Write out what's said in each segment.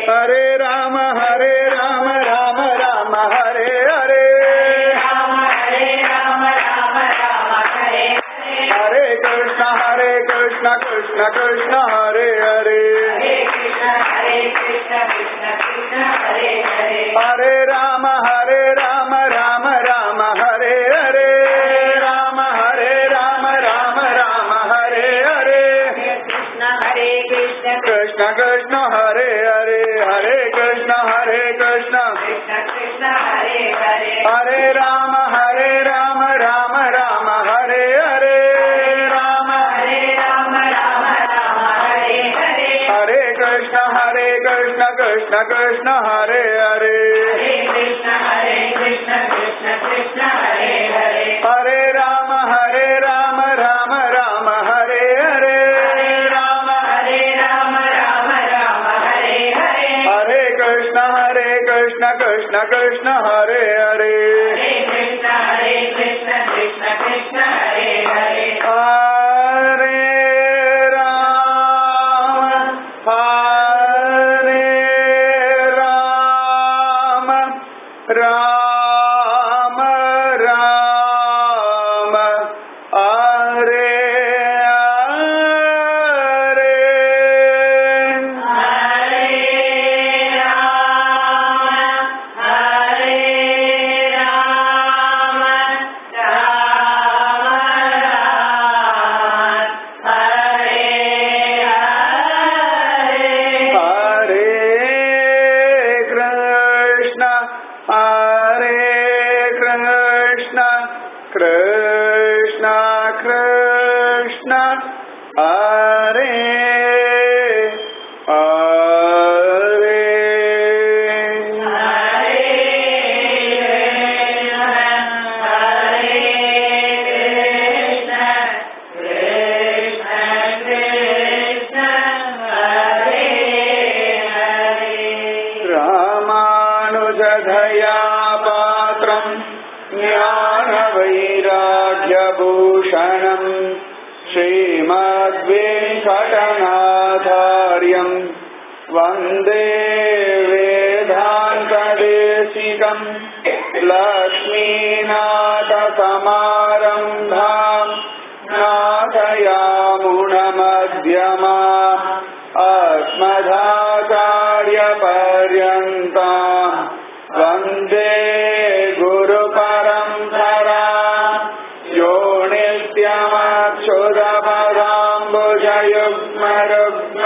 हरे राम हरे राम राम राम हरे हरे हरे कृष्ण हरे कृष्ण कृष्ण कृष्ण हरे हरे हरे राम हरे राम राम राम हरे हरे राम हरे राम राम राम हरे हरे कृष्ण कृष्ण हरे हरे हरे कृष्ण हरे कृष्ण हरे राम हरे राम राम राम हरे हरे राम हरे कृष्ण हरे कृष्ण कृष्ण कृष्ण हरे हरे हरे राम हरे राम राम राम हरे हरे राम हरे कृष्ण हरे कृष्ण कृष्ण कृष्ण हरे हरे हरे राम हरे राम राम राम हरे हरे हरे कृष्ण हरे कृष्ण कृष्ण कृष्ण हरे हरे रामानुजधया पात्रम् ज्ञानवैराग्यभूषणम् श्रीमद्वेङ्कटनाथार्यम् वन्दे वेदान्तदेशिकम् लक्ष्मीनाथसमारम्भाम् नाथयामुणमध्यमा अस्मदाचार्यपर्यन्ता वन्दे गुरुपरम्परा यो नित्यमक्षुदपदाम्बुजयुग्मरुग्म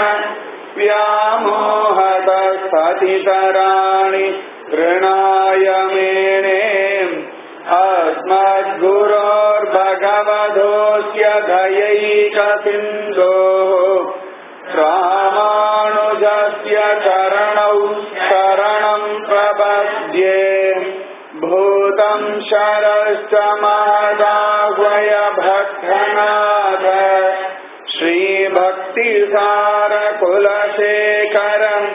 व्यामोहतस्फतितराणि तृणाय मेने अस्मद्गुरोर्भगवधोऽस्य दयैकसिन्धोः रामानुजस्य चरणौ शरणम् प्रपद्ये भूतम् शरश्च महदाह्वय भक्तनाथ श्रीभक्तिसारकुलशेखरम्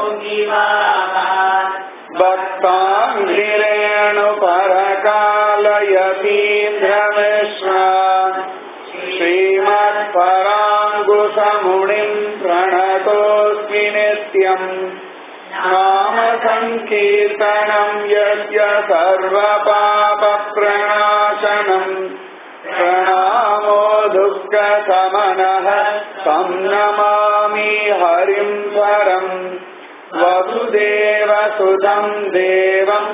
भक्ताङ्गिरेणुपरकालयतीन्द्रमिश्रा श्रीमत्पराङ्गुसमुनिम् प्रणतोऽस्मि नित्यम् नाम सङ्कीर्तनम् यस्य सर्वपापप्रणाशनम् प्रणामो दुःखसमनः तं नमामि हरिम् परम् वसुदेवसुतम् देवम्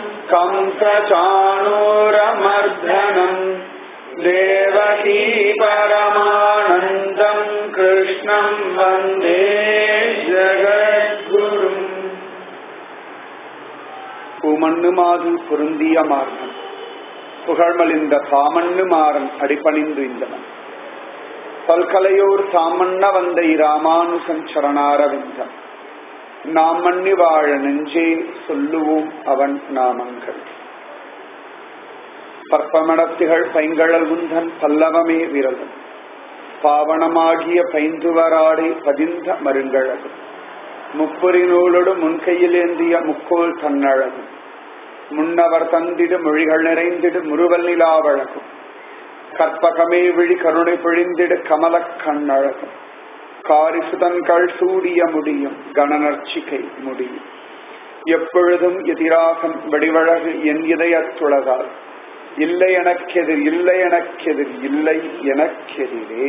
कंसचाणूरमर्दनम् देवकी परमानन्दम् कृष्णम् वन्दे ஜகத்குரும் பூமண்ணு மாது பொருந்திய மார்க்கம் புகழ்மலிந்த பாமண்ணு மாறன் அடிபணிந்து இந்தவன் பல்கலையோர் சாமண்ண வந்த இராமானுசன் சரணாரவிந்தம் நாம் மண்ணி வாழ நெஞ்சே சொல்லுவோம் அவன் நாமங்கள் பற்பமடத்திகள் பைங்கழல் குந்தன் பல்லவமே விரலும் பாவனமாகிய பைந்துவராடை பதிந்த மருங்கழகும் முப்பொறி நூலோடு முன்கையிலேந்திய முக்கோல் தன்னழகும் முன்னவர் தந்திடு மொழிகள் நிறைந்திடு முறுவல் நிலாவழகும் கற்பகமே விழி கருணை பொழிந்திடு கமலக் கண்ணழகும் காரிசுதன்கள் சூடிய முடியும் கணநர்ச்சிகை முடியும் எப்பொழுதும் எதிராகம் வடிவழகு என் இதயத்துளதால் இல்லை எனக்கெதிர் இல்லை எனக்கெதிர் இல்லை எனக்கெதிரே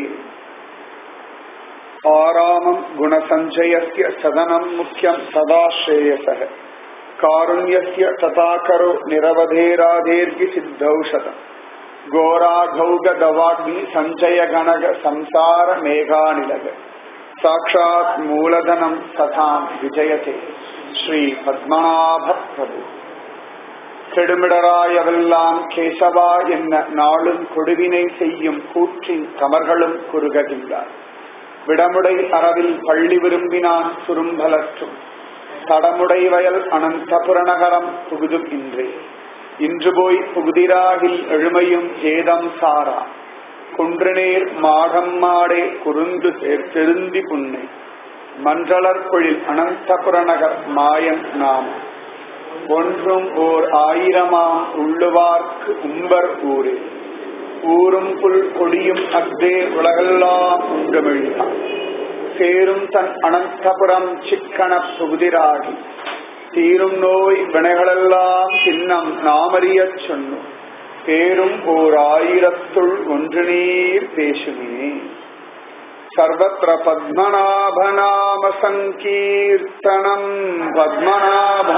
ஆராமம் குணசஞ்சயஸ்ய சதனம் முக்கியம் சதாஸ்ரேயசக காருண்யஸ்ய ததாகரோ நிரவதேராதேர்கி சித்தௌஷதம் கோராகௌக தவாக்னி சஞ்சய கணக சம்சார மேகாநிலக சாட்சாத் மூலதனம் சதாம் விஜயதே ஸ்ரீ பத்மநாப பிரபு கெடுமிடராயவெல்லாம் கேசவா என்ன நாளும் கொடுவினை செய்யும் கூற்றின் கமர்களும் குறுககின்றார் விடமுடை அறவில் பள்ளி விரும்பினான் சுரும்பலற்றும் தடமுடை வயல் அனந்த புறநகரம் புகுதும் இன்றே இன்று போய் புகுதிராகில் எழுமையும் ஏதம் சாரா குன்றுநேர் மாடம் மாடே குறுந்து சேர்த்தெருந்தி புன்னை மன்றளர் பொழில் அனந்த புறநகர் மாயன் நாம் ஒன்றும் ஓர் ஆயிரமாம் உள்ளுவார்க்கு உம்பர் ஊரே ஊரும் புல் கொடியும் அக்தே உலகெல்லாம் உண்டமிழ்தான் சேரும் தன் அனந்தபுரம் சிக்கன புகுதிராகி தீரும் நோய் வினைகளெல்லாம் சின்னம் நாமறியச் சொன்னோம் பேரும் ஓர் ஆயிரத்துள் ஒன்று நீர் பேசுமே சர்வத்திர பத்மநாபநாம சங்கீர்த்தனம் பத்மநாப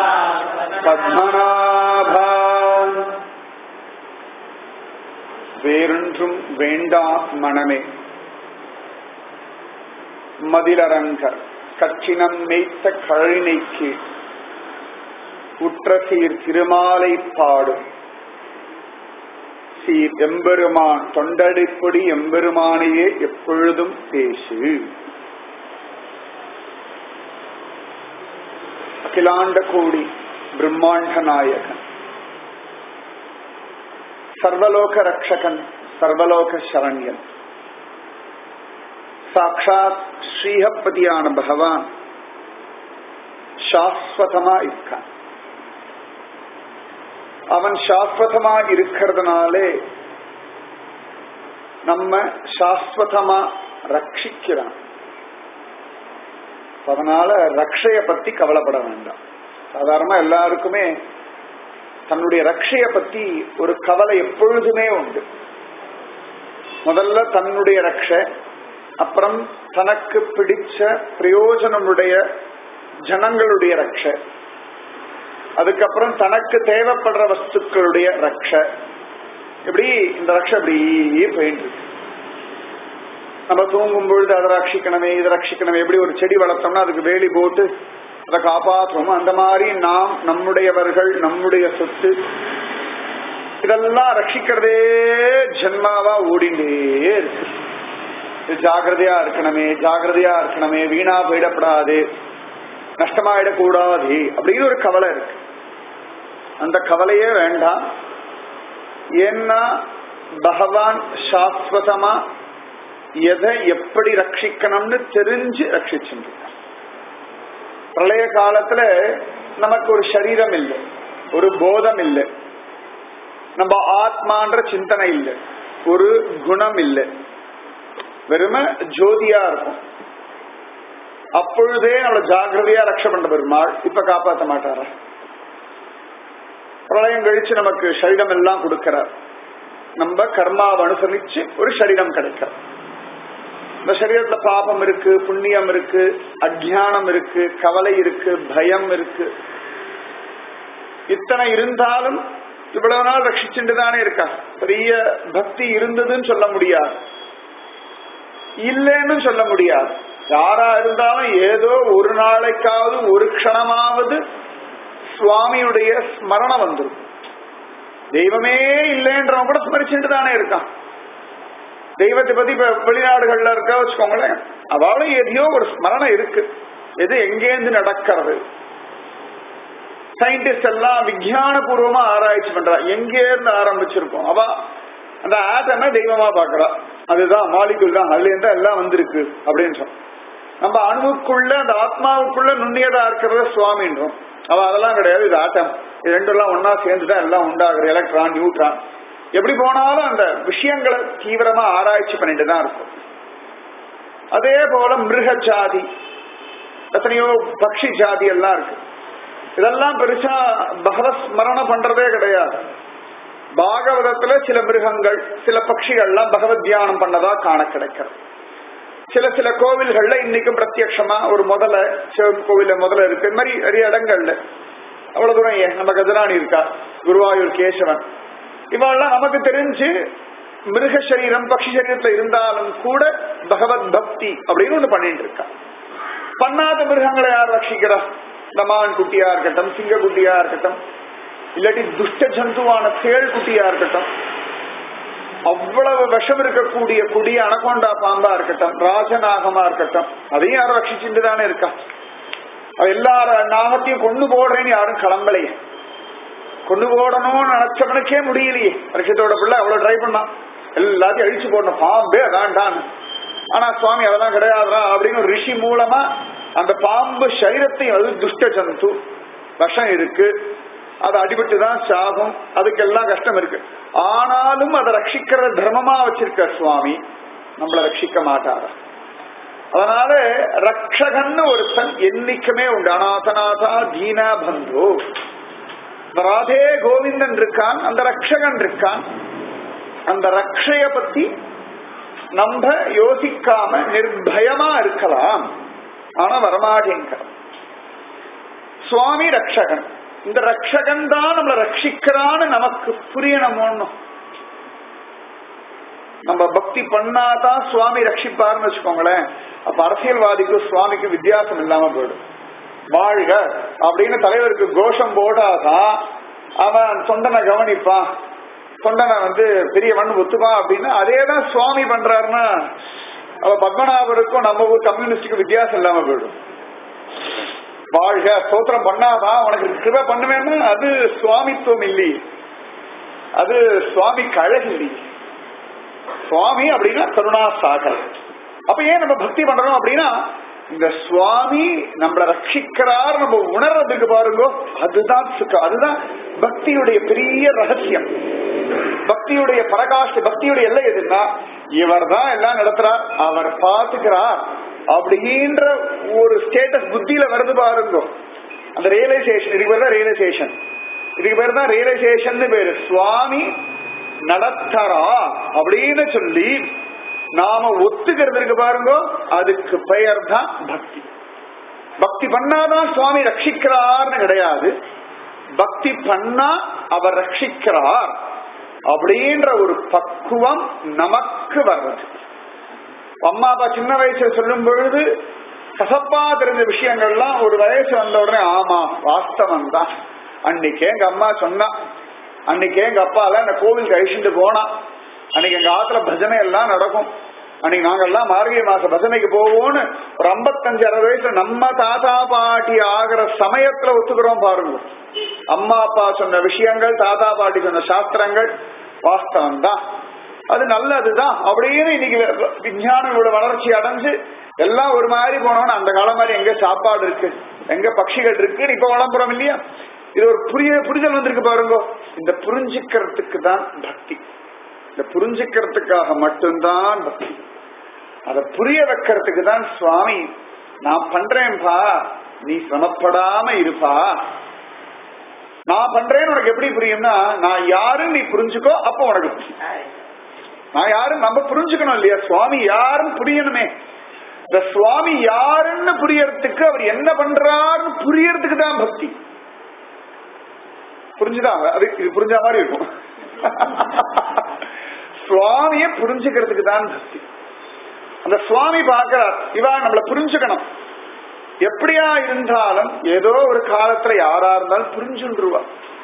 பத்மநாப வேறொன்றும் வேண்டா மனமே மதிலரங்கர் கச்சினம் மேய்த்த கழனிக்கு உற்ற சீர் திருமாலை பாடும் சீர் எம்பெருமான் தொண்டடிப்பொடி எம்பெருமானையே எப்பொழுதும் பேசு அகிலாண்ட கோடி பிரம்மாண்ட நாயகன் சர்வலோக ரக்ஷகன் சர்வலோக சரண்யன் சாட்சாத் ஸ்ரீஹப்பதியான பகவான் சாஸ்வதமா இருக்கான் அவன் சாஸ்வதமா இருக்கிறதுனாலே நம்ம சாஸ்வதமா ரட்சிக்கிறான் அதனால ரக்ஷைய பத்தி கவலைப்பட வேண்டாம் சாதாரணமா எல்லாருக்குமே தன்னுடைய ரக்ஷைய பத்தி ஒரு கவலை எப்பொழுதுமே உண்டு முதல்ல தன்னுடைய ரக்ஷ அப்புறம் தனக்கு பிடிச்ச பிரயோஜனமுடைய ஜனங்களுடைய ரக்ஷ அதுக்கப்புறம் தனக்கு தேவைப்படுற வஸ்துக்களுடைய ரக்ஷ இப்படி இந்த ரக்ஷ இப்படி போயிட்டு இருக்கு நம்ம தூங்கும் பொழுது அதை ரட்சிக்கணுமே இதை ரட்சிக்கணுமே எப்படி ஒரு செடி வளர்த்தோம்னா அதுக்கு வேலி போட்டு அதை காப்பாற்றுவோம் அந்த மாதிரி நாம் நம்முடையவர்கள் நம்முடைய சொத்து இதெல்லாம் ரட்சிக்கிறதே ஜென்மாவா ஓடிண்டே இருக்கு இது ஜாகிரதையா இருக்கணுமே ஜாகிரதையா இருக்கணுமே வீணா போயிடப்படாது நஷ்டமாயிடக்கூடாது அப்படின்னு ஒரு கவலை இருக்கு அந்த கவலையே வேண்டாம் ஏன்னா பகவான் சாஸ்வதமா எதை எப்படி ரட்சிக்கணும்னு தெரிஞ்சு ரட்சிச்சுட்டு பிரளய காலத்துல நமக்கு ஒரு சரீரம் இல்லை ஒரு போதம் இல்லை நம்ம ஆத்மான்ற சிந்தனை இல்லை ஒரு குணம் இல்லை வெறும ஜோதியா இருக்கும் அப்பொழுதே நம்மள ஜாகிரதையா ரக்ஷ பண்ண பெருமாள் இப்ப காப்பாற்ற மாட்டாரா பிரளயம் கழிச்சு நமக்கு சரீரம் எல்லாம் கொடுக்கிறார் நம்ம கர்மாவை அனுசரிச்சு ஒரு சரீரம் கிடைக்கிறார் இந்த சரீரத்துல பாபம் இருக்கு புண்ணியம் இருக்கு அஜானம் இருக்கு கவலை இருக்கு பயம் இருக்கு இத்தனை இருந்தாலும் இவ்வளவு நாள் ரட்சிச்சுட்டு தானே இருக்கா பெரிய பக்தி இருந்ததுன்னு சொல்ல முடியாது இல்லைன்னு சொல்ல முடியாது யாரா இருந்தாலும் ஏதோ ஒரு நாளைக்காவது ஒரு க்ஷணமாவது சுவாமியுடைய ஸ்மரணம் வந்துடும் தெய்வமே இல்லைன்றவன் கூட ஸ்மரிச்சுட்டு தானே இருக்கான் தெய்வத்தை பத்தி இப்ப வெளிநாடுகள்ல இருக்க வச்சுக்கோங்களேன் அவளும் எதையோ ஒரு ஸ்மரணம் இருக்கு எது எங்கேருந்து நடக்கிறது சயின்டிஸ்ட் எல்லாம் விஞ்ஞான பூர்வமா ஆராய்ச்சி பண்றா எங்கே இருந்து ஆரம்பிச்சிருக்கோம் அவ அந்த ஆட்டமை தெய்வமா பாக்குறா அதுதான் மாலிகுல் தான் அதுல இருந்தா எல்லாம் வந்திருக்கு அப்படின்னு சொன்னோம் நம்ம அணுவுக்குள்ள அந்த ஆத்மாவுக்குள்ள நுண்ணியதா இருக்கிறத சுவாமின்றோம் அவ அதெல்லாம் கிடையாது இது ஆட்டம் இது ரெண்டெல்லாம் ஒன்னா சேர்ந்துதான் எல்லாம் உண்டாகுது எலக்ட்ரான் நியூட்ரான் எப்படி போனாலும் அந்த விஷயங்களை தீவிரமா ஆராய்ச்சி பண்ணிட்டு தான் இருக்கும் அதே போல மிருக ஜாதி எத்தனையோ பக்ஷி ஜாதி எல்லாம் இருக்கு இதெல்லாம் பெருசா பகவத் ஸ்மரணம் பண்றதே கிடையாது பாகவதத்துல சில மிருகங்கள் சில பட்சிகள்லாம் பகவத் தியானம் பண்ணதா காண கிடைக்கிறது சில சில கோவில்கள்ல இன்னைக்கும் பிரத்யட்சமா ஒரு முதல சிவன் கோவில்ல முதல்ல இருக்கு இந்த மாதிரி நிறைய இடங்கள்ல அவ்வளவு தூரம் ஏன் நம்ம கஜராணி இருக்கா குருவாயூர் கேசவன் இவெல்லாம் நமக்கு தெரிஞ்சு மிருக சரீரம் பக்ஷி சரீரத்துல இருந்தாலும் கூட பகவத் பக்தி அப்படின்னு ஒண்ணு பண்ணிட்டு இருக்கா பண்ணாத மிருகங்களை யார் ரட்சிக்கிறா இந்த மான் குட்டியா இருக்கட்டும் சிங்க குட்டியா இருக்கட்டும் இல்லாட்டி துஷ்ட ஜந்துவான தேள் குட்டியா இருக்கட்டும் அவ்வளவு விஷம் இருக்கக்கூடிய கொடிய அனகொண்டா பாம்பா இருக்கட்டும் ராஜநாகமா இருக்கட்டும் அதையும் யாரும் ரட்சிச்சுட்டு தானே இருக்கா அவ எல்லார நாகத்தையும் கொண்டு போடுறேன்னு யாரும் கிளம்பலையே கொண்டு போடணும்னு நினைச்சவனுக்கே முடியலையே ரட்சத்தோட பிள்ளை அவ்வளவு ட்ரை பண்ணான் எல்லாத்தையும் அழிச்சு போடணும் பாம்பே அதான்டான்னு ஆனா சுவாமி அதெல்லாம் கிடையாதுடா அப்படின்னு ஒரு ரிஷி மூலமா அந்த பாம்பு சரீரத்தையும் அது துஷ்ட ஜந்து விஷம் இருக்கு அது அடிபட்டு தான் சாகும் அதுக்கெல்லாம் கஷ்டம் இருக்கு ஆனாலும் அதை ரட்சிக்கிற தர்மமா வச்சிருக்க சுவாமி நம்மள ரட்சிக்க மாட்டாரா அதனால ரக்ஷகன்னு ஒருத்தன் என்னைக்குமே உண்டு அநாதநாதா தீனா பந்து ராதே கோவிந்தன் இருக்கான் அந்த ரக்ஷகன் இருக்கான் அந்த ரக்ஷைய பத்தி நம்ம யோசிக்காம நிர்பயமா இருக்கலாம் ஆனா வரமாட்டேங்க சுவாமி ரக்ஷகன் இந்த ரக்ஷகன் தான் நம்மளை ரட்சிக்கிறான்னு நமக்கு புரியணும் ஒண்ணும் நம்ம பக்தி பண்ணாதான் சுவாமி ரட்சிப்பாருன்னு வச்சுக்கோங்களேன் அப்ப அரசியல்வாதிக்கும் சுவாமிக்கும் வித்தியாசம் இல்லாம போயிடும் வாழ்க அப்படின்னு தலைவருக்கு கோஷம் போடாதான் அவன் தொண்டனை கவனிப்பான் தொண்டனை வந்து பெரியவன் ஒத்துப்பான் அப்படின்னு அதே தான் சுவாமி பண்றாருன்னா அவ பத்மநாபருக்கும் நம்ம ஊர் கம்யூனிஸ்டுக்கும் வித்தியாசம் இல்லாம போயிடும் வாழ்க ஸ்தோத்திரம் பண்ணாதான் உனக்கு கிருப பண்ணுவேன்னா அது சுவாமித்துவம் இல்லை அது சுவாமி கழகு இல்லை சுவாமி அப்படின்னா கருணா சாகர் அப்ப ஏன் நம்ம பக்தி பண்றோம் அப்படின்னா இந்த சுவாமி நம்மளை ரட்சிக்கிறார் நம்ம உணர்றதுக்கு பாருங்க அதுதான் சுகம் அதுதான் பக்தியுடைய பெரிய ரகசியம் பக்தியுடைய பரகாஷ்ட பக்தியுடைய எல்லை எதுன்னா இவர் தான் எல்லாம் நடத்துறார் அவர் பார்த்துக்கிறார் அப்படின்ற ஒரு ஸ்டேட்டஸ் புத்தியில வருது பாருங்க அந்த ரியலைசேஷன் இதுக்கு பேர் தான் ரியலைசேஷன் இதுக்கு பேர் தான் ரியலைசேஷன் பேரு சுவாமி நடத்தரா அப்படின்னு சொல்லி நாம ஒத்துக்கிறது இருக்கு பாருங்க அதுக்கு பெயர் தான் பக்தி பக்தி பண்ணாதான் சுவாமி ரட்சிக்கிறார்னு கிடையாது பக்தி பண்ணா அவர் ரட்சிக்கிறார் அப்படின்ற ஒரு பக்குவம் நமக்கு வர்றது அம்மா அப்பா சின்ன வயசுல சொல்லும் பொழுது கசப்பா தெரிஞ்ச விஷயங்கள்லாம் ஒரு வயசு வந்த உடனே ஆமா வாஸ்தவம் தான் அன்னைக்கு எங்க அம்மா சொன்னா அன்னைக்கு எங்க அப்பா எல்லாம் இந்த கோவிலுக்கு அழிச்சுட்டு போனா அன்னைக்கு எங்க ஆத்துல பஜனை எல்லாம் நடக்கும் அன்னைக்கு நாங்கெல்லாம் மார்கழி மாச பஜனைக்கு போவோம்னு ஒரு ஐம்பத்தஞ்சு அறுபது வயசுல நம்ம தாத்தா பாட்டி ஆகிற சமயத்துல ஒத்துக்கிறோம் பாருங்க அம்மா அப்பா சொன்ன விஷயங்கள் தாத்தா பாட்டி சொன்ன சாஸ்திரங்கள் வாஸ்தவம் தான் அது நல்லதுதான் அப்படின்னு இன்னைக்கு விஞ்ஞானம் இவ்வளவு வளர்ச்சி அடைஞ்சு எல்லாம் ஒரு மாதிரி போனோம்னா அந்த காலம் மாதிரி எங்க சாப்பாடு இருக்கு எங்க பட்சிகள் இருக்கு இப்ப வளம்புறோம் இல்லையா இது ஒரு புரிய புரிதல் வந்திருக்கு பாருங்க இந்த புரிஞ்சுக்கிறதுக்கு தான் பக்தி இந்த புரிஞ்சுக்கிறதுக்காக மட்டும்தான் பக்தி அதை புரிய வைக்கிறதுக்கு தான் சுவாமி நான் பண்றேன்பா நீ சிரமப்படாம இருப்பா நான் பண்றேன்னு உனக்கு எப்படி புரியும்னா நான் யாருன்னு நீ புரிஞ்சுக்கோ அப்போ உனக்கு புரியும் நான் யாரும் நம்ம புரிஞ்சுக்கணும் இல்லையா சுவாமி யாரும் புரியணுமே இந்த சுவாமி யாருன்னு புரியறதுக்கு அவர் என்ன பண்றாருன்னு புரியறதுக்கு தான் பக்தி புரிஞ்சுதா அது இது புரிஞ்ச மாதிரி இருக்கும் சுவாமிய புரிஞ்சுக்கிறதுக்கு தான் பக்தி அந்த சுவாமி பார்க்கிறார் இவா நம்மள புரிஞ்சுக்கணும் எப்படியா இருந்தாலும் ஏதோ ஒரு காலத்துல யாரா இருந்தாலும் புரிஞ்சுருவா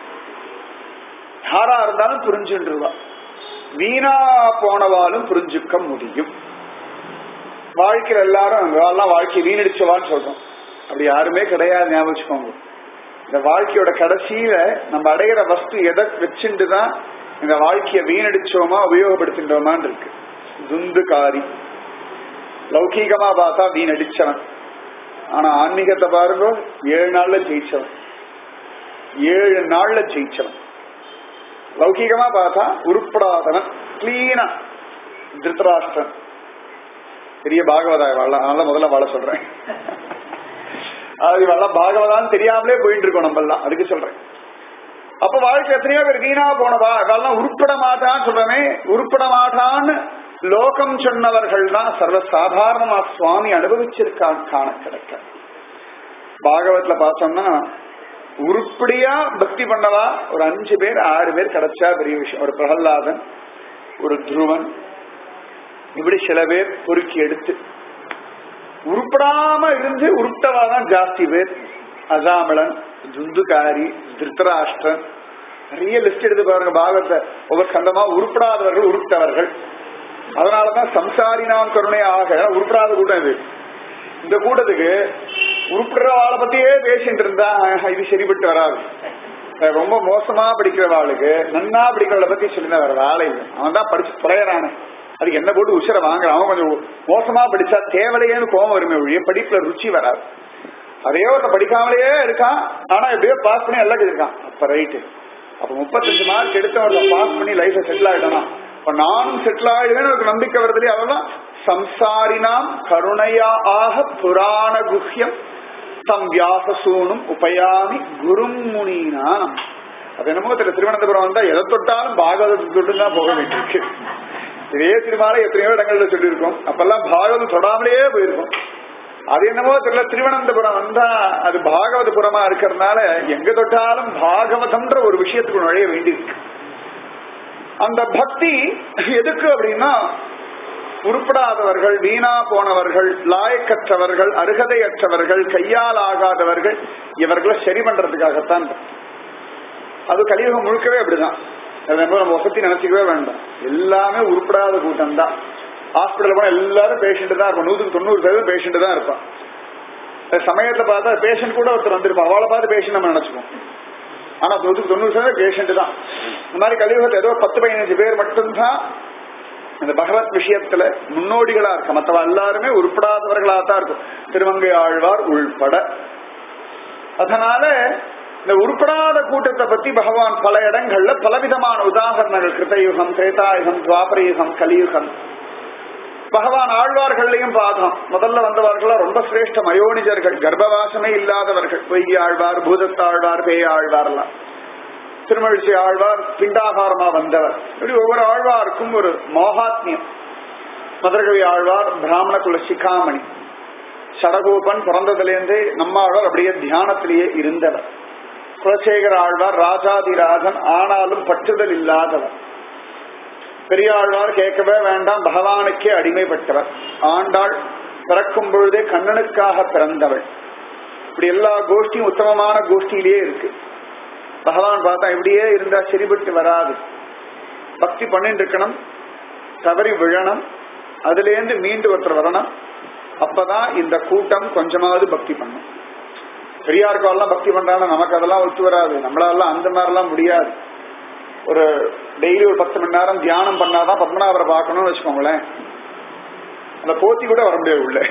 யாரா இருந்தாலும் புரிஞ்சுருவா வீணா போனவாலும் புரிஞ்சுக்க முடியும் வாழ்க்கையில எல்லாரும் எல்லாம் வாழ்க்கை வீணடிச்சவான்னு சொல்றோம் அப்படி யாருமே கிடையாது ஞாபகம் வச்சுக்கோங்க இந்த வாழ்க்கையோட கடைசியில நம்ம அடையிற வஸ்து எதை வச்சுட்டு தான் இந்த வாழ்க்கைய வீணடிச்சோமா உபயோகப்படுத்தின்றோமான்னு இருக்கு துந்துகாரி லௌகீகமா பார்த்தா வீணடிச்சவன் ஆனா ஆன்மீகத்தை பாருங்க ஏழு நாள்ல ஜெயிச்சவன் ஏழு நாள்ல ஜெயிச்சவன் லௌகீகமா பார்த்தா உருப்படாதவன் கிளீனா திருத்தராஷ்டிரன் பெரிய பாகவதாய் வாழ அதனால முதல்ல வாழ சொல்றேன் அது இவெல்லாம் பாகவதான்னு தெரியாமலே போயிட்டு இருக்கோம் நம்ம எல்லாம் அதுக்கு சொல்றேன் அப்ப வாழ்க்கை எத்தனையோ பேர் வீணா போனவா அதெல்லாம் உருப்பட மாட்டான்னு சொல்றமே உருப்பட மாட்டான்னு லோகம் சொன்னவர்கள் தான் சர்வ சாதாரணமா சுவாமி அனுபவிச்சிருக்கான் காண கிடைக்க பாகவத்ல பார்த்தோம்னா உருப்படியா பக்தி பண்ணவா ஒரு அஞ்சு பேர் ஆறு பேர் கிடைச்சா பெரிய விஷயம் ஒரு பிரகல்லாதன் ஒரு துருவன் இப்படி சில பேர் பொறுக்கி எடுத்து உருப்படாம இருந்து உருட்டவா தான் ஜாஸ்தி பேர் அசாமளன் துந்துகாரி திருத்தராஷ்டிரன் நிறைய லிஸ்ட் எடுத்து பாருங்க பாகத்தை ஒவ்வொரு கண்டமா உருப்படாதவர்கள் உருட்டவர்கள் அதனாலதான் சம்சாரி நாம் கருணை ஆக உருப்படாத கூட்டம் இது இந்த கூட்டத்துக்கு உருப்பிடுற வாழை பத்தியே பேசிட்டு இருந்தா ஆஹா, இது சரிப்பட்டு வராது அஹ் ரொம்ப மோசமா படிக்கிறவாளுக்கு நன்னா படிக்கிறவளை பத்தி சொல்லினா வேற வேலை இல்லை அவன் தான் படிச்சு தொலைறானே அதுக்கு என்ன போட்டு உஷரை வாங்குறான் அவன் கொஞ்சம் மோசமா படிச்சா தேவலையேன்னு கோபம் வருமே ஒழிய படிப்புல ருச்சி வராது அதையோ ஒருத்த படிக்காமலேயே இருக்கான் ஆனா எப்படியோ பாஸ் பண்ணி எல்லாம் இருக்கான் அப்ப ரைட்டு அப்ப முப்பத்தஞ்சு மார்க் எடுத்தவன் பாஸ் பண்ணி லைஃப்ல செட்டில் ஆயிட்டானா அப்ப நானும் செட்டில் ஆயிடுவேன்னு ஒரு நம்பிக்கை வருது அதெல்லாம் சம்சாரினாம் கருணையா ஆக புராண குஹ்யம் தம் வியாசசூனும் உபயாமி குரும் முனீனாம் அது என்னமோ தெரியல திருவனந்தபுரம் வந்தா எதை தொட்டாலும் பாகவதத்தை தொட்டு தான் போக வேண்டியிருக்கு இதே திருமாலை எத்தனையோ இடங்கள்ல சொல்லியிருக்கோம் அப்பெல்லாம் பாகவதம் தொடாமலேயே போயிருக்கோம் அது என்னமோ தெரியல திருவனந்தபுரம் வந்தா அது பாகவதபுரமா இருக்கிறதுனால எங்க தொட்டாலும் பாகவதம்ன்ற ஒரு விஷயத்துக்கு நுழைய வேண்டியிருக்கு அந்த பக்தி எதுக்கு அப்படின்னா உருப்படாதவர்கள் வீணா போனவர்கள் லாயக்கற்றவர்கள் அருகதையற்றவர்கள் கையால் ஆகாதவர்கள் இவர்களை சரி பண்றதுக்காகத்தான் பக்தி. அது கலியுகம் முழுக்கவே அப்படிதான் அதை நம்ம நம்ம வசதி நினைச்சுக்கவே வேண்டாம் எல்லாமே உருப்படாத கூட்டம் தான் ஹாஸ்பிட்டல் போனா எல்லாரும் பேஷண்ட் தான் இருப்பான் நூற்றுக்கு தொண்ணூறு சதவீதம் பேஷண்ட் தான் இருப்பான் அந்த சமயத்தை பார்த்தா பேஷண்ட் கூட ஒருத்தர் வந்திருப்பான் அவளை பார்த்து பேஷண்ட் நம்ம நினைச்சுப்போம் ஆனா நூற்றுக்கு தொண்ணூறு சதவீதம் பேஷண்ட் தான் இந்த மாதிரி கலியுகத்தில் ஏதோ பத்து பதினஞ்சு பேர் மட்டும்தான் இந்த பகவத் விஷயத்துல முன்னோடிகளா இருக்க மற்றவ எல்லாருமே உருப்படாதவர்களா தான் இருக்கும் திருமங்கை ஆழ்வார் உள்பட அதனால இந்த உருப்படாத கூட்டத்தை பத்தி பகவான் பல இடங்கள்ல பலவிதமான உதாரணங்கள் கிருத்தயுகம் திரேதாயுகம் துவாபரயுகம் கலியுகம் பகவான் ஆழ்வார்கள்லையும் பார்த்தோம் முதல்ல வந்தவர்கள் ரொம்ப சிரேஷ்ட மயோனிஜர்கள் கர்ப்பவாசமே இல்லாதவர்கள் பொய்கி ஆழ்வார் பூதத்தாழ்வார் பேய் ஆழ்வார்லாம் திருமழிசை ஆழ்வார் பிண்டாகாரமா வந்தவர் இப்படி ஒவ்வொரு ஆழ்வாருக்கும் ஒரு மோகாத்மியம் மதுரகவி ஆழ்வார் பிராமண குல சிகாமணி சடகோபன் பிறந்ததிலேருந்தே நம்ம ஆழ்வார் அப்படியே தியானத்திலேயே இருந்தவர் குலசேகர ஆழ்வார் ராஜாதிராஜன் ஆனாலும் பற்றுதல் இல்லாதவர் பெரியாழ்வார் கேட்கவே வேண்டாம் பகவானுக்கே அடிமைப்பட்டவர் ஆண்டாள் பிறக்கும் பொழுதே கண்ணனுக்காக பிறந்தவள் இப்படி எல்லா கோஷ்டியும் உத்தமமான கோஷ்டியிலேயே இருக்கு பகவான் பார்த்தா இப்படியே இருந்தா சரிபட்டு வராது பக்தி பண்ணிட்டு இருக்கணும் தவறி விழணும் அதுல இருந்து மீண்டு ஒருத்தர் வரணும் அப்பதான் இந்த கூட்டம் கொஞ்சமாவது பக்தி பண்ணும் பெரியாருக்கெல்லாம் பக்தி பண்றாங்க நமக்கு அதெல்லாம் ஒத்து வராது நம்மளால அந்த மாதிரிலாம் முடியாது ஒரு டெய்லி ஒரு பத்து மணி நேரம் தியானம் பண்ணாதான் பத்மநாபரை பார்க்கணும்னு வச்சுக்கோங்களேன் அந்த போத்தி கூட வர முடியாது உள்ள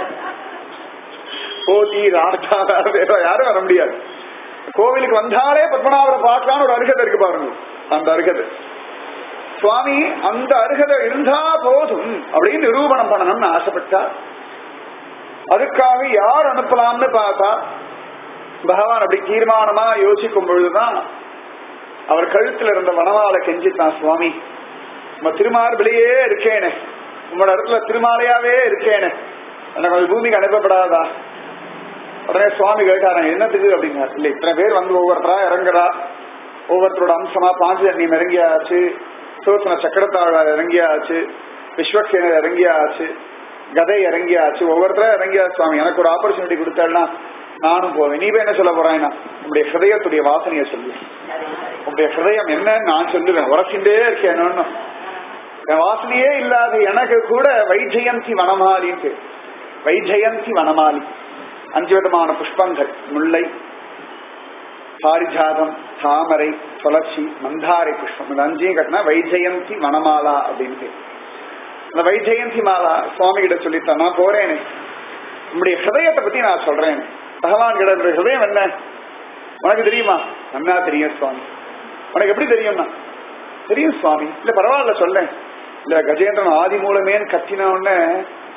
போத்தி ராஜா வேற யாரும் வர முடியாது கோவிலுக்கு வந்தாலே பத்மநாபரை பார்க்கலாம்னு ஒரு அருகதை இருக்கு பாருங்க அந்த அருகதை சுவாமி அந்த அருகதை இருந்தா போதும் அப்படின்னு நிரூபணம் பண்ணணும்னு ஆசைப்பட்டா அதுக்காக யார் அனுப்பலாம்னு பார்த்தா பகவான் அப்படி தீர்மானமா யோசிக்கும் பொழுதுதான் அவர் கழுத்துல இருந்த வனவால கெஞ்சித்தான் சுவாமி நம்ம திருமார்பிலேயே இருக்கேனே உங்களோட இடத்துல திருமாலையாவே இருக்கேனே எனக்கு கொஞ்சம் பூமிக்கு அனுப்பப்படாதா உடனே சுவாமி கேட்டாராம் என்னத்துக்கு அப்படின்னாரு இல்ல இத்தனை பேர் வந்து ஒவ்வொருத்தரா இறங்குறா ஒவ்வொருத்தரோட அம்சமா பாஞ்சஜன்யம் இறங்கியாச்சு சோசன சக்கரத்தாழ்வார் இறங்கியாச்சு விஸ்வக்சேனர் இறங்கியாச்சு கதை இறங்கியாச்சு ஒவ்வொருத்தரா இறங்கியா சுவாமி எனக்கு ஒரு ஆப்பர்ச்சுனிட்டி கொடுத்தாள்னா நானும் போவேன் நீ போய் என்ன சொல்ல போறாய்னா உங்களுடைய ஹிருதயத்துடைய வாசனையை சொல்லு உங்களுடைய ஹிருதயம் என்னன்னு நான் சொல்லுவேன் உரசிண்டே இருக்கேன் என் வாசனையே இல்லாத எனக்கு கூட வைஜெயந்தி வனமாலின்னு பேர். வைஜெயந்தி வனமாலி அஞ்சு விதமான புஷ்பங்கள் முல்லை பாரிஜாதம் தாமரை துளசி மந்தாரை புஷ்பம் இந்த அஞ்சையும் கட்டினா வைஜெயந்தி வனமாலா அப்படின்னு பேர். அந்த வைஜெயந்தி மாலா சுவாமி கிட்ட சொல்லித்தான் நான் போறேனே உங்களுடைய ஹிருதயத்தை பத்தி நான் சொல்றேன் பகவான் கிட்ட என்னுடைய ஹிருதயம் என்ன உனக்கு தெரியுமா நன்னா தெரியும் சுவாமி உனக்கு எப்படி தெரியும்னா தெரியும் சுவாமி இல்ல பரவாயில்ல சொல்லேன் இல்ல கஜேந்திரன் ஆதி மூலமேன்னு கத்தின உடனே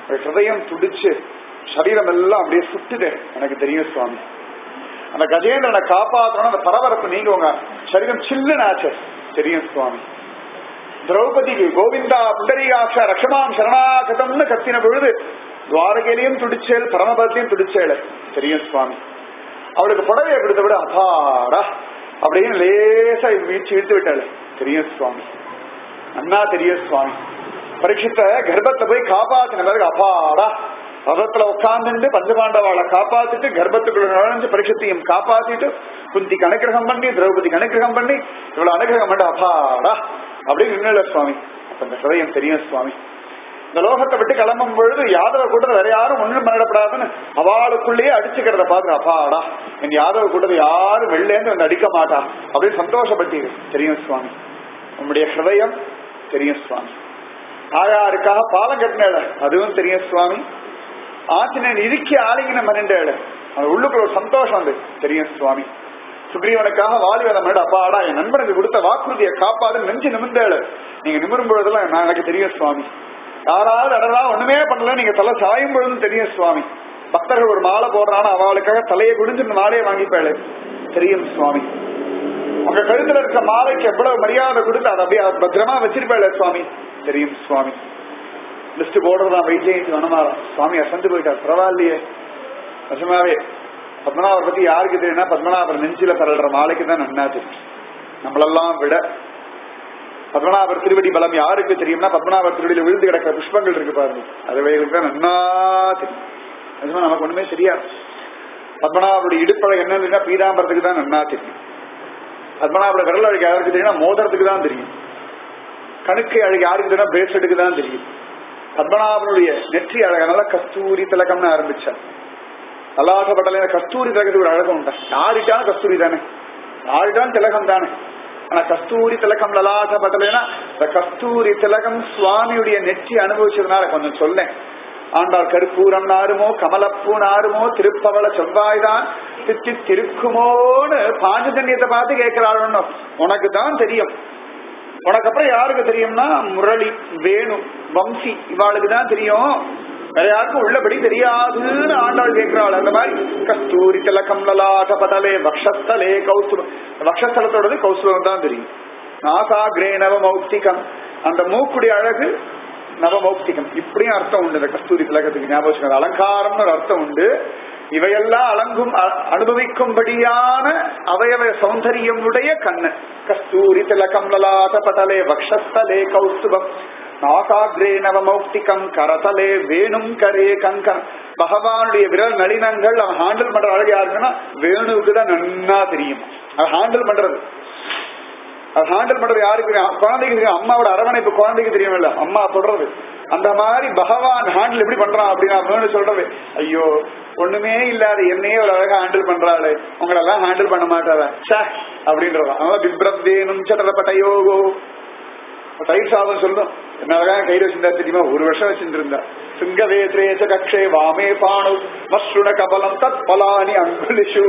ஒரு ஹிருதயம் துடிச்சு சரீரம் எல்லாம் அப்படியே சுட்டுது எனக்கு தெரியும் சுவாமி அந்த கஜேந்திரனை காப்பாற்றணும் அந்த பரபரப்பு நீங்க உங்க சரீரம் சில்லுன்னு ஆச்சு தெரியும் சுவாமி திரௌபதிக்கு கோவிந்தா புண்டரீகாட்ச ரக்ஷமாம் சரணாகதம்னு கத்தின பொழுது துவாரகையிலையும் துடிச்சேல் பரமபதத்தையும் துடிச்சேல தெரியும் சுவாமி அவளுக்கு புடவையை கொடுத்த விட அப்பாடா அப்படின்னு லேசா வீழ்ச்சி இழுத்து விட்டாள் தெரியும் சுவாமி அண்ணா தெரியும் சுவாமி பரீட்சித்த கர்ப்பத்தை போய் காப்பாத்தின பிறகு அப்பாடா ரதத்துல உட்கார்ந்துட்டு பஞ்சபாண்டவாளை காப்பாத்திட்டு கர்ப்பத்துக்குள்ள நுழைஞ்சு பரீட்சத்தையும் காப்பாத்திட்டு குந்திக்கு அனுகிரகம் பண்ணி திரௌபதிக்கு அனுகிரகம் பண்ணி இவ்வளவு அனுகிரகம் பண்ண அப்பாடா அப்படின்னு நின்னுல சுவாமி அப்ப இந்த ஹிருதயம் தெரியும் சுவாமி இந்த லோகத்தை விட்டு கிளம்பும் பொழுது யாதவ கூட்டத்தை வேற யாரும் ஒண்ணும் பண்ணிடப்படாதுன்னு அவளுக்குள்ளேயே அடிச்சுக்கிறத பாக்குற அப்பாடா என் யாதவ கூட்டத்தை யாரும் வெளிலேந்து வந்து அடிக்க மாட்டா அப்படின்னு சந்தோஷப்பட்டீங்க தெரியும் சுவாமி உங்களுடைய ஹிருதயம் தெரியும் சுவாமி ஆயாருக்காக பாலம் கட்டினேட அதுவும் தெரியும் சுவாமி ஆச்சினேன் இறுக்கி ஆலிங்கின மனிண்டேட அது உள்ளுக்குள்ள ஒரு சந்தோஷம் வந்து தெரியும் சுவாமி சுக்ரீவனுக்காக வாலிவதம் அப்பாடா என் நண்பனுக்கு கொடுத்த வாக்குறுதியை காப்பாது நெஞ்சு நிமிர்ந்தேளு நீங்க நிமிரும் பொழுதெல்லாம் நான் எனக்கு தெரியும் சுவாமி யாராவது அடரா ஒண்ணுமே பண்ணல நீங்க தலை சாயும் பொழுதும் தெரியும் சுவாமி பக்தர்கள் ஒரு மாலை போடுறான்னு அவளுக்காக தலையை குடிஞ்சு இந்த மாலையை வாங்கிப்பாளு தெரியும் சுவாமி உங்க கழுத்துல இருக்க மாலைக்கு எவ்வளவு மரியாதை கொடுத்து அதை அப்படியே பத்திரமா வச்சிருப்பாள சுவாமி தெரியும் சுவாமி லிஸ்ட் போடுறதான் வைஜெயந்தி வனமாரம் சுவாமி அசந்து போயிட்டார் பரவாயில்லையே நிஜமாவே பத்மநாபர் பத்தி யாருக்கு தெரியும்னா பத்மநாபர் நெஞ்சில பரல்ற மாலைக்கு தான் நன்னா தெரியும் நம்மளெல்லாம் விட பத்மநாபர் திருவடி பலம் யாருக்கு தெரியும்னா பத்மநாபர் திருவடியில விழுந்து கிடக்கிற புஷ்பங்கள் இருக்கு பாருங்க அது வயலுக்கு தான் நன்னா தெரியும் நிஜமா நமக்கு ஒண்ணுமே தெரியாது பத்மநாபருடைய இடுப்பழகு என்னன்னா பீதாம்பரத்துக்கு தான் நன்னா தெரியும் பத்மநாபோட விரல் அழகு யாருக்கு தெரியும்னா மோதிரத்துக்கு தான் தெரியும் கணுக்கு அழகு யாருக்கு தெரியும் பிரேஸ்லெட்டுக்கு தான் தெரியும் பத்மநாபனுடைய நெற்றி அழகனால கஸ்தூரி திலகம்னு ஆரம்பிச்சார் அல்லாசப்பட்டல கஸ்தூரி திலகத்துக்கு ஒரு அழகம் உண்டா யாருட்டாலும் கஸ்தூரி தானே யாருட்டாலும் திலகம் தானே ஆனா கஸ்தூரி திலகம் லலாசப்பட்டலைன்னா இந்த கஸ்தூரி திலகம் சுவாமியுடைய நெற்றி அனுபவிச்சதுனால கொஞ்சம் சொல்லேன் ஆண்டாள் கருப்பூரம் நாருமோ கமலப்பூ நாருமோ திருப்பவள செவ்வாய்தான் தித்தி திருக்குமோன்னு பாஞ்சஜன்யத்தை பார்த்து கேட்கிறாள் உனக்கு தான் தெரியும் உனக்கு அப்புறம் யாருக்கு தெரியும்னா முரளி வேணு வம்சி இவாளுக்கு தான் தெரியும் வேற யாருக்கும் உள்ளபடி தெரியாதுன்னு ஆண்டாள் கேட்கிறாள் அந்த மாதிரி கஸ்தூரி திலகம் லலாட்ட பதலே வக்ஷஸ்தலே கௌசுபம் வக்ஷஸ்தலத்தோடது கௌசுபம் தான் தெரியும் நாசாகிரே நவமௌக்திகம் அந்த மூக்குடைய அழகு நவமௌக்திகம் இப்படியும் அர்த்தம் உண்டு இந்த கஸ்தூரி திலகத்துக்கு ஞாபகம் அலங்காரம்னு ஒரு அர்த்தம் உண்டு இவையெல்லாம் அலங்கும் அனுபவிக்கும்படியான அவயவ சௌந்தரியம் உடைய கண்ணு கஸ்தூரி திலகம் லலாத பதலே வக்ஷஸ்தலே கௌஸ்துபம் நாசாகிரே நவமௌக்திகம் கரதலே வேணும் கரே கங்கன் பகவானுடைய விரல் நளினங்கள் அவன் ஹேண்டில் பண்ற அழகு யாருக்குன்னா வேணுவுக்கு தான் நன்னா தெரியும் அது ஹேண்டில் பண்றது அது ஹேண்டில் பண்றது யாருக்கு தெரியும் குழந்தைக்கு தெரியும் அம்மாவோட அரவணைப்பு குழந்தைக்கு தெரியுமில்ல அம்மா சொல்றது அந்த மாதிரி பகவான் ஹேண்டில் எப்படி பண்றான் அப்படின்னு வேணும் சொல்றது ஐயோ ஒண்ணுமே இல்லாத என்னையே ஒரு அழகா ஹேண்டில் பண்றாளு உங்களெல்லாம் ஹேண்டில் பண்ண மாட்டாரா சே அப்படின்றதான் அதனால பிப்ரப்தேனும் சட்டப்பட்ட யோகோ தயிர் சாதம் சொல்லணும் என்ன அழகா கையில வச்சிருந்தா தெரியுமா ஒரு வருஷம் வச்சிருந்திருந்தா சிங்கவேத்ரேச கக்ஷே வாமே பாணு மஸ்ருண கபலம் தத் பலானி அங்குலிஷு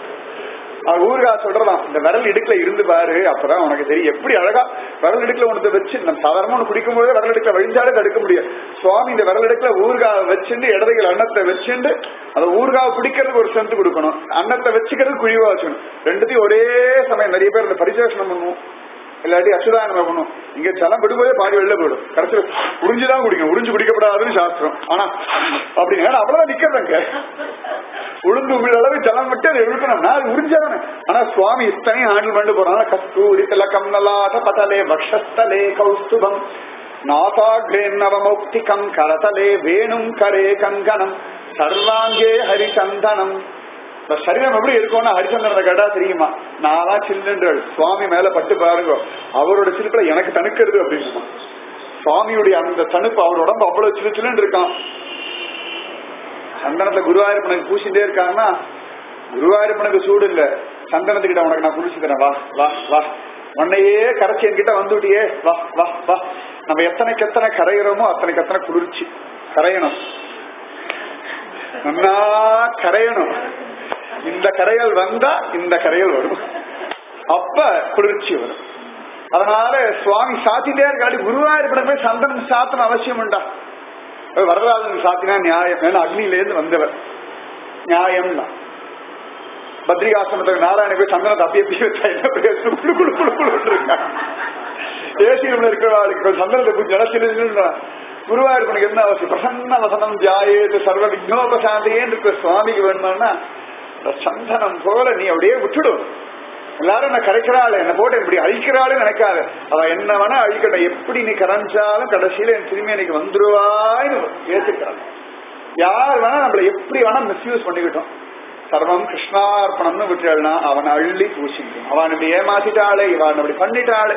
அவன் ஊருகா சொல்றதான் இந்த விரல் இடுக்குல இருந்து பாரு அப்பதான் உனக்கு தெரியும் எப்படி அழகா விரல் இடுக்குல உனக்கு வச்சு நம்ம சாதாரணமா ஒண்ணு குடிக்கும் போது விரல் இடுக்குல வழிஞ்சாலே தடுக்க முடியும் சுவாமி இந்த விரல் இடுக்குல ஊறுகாவை வச்சுட்டு இடதுகள் அன்னத்தை வச்சுட்டு அந்த ஊறுகாவை பிடிக்கிறதுக்கு ஒரு சென்ட் கொடுக்கணும் அன்னத்தை வச்சுக்கிறது குழிவா வச்சுக்கணும் ரெண்டுத்தையும் ஒரே சமயம் நிறைய பேர் இந்த பரிசேஷனம் பண்ணுவோம் இல்லாட்டி அச்சுதானம் பண்ணணும் இங்க ஜலம் விடும்போதே பாதி வெளில போயிடும் கடைசியில் உறிஞ்சுதான் குடிக்கணும் உறிஞ்சு குடிக்கப்படாதுன்னு சாஸ்திரம் ஆனா அப்படிங்க அவ்வளவுதான் நிக்கிறதுங்க உளுந்து அளவு ஜலம் விட்டு அதை இழுக்கணும்னா அது உறிஞ்சாதானே ஆனா சுவாமி இத்தனையும் ஹேண்டில் பண்ணிட்டு போறாங்க கஸ்தூரி திலகம் நலாத பதலே வக்ஷஸ்தலே கௌஸ்துபம் நாசாக்ரே நவமௌக்திகம் கரதலே வேணும் கரே கங்கணம் சர்வாங்கே ஹரிசந்தனம் இந்த சரீரம் எப்படி இருக்கும்னா ஹரிச்சந்திரனை கேட்டா தெரியுமா நான் தான் சில்லுன்றாள் சுவாமி மேல பட்டு பாருங்க அவரோட சிரிப்புல எனக்கு தணுக்கிறது அப்படின்னா சுவாமியுடைய அந்த தணுப்பு அவர் உடம்பு அவ்வளவு சிலு சிலுன்னு இருக்கான் சந்தனத்துல குருவாயூரப்பனுக்கு பூசிட்டே இருக்காங்கன்னா குருவாயூரப்பனுக்கு சூடு இல்ல சந்தனத்துக்கிட்ட உனக்கு நான் குளிச்சு தரேன் வா வா வா உன்னையே கரைச்சி என்கிட்ட வந்துட்டியே வா வா வா நம்ம எத்தனைக்கு எத்தனை கரையிறோமோ அத்தனைக்கு எத்தனை குளிர்ச்சி கரையணும் நன்னா கரையணும் இந்த கரையல் வந்தா இந்த கரையல் வரும் அப்ப குளிர்ச்சி வரும் அதனால சுவாமி சாத்திட்டே இருக்காடி குருவாயூர் போய் சந்தனம் சாத்தன அவசியம் உண்டா அது வரலாறு சாத்தினா நியாயம் ஏன்னா அக்னியிலேருந்து வந்தவர் நியாயம் தான் பத்ரிகாசிரமத்துக்கு நாராயண போய் சந்தனத்தை அப்படியே அப்பி வச்சா என்ன பிரயோஜனம்? குளு குளு குளு குளுன்னு இருக்காங்க ஏசி ரூம்ல இருக்கிறவர்களுக்கு சந்தனத்தை பூச்சி நினைச்சிருந்தா குருவாயிருப்பனுக்கு என்ன அவசியம் பிரசன்ன வசனம் தியாயேது சர்வ விக்னோபசாந்தியேன்னு இருக்கிற சுவாமிக்கு வேணுமானா இந்த சந்தனம் போல நீ அப்படியே விட்டுடும் எல்லாரும் என்ன கரைக்கிறாள் என்ன போட்டு இப்படி அழிக்கிறாள்னு நினைக்காத அவ என்ன வேணா அழிக்கட்டும் எப்படி நீ கரைஞ்சாலும் கடைசியில என் திரும்பி எனக்கு வந்துருவான்னு ஏத்துக்கிறாள் யார் வேணா நம்மள எப்படி வேணா மிஸ்யூஸ் பண்ணிக்கிட்டோம் சர்வம் கிருஷ்ணார்ப்பணம்னு விட்டுறாள்னா அவன் அள்ளி பூசிக்கும் அவன் இப்படி ஏமாத்திட்டாளே இவன் அப்படி பண்ணிட்டாளே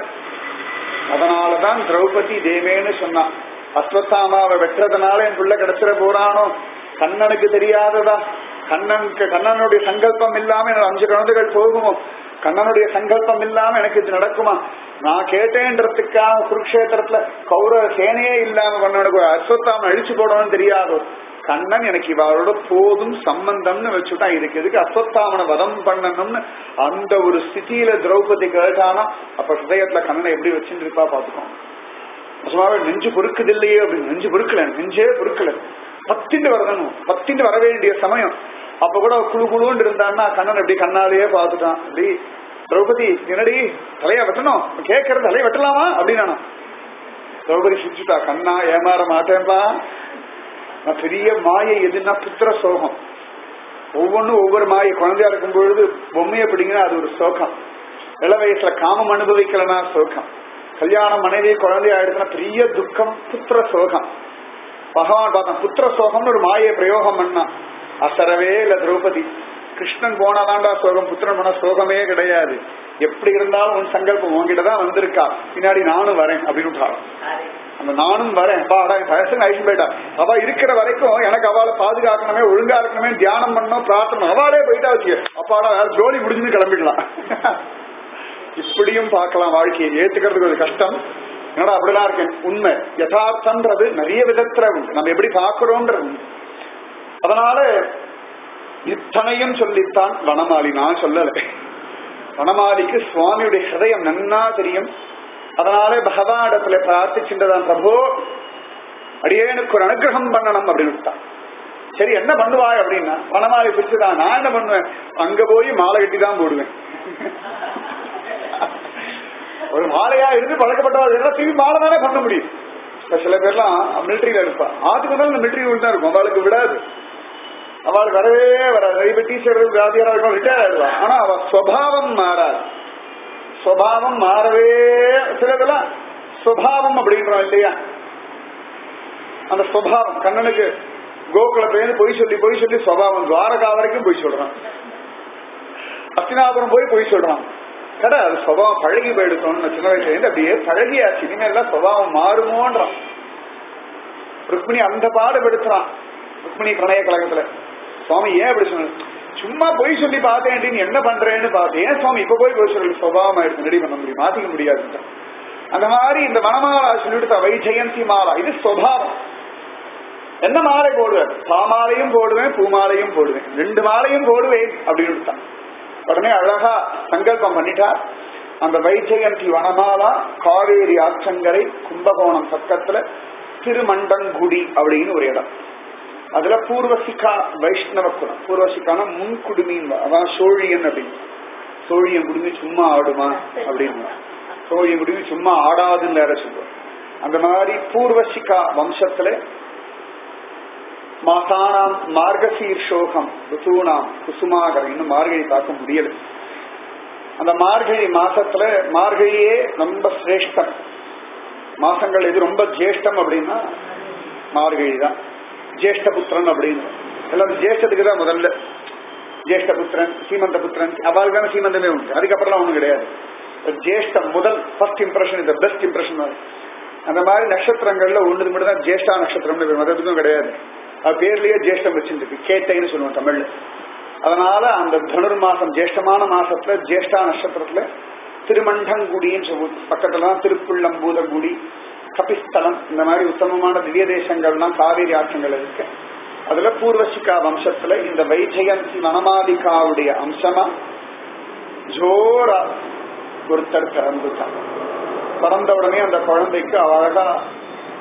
அதனாலதான் திரௌபதி தேவேன்னு சொன்னான் அஸ்வத்தாமாவை வெட்டுறதுனால என் புள்ள கிடைச்சிட போறானோ கண்ணனுக்கு தெரியாததா கண்ணனுக்கு கண்ணனுடைய சங்கல்பம் இல்லாம எனக்கு அஞ்சு குழந்தைகள் போகுமோ கண்ணனுடைய சங்கல்பம் இல்லாம எனக்கு இது நடக்குமா நான் கேட்டேன்றதுக்காக குருக்ஷேத்திரத்துல கௌரவ சேனையே இல்லாம கண்ணனுக்கு அஸ்வத்தாம அழிச்சு போடணும்னு தெரியாதோ கண்ணன் எனக்கு இவளோட போதும் சம்பந்தம்னு வச்சுட்டான் இதுக்கு எதுக்கு அஸ்வத்தாமனை வதம் பண்ணணும்னு அந்த ஒரு ஸ்திதியில திரௌபதி கேட்டானா அப்ப ஹிருதயத்துல கண்ணனை எப்படி வச்சுட்டு இருப்பா பாத்துக்கோங்க நிஜமாவே நெஞ்சு பொறுக்குது இல்லையே அப்படின்னு நெஞ்சு பொறுக்கல நெஞ்சே பொறுக்கல பத்திண்டு வரணும் பத்திண்டு வர வேண்டிய சமயம் அப்ப கூட குழு குழுன்னு இருந்தான்னா கண்ணன் எப்படி கண்ணாலேயே பார்த்துட்டான் அப்படி திரௌபதி என்னடி தலையா வெட்டணும் கேட்கறது தலையை வெட்டலாமா அப்படின்னு திரௌபதி சிரிச்சுட்டா கண்ணா ஏமாற மாட்டேன்பா நான் பெரிய மாயை எதுன்னா புத்திர சோகம் ஒவ்வொன்றும் ஒவ்வொரு மாயை குழந்தையா இருக்கும் பொழுது பொம்மையை பிடிங்கன்னா அது ஒரு சோகம் இள வயசுல காமம் அனுபவிக்கலனா சோகம் கல்யாணம் மனைவி குழந்தையா ஆயிடுச்சுன்னா பெரிய துக்கம் புத்திர சோகம் பகவான் பார்த்தான் புத்திர சோகம்னு ஒரு மாயை பிரயோகம் பண்ணா அசரவே இல்ல திரௌபதி கிருஷ்ணன் போனாதான்டா சோகம் புத்திரன் போனா சோகமே கிடையாது எப்படி இருந்தாலும் உன் சங்கல்பம் உங்ககிட்ட தான் வந்திருக்கா பின்னாடி நானும் வரேன் அப்படின்னு அந்த நானும் வரேன் பாடா வயசுக்கு ஐஷன் போயிட்டா அவ இருக்கிற வரைக்கும் எனக்கு அவளை பாதுகாக்கணுமே ஒழுங்கா இருக்கணுமே தியானம் பண்ணணும் பிரார்த்தனை அவளே போயிட்டா வச்சு அப்பாடா வேற ஜோலி முடிஞ்சுன்னு கிளம்பிடலாம் இப்படியும் பார்க்கலாம் வாழ்க்கையை ஏத்துக்கிறதுக்கு ஒரு கஷ்டம் என்னடா அப்படிலாம் இருக்கேன் உண்மை யதார்த்தம்ன்றது நிறைய விதத்துல உண்டு நம்ம எப்படி பார்க்கிறோன்றது உண்டு. அதனால இத்தனையும் சொல்லித்தான் வனமாலி நான் சொல்லல வனமாலிக்கு சுவாமியுடைய ஹிருதயம் நன்னா தெரியும் அதனாலே பகவானிடத்துல பிரார்த்திச்சுட்டதான் பிரபு அடியேனுக்கு ஒரு அனுகிரகம் பண்ணணும் அப்படின்னு விட்டான் சரி என்ன பண்ணுவாய் அப்படின்னா வனமாலை பிடிச்சுதான் நான் என்ன பண்ணுவேன் அங்க போய் மாலை கட்டி தான் போடுவேன் ஒரு மாலையா இருந்து பழக்கப்பட்டவர்கள் எல்லாம் திரும்பி மாலை தானே பண்ண முடியும் இப்ப சில பேர்லாம் மிலிட்டரியில இருப்பா ஆத்துக்கு வந்தாலும் இந்த மிலிட்டரி ரூல் தான் இருக்கும் அவளுக்கு விடாது அவளுக்கு வரவே வராது இப்ப டீச்சர் வியாதியாரா இருக்கும் ரிட்டையர் ஆயிடுவா ஆனா அவ சுவாவம் மாறாது சுவாவம் மாறவே சிலதெல்லாம் சுவாவம் அப்படின்றோம் இல்லையா அந்த சுவாவம் கண்ணனுக்கு கோகுலத்திலேருந்து பொய் சொல்லி பொய் சொல்லி சுவாவம் துவாரகா வரைக்கும் பொய் சொல்றான் அஸ்தினாபுரம் போய் பொய் சொல்றான் கடை அது சுபாவம் பழகி போயிடுத்தோம்னு சின்ன வயசுல இருந்து அப்படியே பழகியாச்சு இனிமேல் சுபாவம் மாறுமோன்றான் ருக்மிணி அந்த பாடுபடுத்துறான் ருக்மிணி பிரணய கழகத்துல சுவாமி ஏன் அப்படி சொன்ன சும்மா பொய் சொல்லி பார்த்தேன் நீ என்ன பண்றேன்னு பார்த்தேன் ஏன் சுவாமி இப்ப போய் பொய் சொல்லி சுபாவம் ஆயிடுச்சு ரெடி பண்ண முடியும் மாத்திக்க முடியாது அந்த மாதிரி இந்த வனமாலா சொல்லிட்டு வைஜெயந்தி மாலா இது சுவாவம் என்ன மாலை போடுவேன் பாமாலையும் போடுவேன் பூமாலையும் போடுவேன் ரெண்டு மாலையும் போடுவேன் அப்படின்னு விட்டான் உடனே அழகா சங்கல்பம் பண்ணிட்டார் அந்த வைஜெயந்தி வனமாலா காவேரி ஆற்றங்கரை கும்பகோணம் பக்கத்துல திருமண்டங்குடி அப்படின்னு ஒரு இடம் அதுல பூர்வசிகா வைஷ்ணவ குலம் பூர்வசிக்கான முன்குடுமின்னு அதான் சோழியன் அப்படின்னு சோழியன் குடுமி சும்மா ஆடுமா அப்படின்னு சோழியன் குடுமி சும்மா ஆடாதுன்னு வேற சொல்லுவோம் அந்த மாதிரி பூர்வசிகா வம்சத்துல மாசானாம் மார்கசீர்ஷோகம் ருத்தூனாம் குசுமாகர் இன்னும் மார்கழி பார்க்க முடியல அந்த மார்கழி மாசத்துல மார்கழியே ரொம்ப சிரேஷ்டம் மாசங்கள் எது ரொம்ப ஜேஷ்டம் அப்படின்னா மார்கழி தான் ஜேஷ்டபுத்திரன் அப்படின்னு எல்லாம் ஜேஷ்டத்துக்கு தான் முதல்ல ஜேஷ்டபுத்திரன் சீமந்த புத்திரன் அவளுக்கான சீமந்தமே உண்டு அதுக்கப்புறம் ஒண்ணும் கிடையாது ஜேஷ்டம் முதல் ஃபர்ஸ்ட் இம்ப்ரெஷன் இந்த பெஸ்ட் இம்ப்ரெஷன் அந்த மாதிரி நட்சத்திரங்கள்ல ஒண்ணுக்கு மட்டும் தான் ஜேஷ்டா நட்சத்திரம்னு மதத்துக்கும் கிடையாது அது பேர்லயே ஜேஷ்டம் வச்சிருக்கு கேட்டைன்னு சொல்லுவோம் தமிழ்ல அதனால அந்த தனுர் மாசம் ஜேஷ்டமான மாசத்துல ஜேஷ்டா நட்சத்திரத்துல திருமண்டங்குடின்னு சொல்லுவோம் பக்கத்துல தான் திருப்புள்ளம்பூதங்குடி கபிஸ்தலம் இந்த மாதிரி உத்தமமான திவ்ய தேசங்கள்லாம் காவேரி ஆற்றங்கள் இருக்கு அதுல பூர்வசிகா வம்சத்துல இந்த வைஜெயந்தி வனமாலிகாவுடைய அம்சமா ஜோரா ஒருத்தர் பிறந்துட்டான் பிறந்த உடனே அந்த குழந்தைக்கு அழகா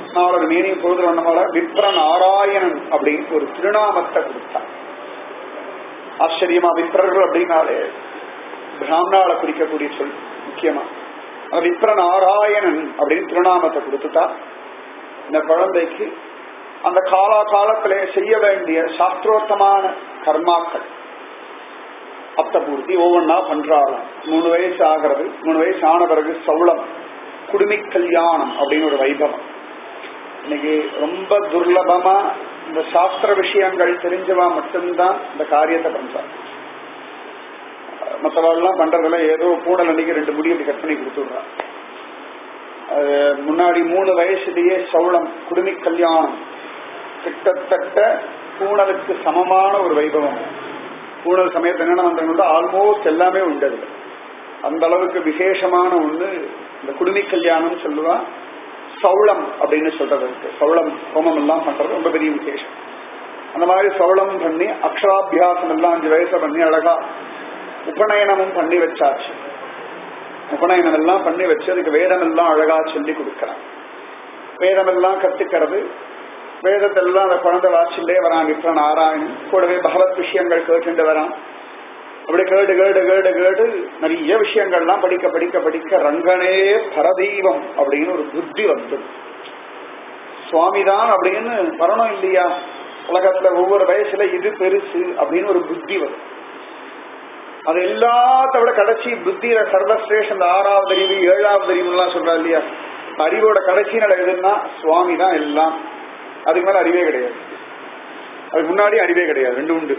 நாலொரு மீனிங் பொழுது வண்ணமால விப்ர நாராயணன் அப்படின்னு ஒரு திருநாமத்தை கொடுத்தான் ஆச்சரியமா விப்ரர்கள் அப்படின்னாலே பிராமணால குறிக்கக்கூடிய சொல் முக்கியமா அந்த விப்ர நாராயணன் அப்படின்னு திருநாமத்தை கொடுத்துட்டா இந்த குழந்தைக்கு அந்த காலா காலத்திலே செய்ய வேண்டிய சாஸ்திரோத்தமான கர்மாக்கள் அப்தபூர்த்தி ஒவ்வொன்னா பண்றாளாம் மூணு வயசு ஆகிறது மூணு வயசு ஆன பிறகு சவுளம் குடுமி கல்யாணம் அப்படின்னு ஒரு வைபவம் இன்னைக்கு ரொம்ப துர்லபமா இந்த சாஸ்திர விஷயங்கள் தெரிஞ்சவா மட்டும்தான் இந்த காரியத்தை பண்றாங்க மற்றவெல்லாம் பண்றதுல ஏதோ பூடல் அன்னைக்கு ரெண்டு முடி அப்படி கட் பண்ணி கொடுத்துடுறா அது முன்னாடி மூணு வயசுலயே சவுளம் குடுமி கல்யாணம் கிட்டத்தட்ட பூணலுக்கு சமமான ஒரு வைபவம் பூணல் சமயத்து என்னென்ன மந்திரங்களோ ஆல்மோஸ்ட் எல்லாமே உண்டு அதுல அந்த அளவுக்கு விசேஷமான ஒண்ணு இந்த குடுமி கல்யாணம் சொல்லுவா சவுளம் அப்படின்னு சொல்றது இருக்கு சவுளம் ஹோமம் எல்லாம் பண்றது ரொம்ப பெரிய விசேஷம் அந்த மாதிரி சவுளம் பண்ணி அக்ஷராபியாசம் எல்லாம் அஞ்சு வயசுல பண்ணி அழகா உபநயனமும் பண்ணி வச்சாச்சு உபநயனம் எல்லாம் பண்ணி வச்சு அதுக்கு வேதம் எல்லாம் அழகா சொல்லி கொடுக்கறான் வேதம் எல்லாம் கத்துக்கிறது வேதத்தெல்லாம் அந்த குழந்தை வாசிலே வரான் விப்ர நாராயணன் கூடவே பகவத் விஷயங்கள் கேட்டுட்டு வரான் அப்படி கேடு கேடு கேடு கேடு நிறைய விஷயங்கள்லாம் படிக்க படிக்க படிக்க ரங்கனே பரதீவம் அப்படின்னு ஒரு புத்தி வந்து சுவாமிதான் அப்படின்னு வரணும் இல்லையா உலகத்துல ஒவ்வொரு வயசுல இது பெருசு அப்படின்னு ஒரு புத்தி வரும் அது எல்லாத்த விட கடைசி புத்தியில சர்வசிரேஷ் அந்த ஆறாவது அறிவு ஏழாவது அறிவுலாம் சொல்றா இல்லையா அறிவோட கடைசி நிலை எதுன்னா சுவாமி தான் எல்லாம் அதுக்கு மேல அறிவே கிடையாது அதுக்கு முன்னாடி அறிவே கிடையாது ரெண்டு உண்டு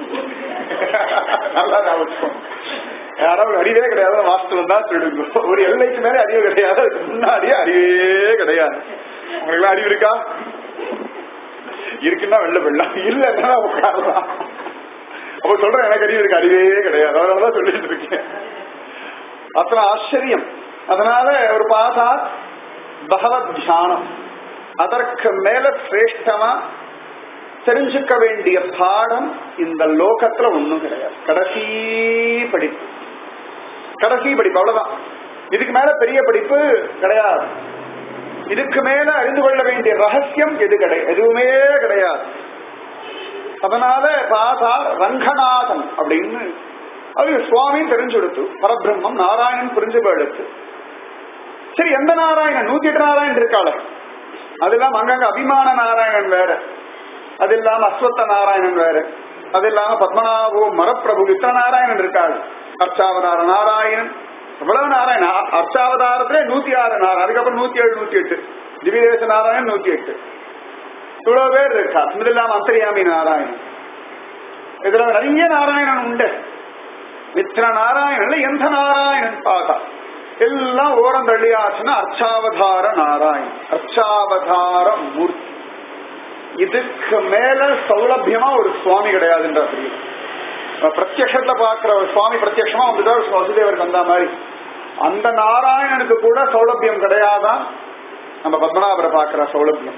நல்லா ஞாபகம் யாராவது அறிவே கிடையாது வாஸ்தவம் தான் திருடுங்க ஒரு எல்லைக்கு மேல அறிவு கிடையாது அதுக்கு முன்னாடியே அறிவே கிடையாது உங்களுக்கு அறிவு இருக்கா இருக்குன்னா வெள்ள வெள்ளம் இல்லைன்னா உட்காரலாம் அப்ப சொல்றேன் எனக்கு அறிவு இருக்கு அறிவே கிடையாது அதனாலதான் சொல்லிட்டு இருக்கேன் அத்தனை ஆச்சரியம் அதனால ஒரு பாசா பகவத் தியானம் அதற்கு மேல சிரேஷ்டமா தெரிஞ்சுக்க வேண்டிய பாடம் இந்த லோகத்துல ஒண்ணும் கிடையாது கடைசி படிப்பு கடைசி படிப்பு அவ்வளவுதான் இதுக்கு மேல பெரிய படிப்பு கிடையாது இதுக்கு மேல அறிந்து கொள்ள வேண்டிய ரகசியம் எது கிடையாது எதுவுமே கிடையாது அதனால பாதா ரங்கநாதன் அப்படின்னு அது சுவாமியும் தெரிஞ்சு கொடுத்து பரபிரம்மம் நாராயணன் புரிஞ்சு எடுத்து சரி எந்த நாராயணன் நூத்தி எட்டு நாராயணன் இருக்காள அது இல்லாம அங்கங்க அபிமான நாராயணன் வேற அது இல்லாம அஸ்வத்த நாராயணன் வேற அது இல்லாம பத்மநாபோ மரப்பிரபு இத்தனை நாராயணன் இருக்காள் அர்ச்சாவதார நாராயணன் எவ்வளவு நாராயணன் அ- அர்ச்சாவதாரத்திலே நூத்தி ஆறு நாராயணன் அதுக்கப்புறம் நூத்தி ஏழு நூத்தி எட்டு திவ்யதேச நாராயணன் நூத்தி எட்டு இவ்வளவு பேர் இருக்கா இது இல்லாம அந்தரியாமி நாராயணன் இதுல நிறைய நாராயணன் உண்டு மித்திர நாராயணன் எந்த நாராயணன் பார்த்தா எல்லாம் ஓரம் தள்ளியாச்சுன்னா அர்ச்சாவதார நாராயணன் அர்ச்சாவதார மூர்த்தி இதுக்கு மேல சௌலபியமா ஒரு சுவாமி கிடையாதுன்ற தெரியும் பிரத்யக்ஷத்துல பாக்குற ஒரு சுவாமி பிரத்யக்ஷமா வந்துதான் வசுதேவருக்கு வந்த மாதிரி அந்த நாராயணனுக்கு கூட சௌலபியம் கிடையாதான் நம்ம பத்மநாபரை பாக்குற சௌலபியம்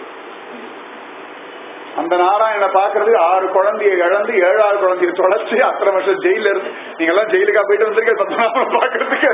அந்த நாராயணனை பாக்குறது ஆறு குழந்தைய இழந்து ஏழாறு குழந்தைய தொலைச்சு அத்தனை வருஷம் ஜெயில இருந்து நீங்க எல்லாம் ஜெயிலுக்கா போயிட்டு வந்திருக்க பத்மநாபனை பாக்குறதுக்கு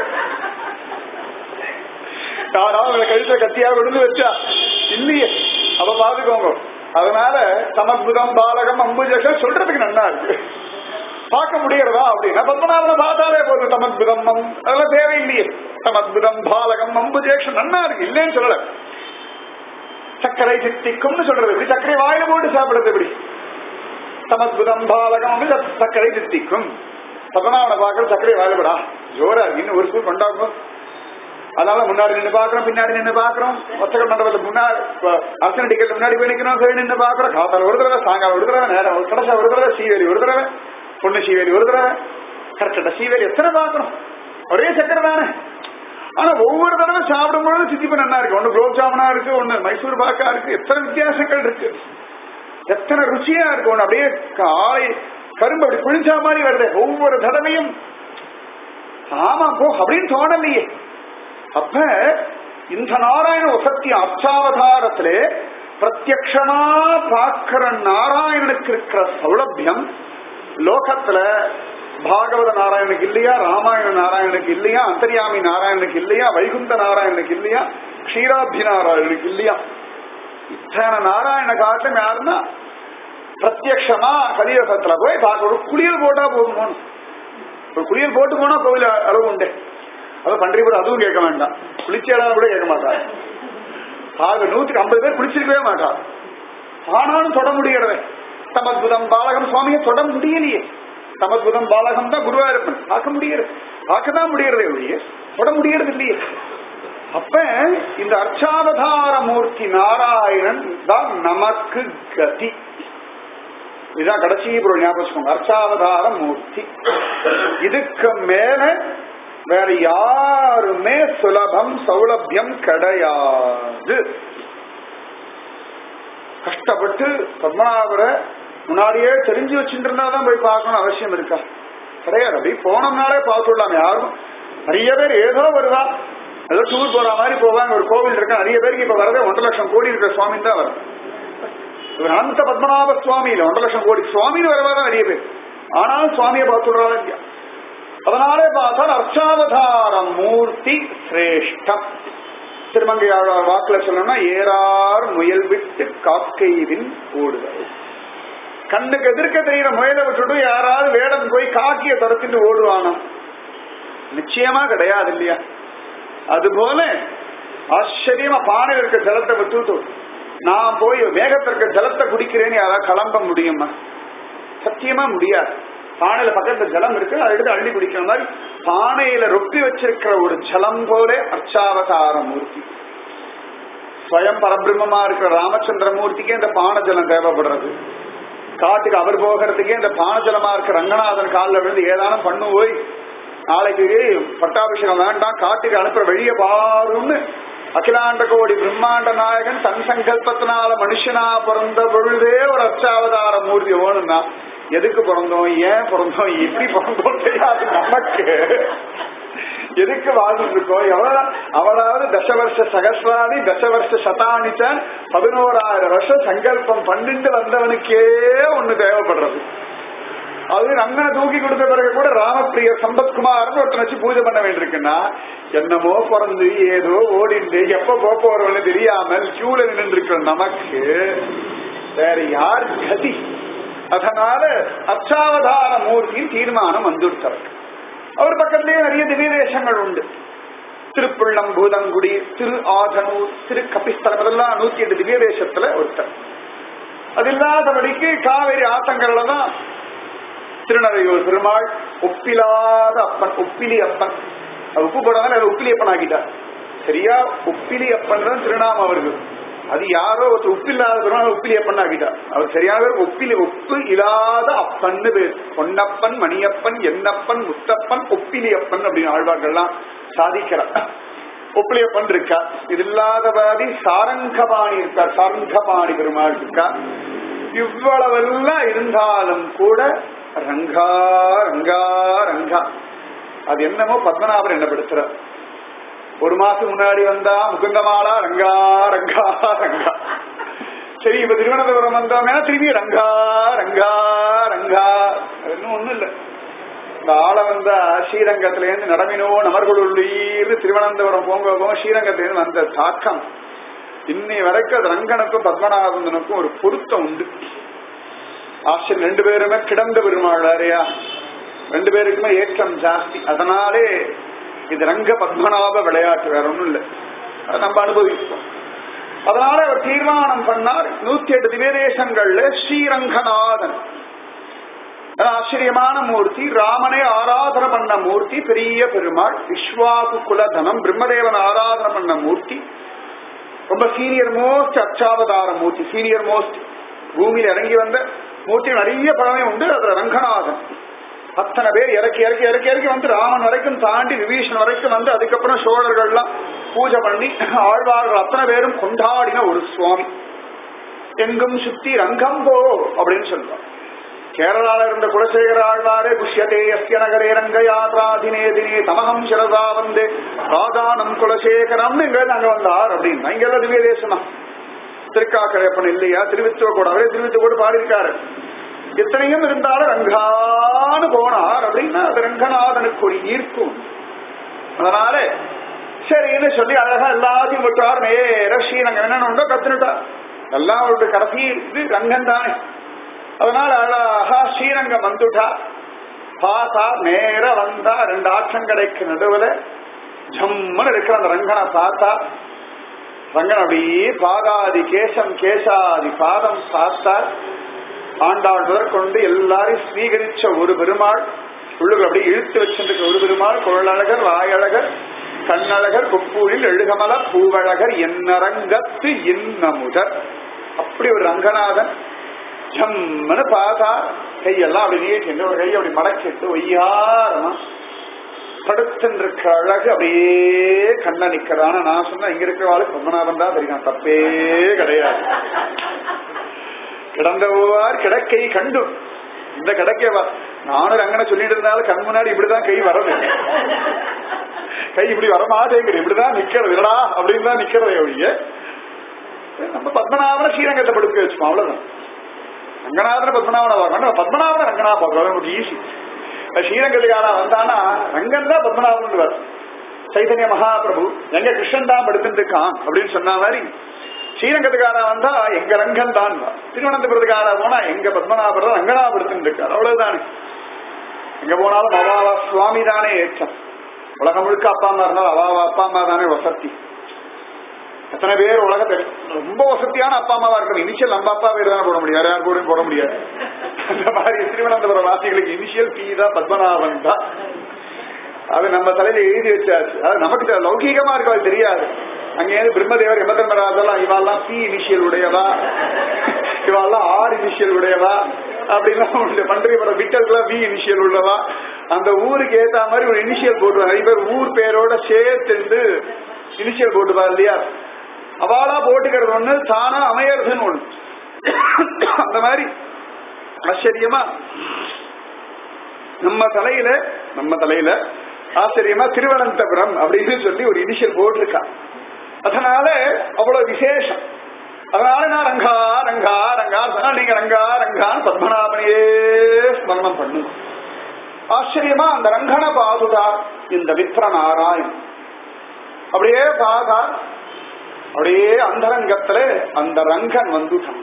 யாராவது உங்களை கழுத்துல கத்தியா விழுந்து வச்சா இல்லையே அப்ப பாத்துக்கோங்க அதனால சமத்புதம் பாலகம் அம்புஜகம் சொல்றதுக்கு நல்லா இருக்கு பார்க்க முடியறதா அப்படின்னா பத்மநாபனை பார்த்தாலே போதும் சமத்புதம் அம்- அதெல்லாம் தேவையில்லையே சமத்புதம் பாலகம் அம்புஜேஷன் நன்னா இருக்கு இல்லைன்னு சொல்லல சர்க்கரை சித்திக்கும்னு சொல்றது எப்படி சர்க்கரை வாயில போட்டு சாப்பிடுறது எப்படி சமத்புதம் பாலகம் அப்படி ச- சர்க்கரை சித்திக்கும் பத்மநாபனை பார்க்கறது சர்க்கரை வாயில போடா ஜோரா இருக்கு. இன்னும் ஒரு ஸ்பூன் கொண்டாடணும் அதனால முன்னாடி நின்று பாக்குறோம் பின்னாடி நின்று பாக்குறோம் ஒத்தக மண்டபத்துக்கு முன்னாடி இப்ப அரசன் டிக்கெட் முன்னாடி போய் நிக்கணும் சரி நின்று பாக்குறோம் காத்தால ஒரு தடவை சாயங்காலம் ஒரு தடவை நேரம் ஒரு கடைசா ஒரு தடவை சீவேலி ஒரு தடவை பொண்ணு சீவேலி ஒரு தடவை கரெக்டா சீவேலி எத்தனை பாக்குறோம் ஒரே சக்கரை தானே ஆனா ஒவ்வொரு தடவை சாப்பிடும்போது சித்திப்பு நல்லா இருக்கு ஒண்ணு குலோப் ஜாமுனா இருக்கு ஒண்ணு மைசூர் பாக்கா இருக்கு எத்தனை வித்தியாசங்கள் இருக்கு எத்தனை ருச்சியா இருக்கு ஒண்ணு அப்படியே காலை கரும்பு அப்படி புளிஞ்சா மாதிரி வருது ஒவ்வொரு தடவையும் ஆமா போ அப்படின்னு தோணலையே அப்ப இந்த நாராயண உசத்திய அர்ச்சாவதாரத்திலே பிரத்யக்ஷமா பார்க்கிற நாராயணனுக்கு இருக்கிற சௌலபியம் லோகத்துல பாகவத நாராயணனுக்கு இல்லையா ராமாயண நாராயணனுக்கு இல்லையா அந்தர்யாமி நாராயணனுக்கு இல்லையா வைகுந்த நாராயணனுக்கு இல்லையா க்ஷீராப்தி நாராயணனுக்கு இல்லையா இத்தனை நாராயண காட்டம் யாருன்னா பிரத்யக்ஷமா கலியுகத்துல போய் பார்க்க ஒரு குளியல் போட்டா போதுமோன்னு ஒரு குளியல் போட்டு போனா கோவில் அளவு உண்டு அது பன்றிபுரம் அதுவும் கேட்க வேண்டாம் குளிச்சேடா கூட கேட்க மாட்டார் ஆக நூத்துக்கு ஐம்பது பேர் குளிச்சிருக்கவே மாட்டார் ஆனாலும் தொட முடியறத சமத்புதம் பாலகம் சுவாமியை தொட முடியலையே சமத்புதம் பாலகம் தான் குருவாயிருப்பன் பார்க்க முடியறது பார்க்க தான் முடியறதே ஒழிய தொட முடியறது இல்லையே அப்ப இந்த அர்ச்சாவதார மூர்த்தி நாராயணன் தான் நமக்கு கதி இதுதான் கடைசி பொருள் ஞாபகம் வச்சுக்கோங்க. அர்ச்சாவதார மூர்த்தி இதுக்கு மேல வேற யாருமே சுலபம் சௌலபியம் கிடையாது கஷ்டப்பட்டு பத்மநாபரை முன்னாடியே தெரிஞ்சு வச்சுட்டு இருந்தாதான் போய் பார்க்கணும் அவசியம் இருக்கா கிடையாது அப்படி போனோம்னாலே பார்த்துடலாம் யாரும் நிறைய பேர் ஏதோ வருவா ஏதோ டூர் போற மாதிரி போவாங்க ஒரு கோவில் இருக்கா நிறைய பேருக்கு இப்ப வரதே ஒன்றரை லட்சம் கோடி இருக்கிற சுவாமி தான் வரும் இவர் அனந்த பத்மநாப சுவாமி இல்ல ஒன்றரை லட்சம் கோடி சுவாமின்னு வரவாதான் நிறைய பேர் ஆனாலும் சுவாமியை பார்த்துடுறாங்க இல்லையா அதனாலே பார்த்தால் அர்ச்சாவதார மூர்த்தி சிரேஷ்டம் திருமங்கையாழ்வார் வாக்குல சொல்லணும்னா ஏறார் முயல் விட்டு காக்கையின் ஓடுதல் கண்ணுக்கு எதிர்க்க தெரியிற முயலை விட்டுட்டு யாராவது வேடம் போய் காக்கிய துரத்திட்டு ஓடுவானா நிச்சயமா கிடையாது இல்லையா அதுபோல ஆச்சரியமா பானையில் இருக்க ஜலத்தை விட்டுட்டு நான் போய் மேகத்தில் இருக்க ஜலத்தை குடிக்கிறேன்னு யாராவது கிளம்ப முடியுமா சத்தியமா முடியாது பானையில பக்கத்துல ஜலம் இருக்கு அதை எடுத்து அள்ளி குடிக்கிற மாதிரி பானையில ரொப்பி வச்சிருக்கிற ஒரு ஜலம் போல அர்ச்சாவதார மூர்த்தி ஸ்வயம் பரபிரம்மமா இருக்கிற ராமச்சந்திர மூர்த்திக்கே இந்த பானை ஜலம் தேவைப்படுறது காட்டுக்கு அவர் போகிறதுக்கே இந்த பானஜலமா இருக்க ரங்கநாதன் காலில் விழுந்து ஏதானும் பண்ணு போய் நாளைக்கு பட்டாபிஷேகம் வேண்டாம் காட்டுக்கு அனுப்புற வழிய பாருன்னு அகிலாண்ட கோடி பிரம்மாண்ட நாயகன் தன் சங்கல்பத்தினால மனுஷனா பிறந்த பொழுதே ஒரு அச்சாவதார மூர்த்தி வேணும்னா எதுக்கு பிறந்தோம் ஏன் பிறந்தோம் எப்படி பிறந்தோம் தெரியாது நமக்கு எதுக்கு வாழ்ந்துட்டு இருக்கோம் எவ்வளவு அவளாவது தச வருஷ சகசிராணி தச வருஷ சதானிச்சான் பதினோராயிரம் வருஷம் சங்கல்பம் பண்ணிட்டு வந்தவனுக்கே ஒண்ணு தேவைப்படுறது அது ரங்கனை தூக்கி கொடுத்த பிறகு கூட ராமப்பிரிய சம்பத்குமார்னு ஒருத்தன் வச்சு பூஜை பண்ண வேண்டியிருக்குன்னா என்னமோ பிறந்து ஏதோ ஓடிண்டு எப்ப போக போறவன்னு தெரியாமல் கியூல நின்று இருக்கிற நமக்கு வேற யார் கதி அதனால அச்சாவதார மூர்த்தியின் தீர்மானம் வந்துவிட்டவர் அவர் பக்கத்திலேயே நிறைய திவ்ய தேசங்கள் உண்டு திருப்புள்ளம் பூதங்குடி திரு ஆதனூர் திரு கபிஸ்தலம் இதெல்லாம் நூத்தி எட்டு திவ்ய தேசத்துல ஒருத்தர் அது இல்லாதபடிக்கு காவேரி ஆத்தங்கள்ல தான் திருநறையூர் பெருமாள் ஒப்பிலாத அப்பன் ஒப்பிலி அப்பன் அது உப்பு போடாமல் அது உப்பிலி அப்பன் ஆக்கிட்டார் சரியா உப்பிலி அப்பன் தான் திருநாமம் அவருக்கு அது யாரோ ஒருத்தர் உப்பு இல்லாத பெருமாள் உப்பிலி அப்பன் ஆக்கிட்டார் அவர் சரியாக ஒப்பிலி ஒப்பு இல்லாத அப்பன்னு பேர் பொன்னப்பன் மணியப்பன் என்னப்பன் முத்தப்பன் ஒப்பிலி அப்பன் அப்படின்னு ஆழ்வார்கள்லாம் சாதிக்கிறார் ஒப்பிலியப்பன் இருக்கா இது இல்லாதபாதி சாரங்கபாணி இருக்கார் சாரங்கபாணி பெருமாள் இருக்கா இவ்வளவெல்லாம் இருந்தாலும் கூட ரங்கா ரங்கா ரங்கா அது என்னமோ பத்மநாபர் என்னப்படுத்துறார் ஒரு மாசம் முன்னாடி வந்தா முகுந்தமாலா ரங்கா ரங்கா ரங்கா சரி இப்ப திருவனந்தபுரம் வந்தோம்னா திரும்பி ரங்கா ரங்கா ரங்கா அது இன்னும் ஒண்ணும் இல்ல இந்த ஆள வந்தா ஸ்ரீரங்கத்துல இருந்து நடமினோ நமர்களுள்ளீர் திருவனந்தபுரம் போங்க போக ஸ்ரீரங்கத்துல இருந்து வந்த தாக்கம் இன்னை வரைக்கும் அது ரங்கனுக்கும் பத்மநாபந்தனுக்கும் ஒரு பொருத்தம் உண்டு ஆசிரியர் ரெண்டு பேருமே கிடந்த பெருமாளாரியா ரெண்டு பேருக்குமே ஏற்றம் ஜாஸ்தி அதனாலே இது ரங்க பத்மநாப விளையாட்டு வேற ஒண்ணும் இல்லை அதை நம்ம அனுபவிப்போம் அதனால அவர் தீர்மானம் பண்ணார் நூத்தி எட்டு திவ்யதேசங்கள்ல ஸ்ரீரங்கநாதன் ஆச்சரியமான மூர்த்தி ராமனை ஆராதனை பண்ண மூர்த்தி பெரிய பெருமாள் விஸ்வாகு குலதனம் பிரம்மதேவன் ஆராதனை பண்ண மூர்த்தி ரொம்ப சீனியர் மோஸ்ட் அச்சாவதார மூர்த்தி சீனியர் மோஸ்ட் பூமியில இறங்கி வந்த மூர்த்தி நிறைய பழமை உண்டு அதுல ரங்கநாதன் அத்தனை பேர் இறக்கி இறக்கி இறக்கி இறக்கி வந்து ராமன் வரைக்கும் தாண்டி விபீஷன் வரைக்கும் வந்து அதுக்கப்புறம் சோழர்கள்லாம் பூஜை பண்ணி ஆழ்வார்கள் அத்தனை பேரும் கொண்டாடின ஒரு சுவாமி எங்கும் சுத்தி ரங்கம் போ அப்படின்னு சொல்லுவார் கேரளால இருந்த குலசேகர ஆழ்வாரே புஷ்யதே அஸ்ய நகரே ரங்க யாத்ரா தினே தினே தமகம் சிரதா வந்தே ராதானம் குலசேகரம் இங்க அங்க வந்தார் அப்படின்னு இங்க எல்லாம் திவ்ய தேசமா திருக்காக்கரையப்பன் இல்லையா திருவித்துவக்கூட அவரே திருவித்துவக்கூட பாடியிருக்காரு எத்தனையும் இருந்தாலும் ரங்கான்னு போனார் அப்படின்னா அது ரங்கநாதனுக்கு ஒரு ஈர்க்கும் அதனால சரின்னு சொல்லி அழகா எல்லாத்தையும் விட்டார் நேர ஸ்ரீரங்கம் என்னென்ன உண்டோ கத்துனுட்டார் எல்லாம் அவருடைய கடைசி இது ரங்கன் தானே அதனால அழகா ஸ்ரீரங்கம் வந்துட்டா பார்த்தா நேர வந்தா ரெண்டு ஆற்றங்கடைக்கு நடுவுல ஜம்முன்னு இருக்கிற அந்த ரங்கனை பார்த்தா ரங்கன் அப்படியே பாதாதி கேசம் கேசாதி பாதம் பார்த்தார் ஆண்டாள் முதற்கொண்டு எல்லாரையும் ஸ்வீகரிச்ச ஒரு பெருமாள் உள்ளுக்கு அப்படியே இழுத்து வச்சிருக்க ஒரு பெருமாள் குழலழகர் வாயழகர் கண்ணழகர் கொப்பூரில் எழுகமல பூவழகர் என்னரங்கத்து இன்னமுதர் அப்படி ஒரு ரங்கநாதன் ஜம்முன்னு பார்த்தா கையெல்லாம் அப்படி நீட்டி ஒரு கையை அப்படி மடக்கிட்டு ஒய்யாரமா படுத்துருக்க அழகு அப்படியே கண்ண நிக்கிறான நான் சொன்ன இங்க இருக்கிறவாளுக்கு பத்மநாபன் தான் தெரியும் தப்பே கிடையாது கிடந்தவார் கிடக்கை கண்டு இந்த கிடக்கேவா நானும் ரங்கனை சொல்லிட்டு இருந்தாலும் கண் முன்னாடி இப்படிதான் கை வரது கை இப்படி வரமாட்டேங்குது இப்படிதான் நிக்கிறது இல்லடா அப்படின்னு தான் நிக்கிறதே ஒழிய நம்ம பத்மநாபன ஸ்ரீரங்கத்தை படுக்க வச்சுப்போம் அவ்வளவுதான் ரங்கநாதன பத்மநாபன பார்க்கணும் பத்மநாபன ரங்கநாத பார்க்கணும் நமக்கு ஈஸி ஸ்ரீரங்கத்துக்காரா வந்தானா ரங்கன் தான் பத்மநாபன் வரும் சைதன்ய மகாபிரபு எங்க கிருஷ்ணன் தான் படுத்துட்டு இருக்கான் அப்படின்னு சொன்ன மாதிரி ஸ்ரீரங்கத்துக்காரா வந்தா எங்க ரங்கன் தான் திருவனந்தபுரத்துக்காரா போனா எங்க பத்மநாபர் ரங்கனா படுத்துட்டு இருக்கார் அவ்வளவுதானே எங்க போனாலும் அவாவா சுவாமி தானே ஏற்றம் உலகம் முழுக்க அப்பா அம்மா இருந்தாலும் அவாவா அப்பா அம்மா தானே வசதி எத்தனை பேர் உலகத்தில் ரொம்ப வசதியான அப்பா அம்மாவா இருக்கணும் இனிஷியல் நம்ம அப்பா பேர் தான் போட முடியாது யார் கூட போட முடியாது அந்த மாதிரி திருவனந்தபுரம் வாசிகளுக்கு இனிஷியல் பி தான் பத்மநாபன் தான் அது நம்ம தலையில எழுதி வச்சாச்சு அது நமக்கு லௌகீகமா இருக்காது தெரியாது அங்கேயிருந்து பிரம்மதேவர் யமதர்மராஜெல்லாம் இவாள்லாம் பி இனிஷியல் உடையவா இவாள்லாம் ஆர் இனிஷியல் உடையவா அப்படின்லாம் உண்டு பண்டரிபுரம் விட்டல்கெல்லாம் வி இனிஷியல் உள்ளவா அந்த ஊருக்கு ஏத்த மாதிரி ஒரு இனிஷியல் போட்டுருவாங்க நிறைய பேர் ஊர் பேரோட சேர்த்து இனிஷியல் போட்டுப்பா இல்லையா அவளா போட்டுக்கிறது ஒண்ணு தானா அமையறதுன்னு ஒண்ணு அந்த மாதிரி ஆச்சரியமா நம்ம தலையில நம்ம தலையில ஆச்சரியமா திருவனந்தபுரம் அப்படின்னு சொல்லி ஒரு இனிஷியல் போட்டிருக்கா அதனால அவ்வளவு விசேஷம் அதனால நான் ரங்கா ரங்கா ரங்கா சொன்னா நீங்க ரங்கா ரங்கான்னு பத்மநாபனையே ஸ்மரணம் பண்ணுங்க ஆச்சரியமா அந்த ரங்கன பாதுடா இந்த விப்ர நாராயண் அப்படியே பாதா அப்படியே அந்தரங்கத்துல அந்த ரங்கன் வந்துட்டான்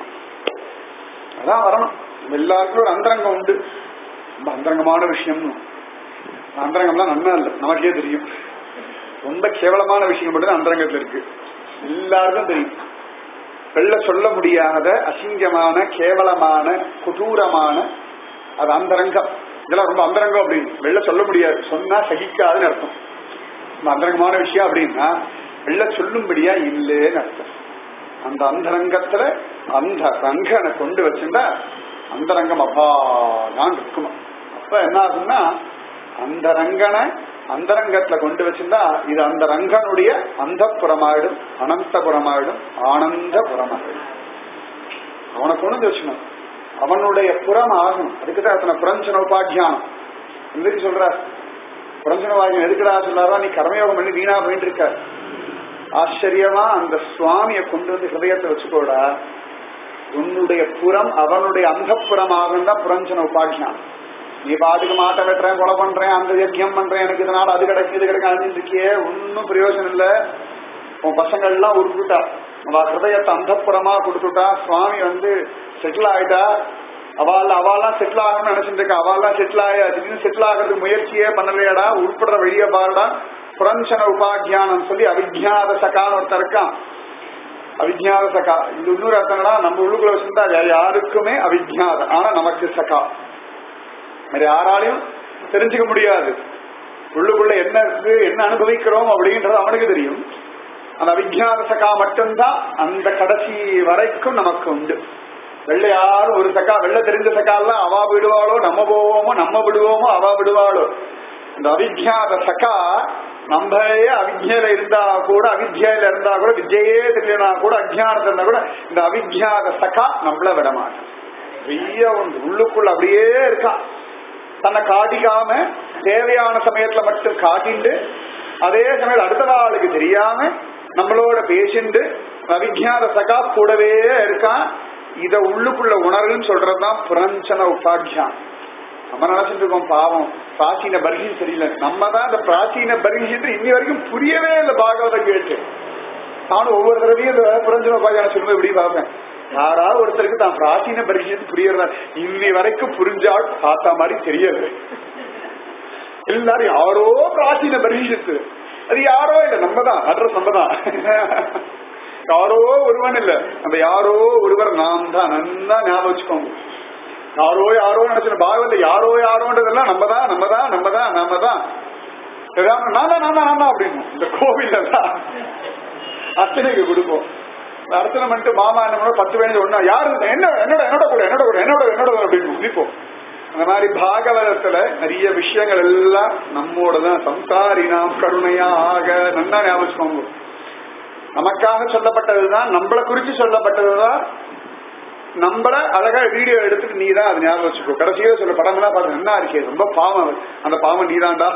அதான் வரணும் எல்லாருக்கும் ஒரு அந்தரங்கம் உண்டு ரொம்ப அந்தரங்கமான விஷயம்னு அந்தரங்கம்லாம் நன்னா இல்லை நமக்கே தெரியும் ரொம்ப கேவலமான விஷயம் மட்டும் அந்தரங்கத்துல இருக்கு எல்லாருக்கும் தெரியும் வெள்ள சொல்ல முடியாத அசிங்கமான கேவலமான கொடூரமான அது அந்தரங்கம் இதெல்லாம் ரொம்ப அந்தரங்கம் அப்படின்னு வெளில சொல்ல முடியாது சொன்னா சகிக்காதுன்னு அர்த்தம் ரொம்ப அந்தரங்கமான விஷயம் அப்படின்னா வெளில சொல்லும்படியா இல்லைன்னு அர்த்தம் அந்த அந்தரங்கத்துல அந்த ரங்கனை கொண்டு வச்சிருந்தா அந்தரங்கம் அபாதான் இருக்குமா அப்ப என்ன ஆகும்னா அந்த ரங்கனை அந்தரங்கத்துல கொண்டு வச்சிருந்தா இது அந்த ரங்கனுடைய அந்த புறமாயிடும் அனந்தபுரமாயிடும் ஆனந்த புறமாயிடும் அவனை கொண்டு வச்சுக்கணும் அவனுடைய புறம் ஆகும் அதுக்குதான் அத்தனை புரஞ்சன உபாக்கியானம் எதுக்கு சொல்ற புரஞ்சன உபாக்கியம் எதுக்குடா சொல்றாரா நீ கர்மயோகம் பண்ணி வீணா போயிட்டு இருக்க ஆச்சரியமா அந்த சுவாமியை கொண்டு வந்து ஹிருதயத்தை வச்சுக்கோடா உன்னுடைய புறம் அவனுடைய அந்த புறமாகும் தான் புரஞ்சன உபாக்கியானம் நீ பாட்டுக்கு மாட்ட வெட்டுறேன் கொலை பண்றேன் அந்த யஜ்யம் பண்றேன் எனக்கு இதனால அது கிடைக்கு இது கிடைக்கும் அழிஞ்சிட்டு இருக்கியே ஒன்னும் பிரயோஜனம் இல்ல உன் பசங்கள் எல்லாம் உருட்டுட்டா அவ ஹிருதயத்தை அந்தப்புறமா கொடுத்துட்டா சுவாமி வந்து செட்டில் ஆயிட்டா அவள் அவெல்லாம் செட்டில் ஆகணும்னு நினைச்சிட்டு இருக்கா அவெல்லாம் செட்டில் ஆயா திடீர்னு செட்டில் ஆகிறதுக்கு முயற்சியே பண்ணலையாடா உருப்படுற வழிய பாருடா புரஞ்சன உபாக்கியானம் சொல்லி அவிஜாத சகான்னு ஒருத்தர் இருக்கான் அவிஜாத சகா இது இன்னொரு அர்த்தம்னா நம்ம உள்ளுக்குள்ள வச்சிருந்தா வேற யாருக்குமே அவிஜாத ஆனா நமக்கு சகா வேற யாராலையும் தெரிஞ்சுக்க முடியாது உள்ளுக்குள்ள என்ன இருக்கு என்ன அனுபவிக்கிறோம் அப்படின்றது அவனுக்கு தெரியும் அந்த அவிஜாத சகா மட்டும்தான் அந்த கடைசி வரைக்கும் நமக்கு உண்டு வெள்ளை யாரும் ஒரு சக்கா வெள்ள தெரிஞ்ச சக்காலாம் அவா விடுவாளோ நம்ம போவோமோ நம்ம விடுவோமோ அவா விடுவாளோ இந்த அவிஜாத சகா நம்மளே அவிஜயில இருந்தா கூட அவித்யில இருந்தா கூட விஜயே தெரியலனா கூட அஜானத்துல இருந்தா கூட இந்த அவிஜாத சகா நம்மள விட மாட்டோம் பெரிய ஒன்று உள்ளுக்குள்ள அப்படியே இருக்கான் தன்னை காட்டிக்காம தேவையான சமயத்துல மட்டும் காட்டிண்டு அதே சமயம் அடுத்த நாளுக்கு தெரியாம நம்மளோட பேசிண்டு அவிஜாத சகா கூடவே இருக்கான் இத உள்ளுக்குள்ள உணர்வுன்னு சொல்றதுதான் புரஞ்சன உபாக்கியான் நம்ம நினைச்சிட்டு இருக்கோம் பாவம் பிராச்சீன பர்கீஸ் தெரியல நம்ம தான் இந்த பிராச்சீன பர்கீஸ் இன்னி வரைக்கும் புரியவே இல்லை பாகவதம் கேட்டு நானும் ஒவ்வொரு தடவையும் இந்த புரஞ்சன உபாக்கியான சொல்லும்போது இப்படி பார்ப்பேன் யாராவது ஒருத்தருக்கு தான் பிராச்சீன பரிசத்து புரியறதா இன்னி வரைக்கும் புரிஞ்சால் பார்த்தா மாதிரி தெரியல எல்லாரும் யாரோ பிராச்சீன பரிசத்து அது யாரோ இல்ல நம்ம தான் அட்ரஸ் நம்ம தான் யாரோ ஒருவன் இல்ல அந்த யாரோ ஒருவர் நாம் தான் நல்லா ஞாபகம் வச்சுக்கோங்க யாரோ யாரோ நினைச்சு பாகவத யாரோ யாரோன்றதெல்லாம் நம்ம தான் நம்ம தான் நம்ம தான் நாம தான் ஏதாவது நான் தான் நான் தான் நான் தான் அப்படின்னு இந்த கோவில்ல தான் அர்ச்சனைக்கு கொடுப்போம் இந்த அர்ச்சனை பண்ணிட்டு மாமா என்ன பண்ணுவோம் பத்து பேர் ஒண்ணா யாரு இது? என்ன என்னோட என்னோட கூட என்னோட கூட என்னோட என்னோட கூட அப்படின்னு நிற்போம் அந்த மாதிரி பாகவதத்துல நிறைய விஷயங்கள் எல்லாம் நம்மோட தான் சம்சாரி நாம் கருணையாக நன்னா ஞாபகம் வச்சுக்கோங்க நமக்காக சொல்லப்பட்டதுதான் நம்மளை குறிச்சு சொல்லப்பட்டதுதான் நம்மள அழகா வீடியோ எடுத்துட்டு நீ தான் அது ஞாபகம் வச்சுக்கோ கடைசியில சொல்ல படம்லாம் பார்த்து என்ன இருக்கே ரொம்ப பாவம் அது. அந்த பாவம் நீதான்டா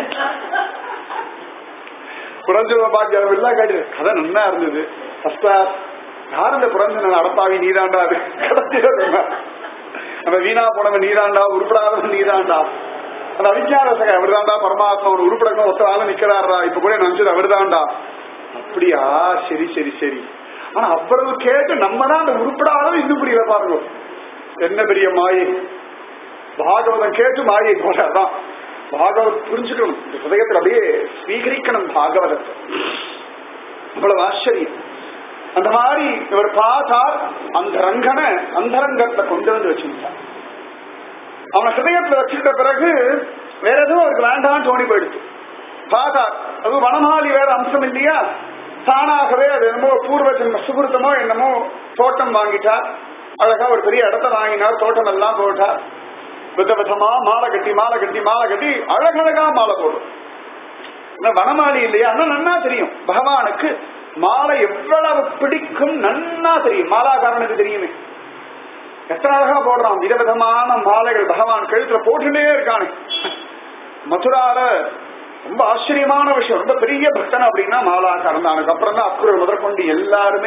புரஞ்சல பாக்கியம் எல்லாம் கேட்டு கதை நல்லா இருந்தது ஃபர்ஸ்ட் கிளாஸ் யார் இந்த புரஞ்சன அடப்பாவி நீதாண்டா அது கடைசியில சொன்னா நம்ம வீணா போனவன் நீதாண்டா உருப்படாதவன் நீதாண்டா அந்த அவிஜாரசக அவர்தாண்டா பரமாத்மா அவன் உருப்படணும் ஒத்த ஆளு நிக்கிறாரா இப்ப கூட நினைச்சது அவர்தாண்டா அப்படியா சரி சரி சரி ஆனா அவ்வளவு கேட்டு நம்ம தான் அந்த உருப்படாதவன் இன்னும் புரியல பாருங்க என்ன பெரிய மாயை பாகவதம் கேட்டு மாயை போல அதான் பாகவத் புரிஞ்சுக்கணும் இந்த ஹதயத்தில் அப்படியே ஸ்வீகரிக்கணும் பாகவதத்தை அவ்வளவு ஆச்சரியம் அந்த மாதிரி இவர் பார்த்தால் அந்த ரங்கனை அந்த ரங்கத்தை கொண்டு வந்து வச்சிருந்தார் அவனை ஹிருதயத்துல வச்சுட்ட பிறகு வேற எதுவும் அவருக்கு வேண்டாம்னு தோணி போயிடுச்சு பார்த்தார் அது வனமாலி வேற அம்சம் இல்லையா தானாகவே அது என்னமோ பூர்வ ஜென்ம சுகிருத்தமோ என்னமோ தோட்டம் வாங்கிட்டார் அழகா ஒரு பெரிய இடத்த வாங்கினார் தோட்டம் எல்லாம் போட்டார் வித விதமா மாலை கட்டி மாலை கட்டி மாலை கட்டி அழகழகா மாலை போடும் ஆனா வனமாலி இல்லையா ஆனா நன்னா தெரியும் பகவானுக்கு மாலை எவ்வளவு பிடிக்கும் நன்னா தெரியும் மாலாக்காரனுக்கு தெரியுமே எத்தனை அழகா போடுறான் விதவிதமான மாலைகள் பகவான் கழுத்துல போட்டுட்டே இருக்கானே மதுரால ரொம்ப ஆச்சரியமான விஷயம் ரொம்ப பெரிய பக்தன் அப்படின்னா மாலாக்காரன் தான் அதுக்கப்புறம் தான் அக்குரல் முதற்கொண்டு எல்லாருமே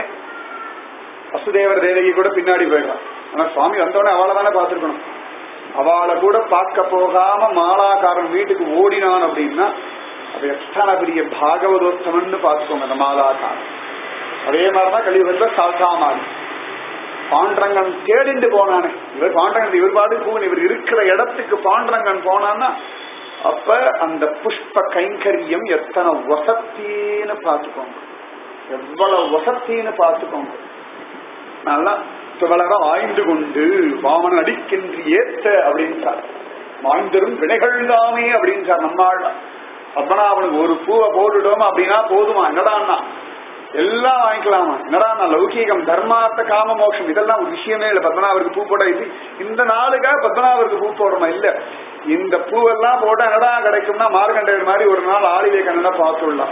வசுதேவர் தேவகி கூட பின்னாடி போயிடுறான் ஆனா சுவாமி வந்தோடனே அவளை தானே பார்த்துருக்கணும் அவளை கூட பார்க்க போகாம மாலாக்காரன் வீட்டுக்கு ஓடினான் அப்படின்னா அது எத்தனை பெரிய பாகவதோத்தமன்னு பார்த்துக்கோங்க அந்த மாலாக்காரன் அதே மாதிரிதான் கலியுகத்துல சால்சாமாரி பாண்டரங்கன் தேடிண்டு போனானே இவர் பாண்டரங்கன் இவர் பாடு பூன் இவர் இருக்கிற இடத்துக்கு பாண்டரங்கன் போனான்னா அப்ப அந்த புஷ்ப கைங்கரியம் எத்தனை வசத்தின்னு பார்த்துக்கோங்க எவ்வளவு வசத்தின்னு பார்த்துக்கோங்க நல்லா துவளர வாய்ந்து கொண்டு வாமன் அடிக்கின்றி ஏத்த அப்படின்றார் வாய்ந்தரும் வினைகள் தாமே அப்படின்றார் நம்மாள் பத்மநாபனுக்கு ஒரு பூவை போட்டுட்டோம் அப்படின்னா போதுமா என்னடான்னா எல்லாம் வாங்கிக்கலாமா என்னடா நான் லௌகீகம் தர்மார்த்த காம மோட்சம் இதெல்லாம் ஒரு விஷயமே இல்லை பத்மநாபருக்கு பூ போட இது இந்த நாளுக்காக பத்மநாபருக்கு பூ போடுறோமா இல்ல இந்த பூவெல்லாம் போட்டா என்னடா கிடைக்கும்னா மார்கண்டேயர் மாதிரி ஒரு நாள் ஆளிலே கண்ணா பார்த்துடலாம்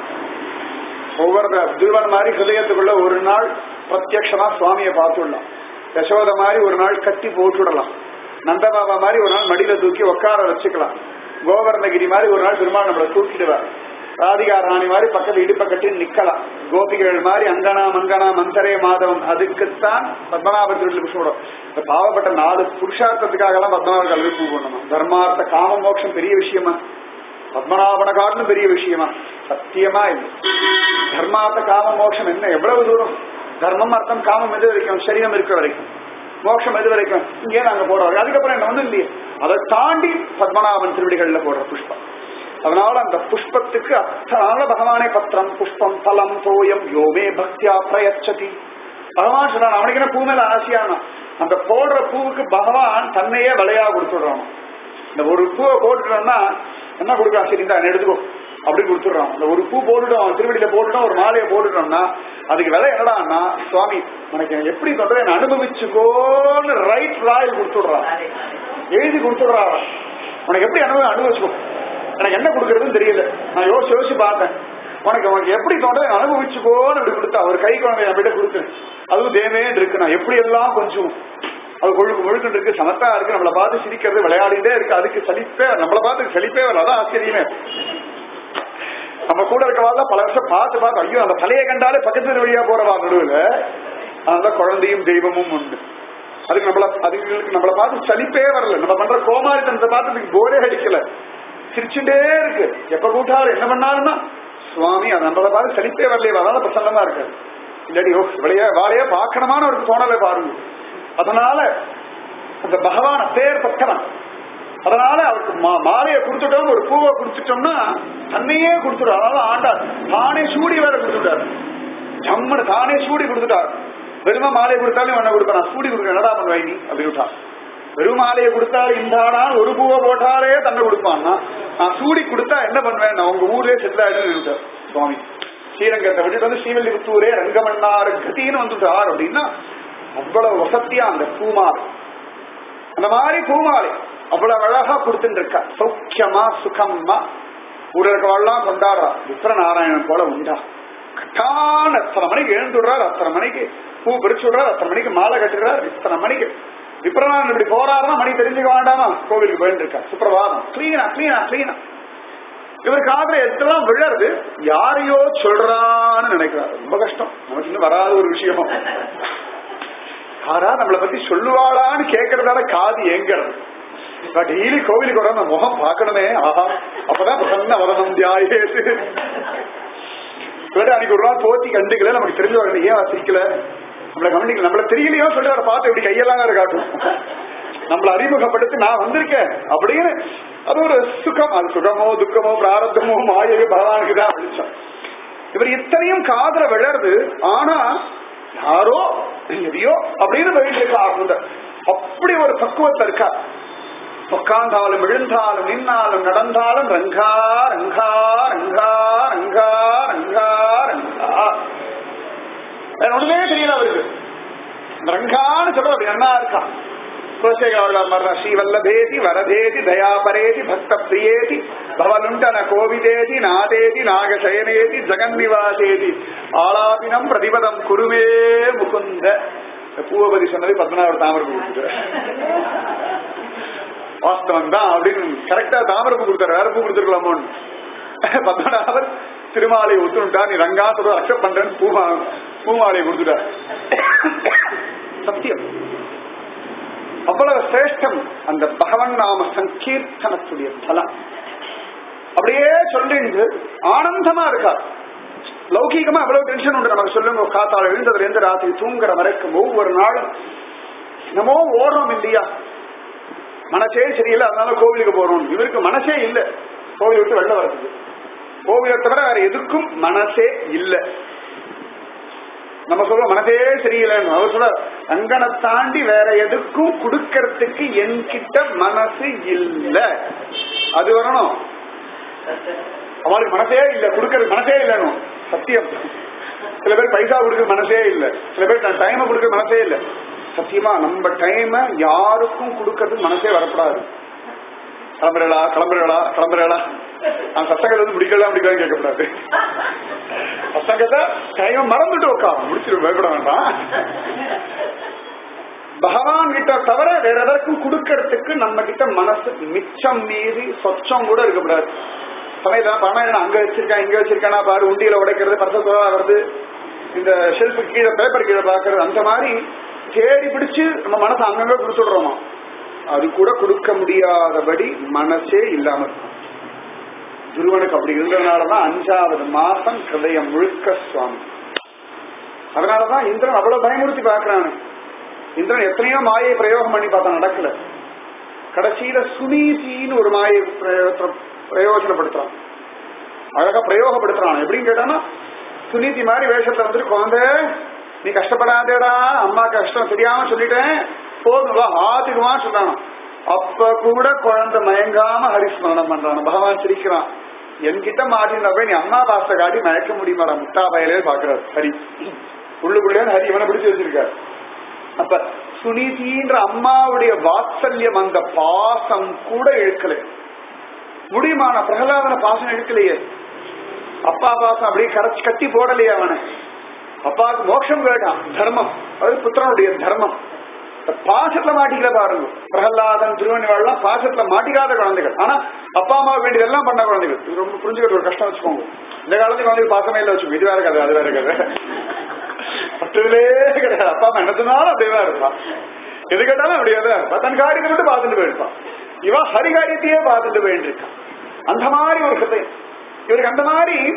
ஒவ்வொரு துருவன் மாதிரி ஹிருதயத்துக்குள்ள ஒரு நாள் பிரத்யக்ஷமா சுவாமியை பார்த்துடலாம் யசோத மாதிரி ஒரு நாள் கட்டி போட்டுடலாம் நந்தபாபா மாதிரி ஒரு நாள் மடியில தூக்கி உட்கார வச்சுக்கலாம் கோவர்ணகிரி மாதிரி ஒரு நாள் பெருமாள் நம்மளை தூக்கிடுவார் ராதிகா ராணி மாதிரி பக்கத்து இடுப்ப கட்டி நிக்கலாம் கோபிகள் மாதிரி அங்கனா மங்கனா மந்தரே மாதவன் அதுக்குத்தான் பத்மநாப திருவிழா புஷ்பம் இந்த பாவப்பட்ட நாலு புருஷார்த்தத்துக்காக எல்லாம் பத்மநாப கல்வி பூ பண்ணணும் தர்மார்த்த காம மோட்சம் பெரிய விஷயமா பத்மநாபன காட்டிலும் பெரிய விஷயமா சத்தியமா இல்லை தர்மார்த்த காம மோட்சம் என்ன எவ்வளவு தூரம் தர்மம் அர்த்தம் காமம் எது வரைக்கும் சரீரம் இருக்கிற வரைக்கும் மோட்சம் எது வரைக்கும் இங்கே நாங்க போடுறோம் அதுக்கப்புறம் என்ன வந்து இல்லையே அதை தாண்டி பத்மநாபன் திருவிடிகள்ல போடுற புஷ்பம் அதனால அந்த புஷ்பத்துக்கு அத்தனால பகவானே பத்திரம் புஷ்பம் பலம் தோயம் யோமே பக்தியா பிரயச்சதி பகவான் சொன்னான் அவனுக்கு என்ன பூ மேல ஆசையானா அந்த போடுற பூவுக்கு பகவான் தன்னையே விலையா கொடுத்துடுறான் இந்த ஒரு பூவை போட்டுட்டோம்னா என்ன கொடுக்குறான் சரி இந்த எடுத்துக்கோ அப்படி கொடுத்துடுறான் இந்த ஒரு பூ போட்டுட்டோம் திருவடியில போட்டுட்டோம் ஒரு மாலையை போட்டுட்டோம்னா அதுக்கு விலை என்னடான்னா சுவாமி உனக்கு எப்படி தொண்டதை அனுபவிச்சுக்கோன்னு ரைட் ராயல் கொடுத்துடுறான் எழுதி கொடுத்துடுறான் உனக்கு எப்படி அனுபவம் அனுபவிச்சுக்கோ எனக்கு என்ன கொடுக்கறதுன்னு தெரியல நான் யோசிச்சு யோசிச்சு பார்த்தேன் உனக்கு உனக்கு எப்படி தோன்றதை அனுபவிச்சுக்கோன்னு அப்படி கொடுத்தா ஒரு கை குழந்தை என் கிட்ட கொடுத்தேன் அதுவும் தேவேன்னு இருக்கு நான் எப்படி எல்லாம் கொஞ்சம் அது கொழுக்கு முழுக்கு இருக்கு சமத்தா இருக்கு நம்மளை பார்த்து சிரிக்கிறது விளையாடிட்டே இருக்கு அதுக்கு சலிப்பே நம்மளை பார்த்து சலிப்பே வரல அதான் ஆச்சரியமே நம்ம கூட இருக்கவாள் பல வருஷம் பார்த்து பார்த்து ஐயோ அந்த தலையை கண்டாலே பக்கத்து வழியா போறவா நடுவில் அதனால குழந்தையும் தெய்வமும் உண்டு அதுக்கு நம்மள அதுங்களுக்கு நம்மளை பார்த்து சலிப்பே வரல நம்ம பண்ற கோமாரித்தனத்தை பார்த்து அதுக்கு போரே அடிக்கல சிரிச்சுட்டே இருக்கு எப்ப கூட்டாலும் என்ன பண்ணாலும்னா சுவாமி அது நம்மளை பார்த்து சலிப்பே வரலையே அதனால பிரசன்னமா இருக்கு இல்லாடி ஓ இவளைய வாழைய பார்க்கணுமான ஒரு தோணலை பாருங்க அதனால அந்த பகவான் அப்பேற்பட்டவன் அதனால அவருக்கு மா- மாலையை கொடுத்துட்டோம் ஒரு பூவை கொடுத்துட்டோம்னா தன்னையே கொடுத்துட்டார் அதனால ஆண்டார் தானே சூடி வேற கொடுத்துட்டார் ஜம்முன்னு தானே சூடி கொடுத்துட்டார் வெறும மாலையை கொடுத்தாலும் என்ன கொடுப்பேன் நான் சூடி கொடுக்க என்னடா பண்ணுவாய் நீ அப்படி விட்டா வெறும் மாலையை கொடுத்தாலும் இந்த ஆடால் ஒரு பூவை போட்டாலே தன்னை கொடுப்பான்னா நான் சூடி கொடுத்தா என்ன பண்ணுவேன் நான் உங்க ஊர்லயே செட்டில் ஆயிடுன்னு விட்டார் சுவாமி ஸ்ரீரங்கத்தை விட்டுட்டு வந்து ஸ்ரீவல்லிபுத்தூரே ரங்கமன்னார் கதின்னு வந்துட்டார் அப்படின்னா அவ்வளவு வசத்தியா அந்த பூமாலை அந்த மாதிரி பூமாலை அவ்வளவு அழகா கொடுத்துட்டு இருக்கா சௌக்கியமா சுகமா ஊரர்களெல்லாம் கொண்டாடுறா விப்ரநாராயணன் போல உண்டா கட்டான அத்தனை மணிக்கு எழுந்துடுறார் அத்தனை மணிக்கு பூ பிரிச்சு விடுறார் அத்தனை மணிக்கு மாலை கட்டுறார் இத்தனை மணிக்கு விப்ரநாராயணன் இப்படி போறாருன்னா மணி தெரிஞ்சுக்க வேண்டாமா கோவிலுக்கு போயிட்டு இருக்கா சுப்பிரபாதம் கிளீனா கிளீனா கிளீனா இவர் காதுல எதெல்லாம் விழருது யாரையோ சொல்றான்னு நினைக்கிறார் ரொம்ப கஷ்டம் நமக்கு இன்னும் வராத ஒரு விஷயம் யாரா நம்மளை பத்தி சொல்லுவாளான்னு கேட்கறதால காது ஏங்கிறது நான் டெய்லி கோவிலுக்கு வர அந்த முகம் பார்க்கணுமே ஆஹா அப்பதான் பிரசன்ன வதனம் தியாயேது இவரு அன்னைக்கு ஒரு நாள் போத்தி கண்டுக்கல நமக்கு தெரிஞ்சு வரல ஏன் அவ சிரிக்கல நம்மளை கவனிக்கல நம்மள தெரியலையோ சொல்லி அவரை பார்த்து இப்படி கையெல்லாம் வேற காட்டும் நம்மளை அறிமுகப்படுத்தி நான் வந்திருக்கேன் அப்படின்னு அது ஒரு சுகம் அது சுகமோ துக்கமோ பிராரத்தமோ மாயவே பகவானுக்கு தான் வெளிச்சம் இவர் இத்தனையும் காதல விழருது ஆனா யாரோ எதையோ அப்படின்னு வெளியிட்டு ஆகுது அப்படி ஒரு பக்குவத்தை இருக்கா உட்கார்ந்தாலும் விழுந்தாலும் நின்னாலும் நடந்தாலும் ரங்கா ரங்கா ரங்கா ரங்கா ரங்கா ரங்கா வேற ஒண்ணுமே தெரியல அவருக்கு இந்த ரங்கான்னு சொல்ற அப்படி நன்னா இருக்கான் குலசேகர மரண ஸ்ரீவல்லபேதி வரதேதி தயாபரேதி பக்த பிரியேதி பவலுண்டன கோவிதேதி நாதேதி நாகசயனேதி ஜெகன்னிவாசேதி ஆலாபினம் பிரதிபதம் குருவே முகுந்த இந்த பூவபதி சொன்னது பத்மநாபர் தாமரம் கொடுத்துட்டு வாஸ்தவம் தான் அப்படின்னு கரெக்டா தாமரப்பு கொடுத்தாரு வேற பூ கொடுத்துருக்கலாமோன்னு பத்மநாபர் திருமாலையை ஒத்துனுட்டா நீ ரங்காத்தோட அக்செப்ட் பண்றேன்னு பூமா பூமாலையை கொடுத்துட்டார் சத்தியம் அவ்வளவு சிரேஷ்டம் அந்த பகவன் நாம சங்கீர்த்தனத்துடைய பலம் அப்படியே சொல்லிட்டு ஆனந்தமா இருக்கார் லௌகீகமா அவ்வளவு டென்ஷன் உண்டு நமக்கு சொல்லுங்க காத்தால எழுந்ததுல இருந்து ராத்திரி தூங்குற வரைக்கும் ஒவ்வொரு நாளும் என்னமோ ஓடுறோம் இல்லையா மனசே சரியில்லை அதனால கோவிலுக்கு போறோம் இவருக்கு மனசே இல்ல கோவில் விட்டு வெளில வரதுக்கு கோவிலை தவிர வேற எதுக்கும் மனசே இல்ல நம்ம சொல்றோம் மனசே சரியில்லைன்னு அவர் சொல்ற அங்கனை தாண்டி வேற எதுக்கும் கொடுக்கறதுக்கு என்கிட்ட மனசு இல்ல அது வரணும் அவளுக்கு மனசே இல்ல கொடுக்கறது மனசே இல்லணும் சத்தியம் சில பேர் பைசா கொடுக்க மனசே இல்ல சில பேர் டைம் கொடுக்க மனசே இல்ல சத்தியமா நம்ம டைம யாருக்கும் கொடுக்கறதுக்கு மனசே வரக்கூடாது கிளம்புறா கிளம்புறா கிளம்புறா நான் சத்தங்கள் வந்து முடிக்கலாம் முடிக்கலாம் கேட்கக்கூடாது பசங்கத்தை டைம் மறந்துட்டு உட்காரும் முடிச்சிட்டு பயப்பட வேண்டாம் பகவான் கிட்ட தவிர வேற எதற்கும் கொடுக்கறதுக்கு நம்ம கிட்ட மனசு மிச்சம் மீறி சொச்சம் கூட இருக்கக்கூடாது சமயத்தான் பணம் என்ன அங்க வச்சிருக்கேன் இங்க வச்சிருக்கானா பாரு உண்டியில உடைக்கிறது பரசத்தோட வருது இந்த ஷெல்ஃபு கீழே பேப்பர் கீழே பாக்குறது அந்த மாதிரி தேடி பிடிச்சு நம்ம மனசை அங்கங்க கொடுத்துடுறோமா அது கூட கொடுக்க முடியாதபடி மனசே இல்லாம இருக்கும் துருவனுக்கு அப்படி இருந்ததுனாலதான் அஞ்சாவது மாசம் ஹிருதயம் முழுக்க சுவாமி அதனாலதான் இந்திரன் அவ்வளவு பயமுறுத்தி பாக்குறானு இந்திரன் எத்தனையோ மாயை பிரயோகம் பண்ணி பார்த்தா நடக்கல கடைசியில சுனீதின்னு ஒரு மாயை பிரயோக- பிரயோஜனப்படுத்துறான் அழகா பிரயோகப்படுத்துறான் எப்படின்னு கேட்டானா சுனீதி மாதிரி வேஷத்துல வந்துட்டு குழந்தை நீ கஷ்டப்படாதேடா அம்மா கஷ்டம் தெரியாம சொல்லிட்டேன் போதும் வா ஆத்துக்குமா சொல்றான் அப்ப கூட குழந்தை மயங்காம ஹரிஸ்மரணம் பண்றான் பகவான் சிரிக்கிறான் என்கிட்ட மாட்டின போய் நீ அம்மா பாச காட்டி மயக்க முடியுமாடா முட்டா பயலே பாக்குறாரு ஹரி உள்ளுக்குள்ளே ஹரி இவனை பிடிச்சு வச்சிருக்காரு அப்ப சுனிதின்ற அம்மாவுடைய வாத்சல்யம் அந்த பாசம் கூட இழுக்கல முடியுமான பிரகலாதன பாசம் இழுக்கலையே அப்பா பாசம் அப்படியே கரைச்சு கட்டி போடலையே அவனை அப்பாவுக்கு மோட்சம் வேண்டாம் தர்மம் அது புத்திரனுடைய தர்மம் இந்த பாசத்துல மாட்டிக்கல பாருங்க பிரகலாதன் திருவண்ணிவாள்லாம் பாசத்துல மாட்டிக்காத குழந்தைகள் ஆனா அப்பா அம்மா வேண்டியதெல்லாம் பண்ண குழந்தைகள் இது ரொம்ப புரிஞ்சுக்கிற ஒரு கஷ்டம் வச்சுக்கோங்க இந்த காலத்துக்கு குழந்தைகள் பாசமே இல்லை வச்சுக்கோங்க இது வேற கதை அது வேற கதை பட்டதுலே கிடையாது அப்பா அம்மா என்ன சொன்னாலும் அப்படியே தான் இருப்பான் எது கேட்டாலும் அப்படியே தான் இருப்பான் தன் காரியத்தை மட்டும் பார்த்துட்டு போயிருப்பான் இவன் ஹரிகாரியத்தையே பார்த்துட்டு போயிட்டு இருக்கான் அந்த மாதிரி ஒரு ஹிருதயம் இவருக்கு அந்த மாதிரி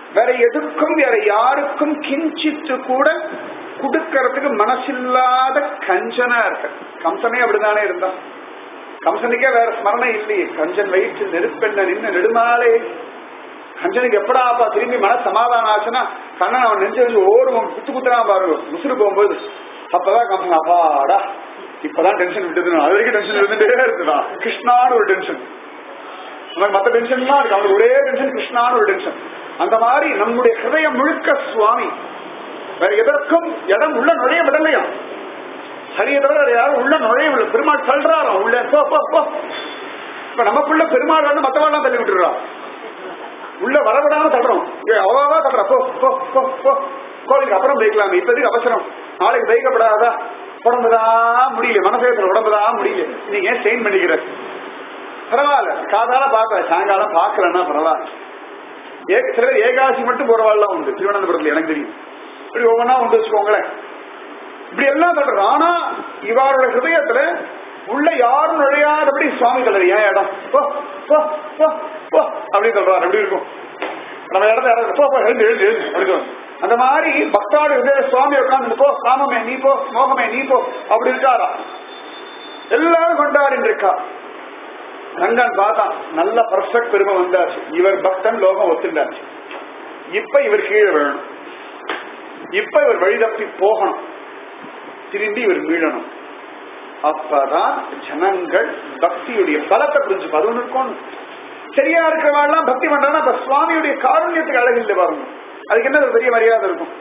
வேற எதுக்கும் வேற யாருக்கும் கிஞ்சித்து கூட கொடுக்கறதுக்கு மனசில்லாத கஞ்சனா இருக்க கம்சனே அப்படிதானே இருந்தான் கம்சனுக்கே வேற ஸ்மரணை இல்லையே கஞ்சன் வயிற்று நெருப்பெண்ண நின்று நெடுமாலே கஞ்சனுக்கு எப்படாப்பா திரும்பி மன சமாதானம் ஆச்சுன்னா கண்ணன் அவன் நெஞ்சு வச்சு ஓடுவோம் குத்து குத்துனா பாருங்க முசுறு போகும்போது அப்பதான் கம்சன் அப்பாடா இப்பதான் டென்ஷன் விட்டுது அது வரைக்கும் டென்ஷன் இருந்துட்டே இருக்குதா கிருஷ்ணான்னு ஒரு டென்ஷன் நமக்கு மத்த டென்ஷன்லாம் இருக்கு அவனுக்கு ஒரே டென்ஷன் கிருஷ்ணான்னு ஒரு டென்ஷன் அந்த மாதிரி நம்முடைய ஹிருதயம் முழுக்க சுவாமி வேற எதற்கும் இடம் உள்ள நுழைய விடலையா சரியை தவிர வேற யாரும் உள்ள நுழைய விடல பெருமாள் தள்ளுறாராம் உள்ள போ போ போ இப்ப நமக்குள்ள பெருமாள் வந்து மத்தவாள்லாம் தள்ளி விட்டுறா உள்ள வரவிடாம தள்ளுறோம் அவ்வளவா தள்ளுறா போ போ போ போ கோவிலுக்கு அப்புறம் பைக்கலாம் இப்போதைக்கு அவசரம் நாளைக்கு பைக்கப்படாதா உடம்புதான் முடியல மனசேத்துல உடம்புதான் முடியல நீங்க ஏன் ஸ்டெயின் பண்ணிக்கிற பரவாயில்ல காதால பாக்கல சாயங்காலம் பாக்கலன்னா பரவாயில்ல ஏ- சில பேர் ஏகாசி மட்டும் போறவாள்லாம் உண்டு திருவனந்தபுரத்துல எனக்கு தெரியும் இப்படி ஒவ்வொன்றா உண்டு வச்சுக்கோங்களேன் இப்படி எல்லாம் சொல்றது ஆனா இவரோட ஹிருதயத்துல உள்ள யாரும் நுழையாதபடி சுவாமி சொல்றது ஏன் இடம் போ போ போ போ அப்படின்னு சொல்றாரு எப்படி இருக்கும் நம்ம இடத்த இடம் போ போ எழுந்து எழுந்து எழுந்து அப்படி சொல்லுவாங்க. அந்த மாதிரி பக்தாடு ஹிருதய சுவாமி உட்கார்ந்து போ காமமே நீ போ மோகமே நீ போ அப்படி இருக்காரா எல்லாரும் கொண்டாடிட்டு இருக்கா ரங்கன் பார்த்தான் நல்ல பர்ஃபெக்ட் பெருமை வந்தாச்சு இவர் பக்தன் லோகம் ஒத்துண்டாச்சு இப்ப இவர் கீழே விழணும் இப்ப இவர் வழி தப்பி போகணும் திரும்பி இவர் மீளணும் அப்பதான் ஜனங்கள் பக்தியுடைய பலத்தை புரிஞ்சு அது ஒண்ணு இருக்கணும் சரியா இருக்கிறவாள்லாம் பக்தி பண்றாங்கன்னா அப்ப சுவாமியுடைய காருண்யத்துக்கு அழகு இல்லை பாருங்க அதுக்கு என்ன ஒரு பெரிய மரியாதை இருக்கும்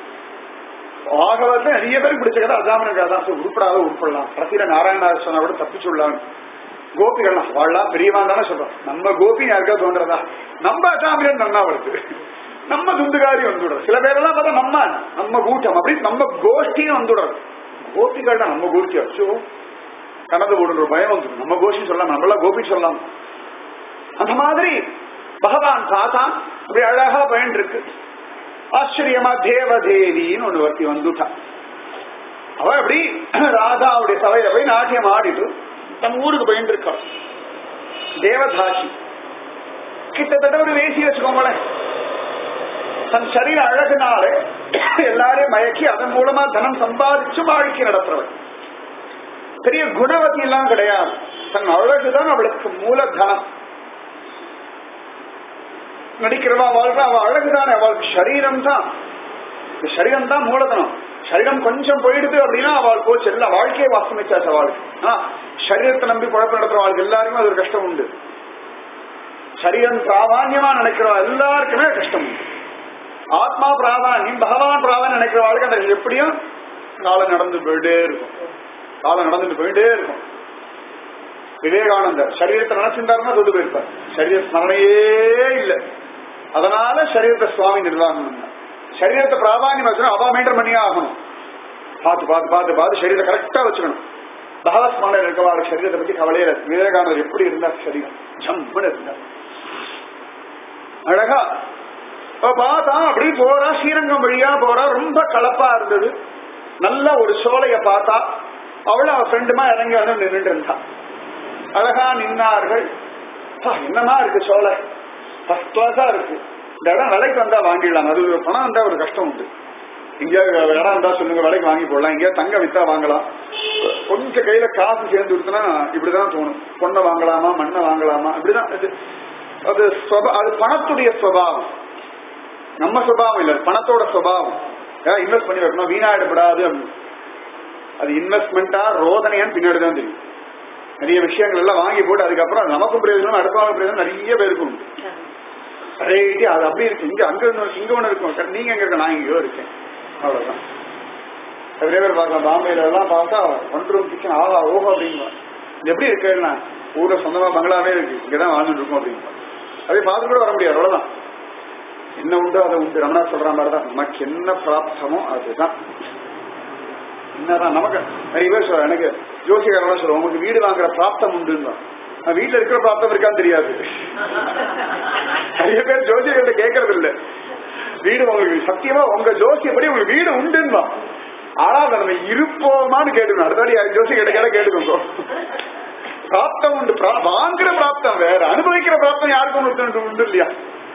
ஆகவத்துல நிறைய பேருக்கு பிடிச்ச கதை அஜாமன கதை தான் உருப்படாத உருப்படலாம் பிரசிட நாராயணார் சொன்னா கூட தப்பிச்சுள்ளாங்க கோபிகள் வாழலாம் பெரியவான் தானே சொல்றோம் நம்ம கோபி யாருக்கா தோன்றதா நம்ம அஜாமிரன் நன்னா வருது நம்ம துந்துகாரி வந்துடுறது சில பேரெல்லாம் பார்த்தா நம்ம நம்ம கூட்டம் அப்படி நம்ம கோஷ்டியும் வந்துடுறது கோபிகள் நம்ம கோஷ்டி அச்சோ கணந்து போடுன்ற பயம் வந்துடும் நம்ம கோஷ்டி சொல்லலாம் நம்மளாம் கோபி சொல்லலாம் அந்த மாதிரி பகவான் பார்த்தான் அப்படி அழகா பயன் இருக்கு ஆச்சரியமா தேவதேவின்னு ஒண்ணு ஒருத்தி வந்துட்டா அவ அப்படி ராதாவுடைய சபையில போய் நாட்டியம் ஆடிட்டு தன் ஊருக்கு போயிட்டு இருக்கா தேவதாசி கிட்டத்தட்ட ஒரு வேசி வச்சுக்கோங்களேன் தன் சரீர அழகுனால எல்லாரையும் மயக்கி அதன் மூலமா தனம் சம்பாதிச்சு வாழ்க்கை நடத்துறவள் பெரிய குணவதி எல்லாம் கிடையாது தன் அழகுதான் அவளுக்கு மூலதனம் நடிக்கிறவா வாழ்க்கை அவள் அழகுதானே அவளுக்கு சரீரம் தான் இந்த சரீரம் தான் மூலதனம் சரீரம் கொஞ்சம் போயிடுது அப்படின்னா அவள் போச்சு எல்லா வாழ்க்கையை வாசமிச்சாச்சு அவளுக்கு ஆனா சரீரத்தை நம்பி குழப்பம் நடத்துற அவளுக்கு எல்லாருமே அது ஒரு கஷ்டம் உண்டு சரீரம் பிராதான்யமா நினைக்கிறவா எல்லாருக்குமே கஷ்டம் உண்டு ஆத்மா பிராதான்யம் பகவான் பிராதான்யம் நினைக்கிறவாளுக்கு அந்த எப்படியும் காலம் நடந்து போயிட்டே இருக்கும் காலம் நடந்துட்டு போயிட்டே இருக்கும் விவேகானந்தர் சரீரத்தை நினைச்சிருந்தாருன்னா தொட்டு போயிருப்பார் சரீர ஸ்மரணையே இல்லை அதனால சரீரத்தை சுவாமி நிர்வாகம் பண்ணார் சரீரத்தை பிராதானியம் வச்சுக்கணும் அவா மெயின்டைன் பண்ணியே ஆகணும் பார்த்து பார்த்து பார்த்து பார்த்து சரீரத்தை கரெக்டா வச்சுக்கணும் பகவத் ஸ்மரணை இருக்கவாறு சரீரத்தை பத்தி கவலையில விவேகானந்தர் எப்படி இருந்தார் சரீரம் ஜம்முன்னு இருந்தார் அழகா அவ பார்த்தா அப்படி போறா ஸ்ரீரங்கம் வழியா போறா ரொம்ப கலப்பா இருந்தது நல்ல ஒரு சோலைய பார்த்தா அவளும் அவ ஃப்ரெண்டுமா இறங்கி வந்து நின்றுட்டு இருந்தா அழகா நின்னார்கள் அப்பா, என்னமா இருக்கு சோலை ஃபர்ஸ்ட் கிளாஸா இருக்கு இந்த இடம் விலைக்கு வந்தா வாங்கிடலாம் அது ஒரு பணம் வந்தா ஒரு கஷ்டம் உண்டு எங்கேயாவது இடம் இருந்தா சொல்லுங்க விலைக்கு வாங்கி போடலாம் எங்கேயாவது தங்க வித்தா வாங்கலாம் கொஞ்சம் கையில காசு சேர்ந்து கொடுத்தனா இப்படிதான் தோணும் பொண்ணை வாங்கலாமா மண்ணை வாங்கலாமா இப்படிதான் இது அது ஸ்வபா- அது பணத்துடைய சுவாவம் நம்ம சுபாவம் இல்ல அது பணத்தோட சுபாவம் இன்வெஸ்ட் பண்ணி வைக்கணும் வீணாயிடப்படாது அப்படின்னு அது இன்வெஸ்ட்மெண்டா ரோதனையான்னு பின்னாடி தான் தெரியும் நிறைய விஷயங்கள் எல்லாம் வாங்கி போட்டு அதுக்கப்புறம் அது நமக்கும் பிரயோஜனம் அடுத்தவங்க பிரயோஜனம் நிறைய பேருக்கு உண்டு வெரைட்டி அது அப்படி இருக்கு இங்க அங்க ஒண்ணு இங்க ஒண்ணு இருக்கும் நீங்க எங்க இருக்க நான் இங்கேயோ இருக்கேன் அவ்வளவுதான் நிறைய பேர் பார்க்கலாம் பாம்பேல எல்லாம் பார்த்தா ஒன் ரூம் கிச்சன் ஆஹா ஓஹோ அப்படின்பா இது எப்படி இருக்குன்னா ஊர்ல சொந்தமா பங்களாவே இருக்கு இங்கதான் வாழ்ந்துட்டு இருக்கோம் அப்படின்பா அதே பார்த்து கூட வர முடியாது அவ்வளவுதான் என்ன உண்டோ அதை உண்டு ரமணா சொல்ற மாதிரிதான் நமக்கு என்ன பிராப்தமோ அதுதான் என்னதான் நமக்கு நிறைய பேர் சொல்ற எனக்கு ஜோசிகாரெல்லாம் சொல்லுவோம் உங்களுக்கு வீடு வாங்குற பிராப்தம் உண்டுன்னு நான் வீட்டுல இருக்கிற பிராப்தம் இருக்கான்னு தெரியாது நிறைய பேர் ஜோசியர்கிட்ட கேட்கறது இல்ல வீடு உங்களுக்கு சத்தியமா உங்க ஜோசியப்படி உங்களுக்கு வீடு உண்டுன்னு ஆனா அதை நம்ம இருப்போமான்னு கேட்டுக்கணும் அடுத்தபடி ஜோசி கிட்ட கேட்ட கேட்டுக்கோங்க பிராப்தம் உண்டு பிரா- வாங்குற பிராப்தம் வேற அனுபவிக்கிற பிராப்தம் யாருக்கும் ஒருத்தனுக்கு உண்டு இல்லையா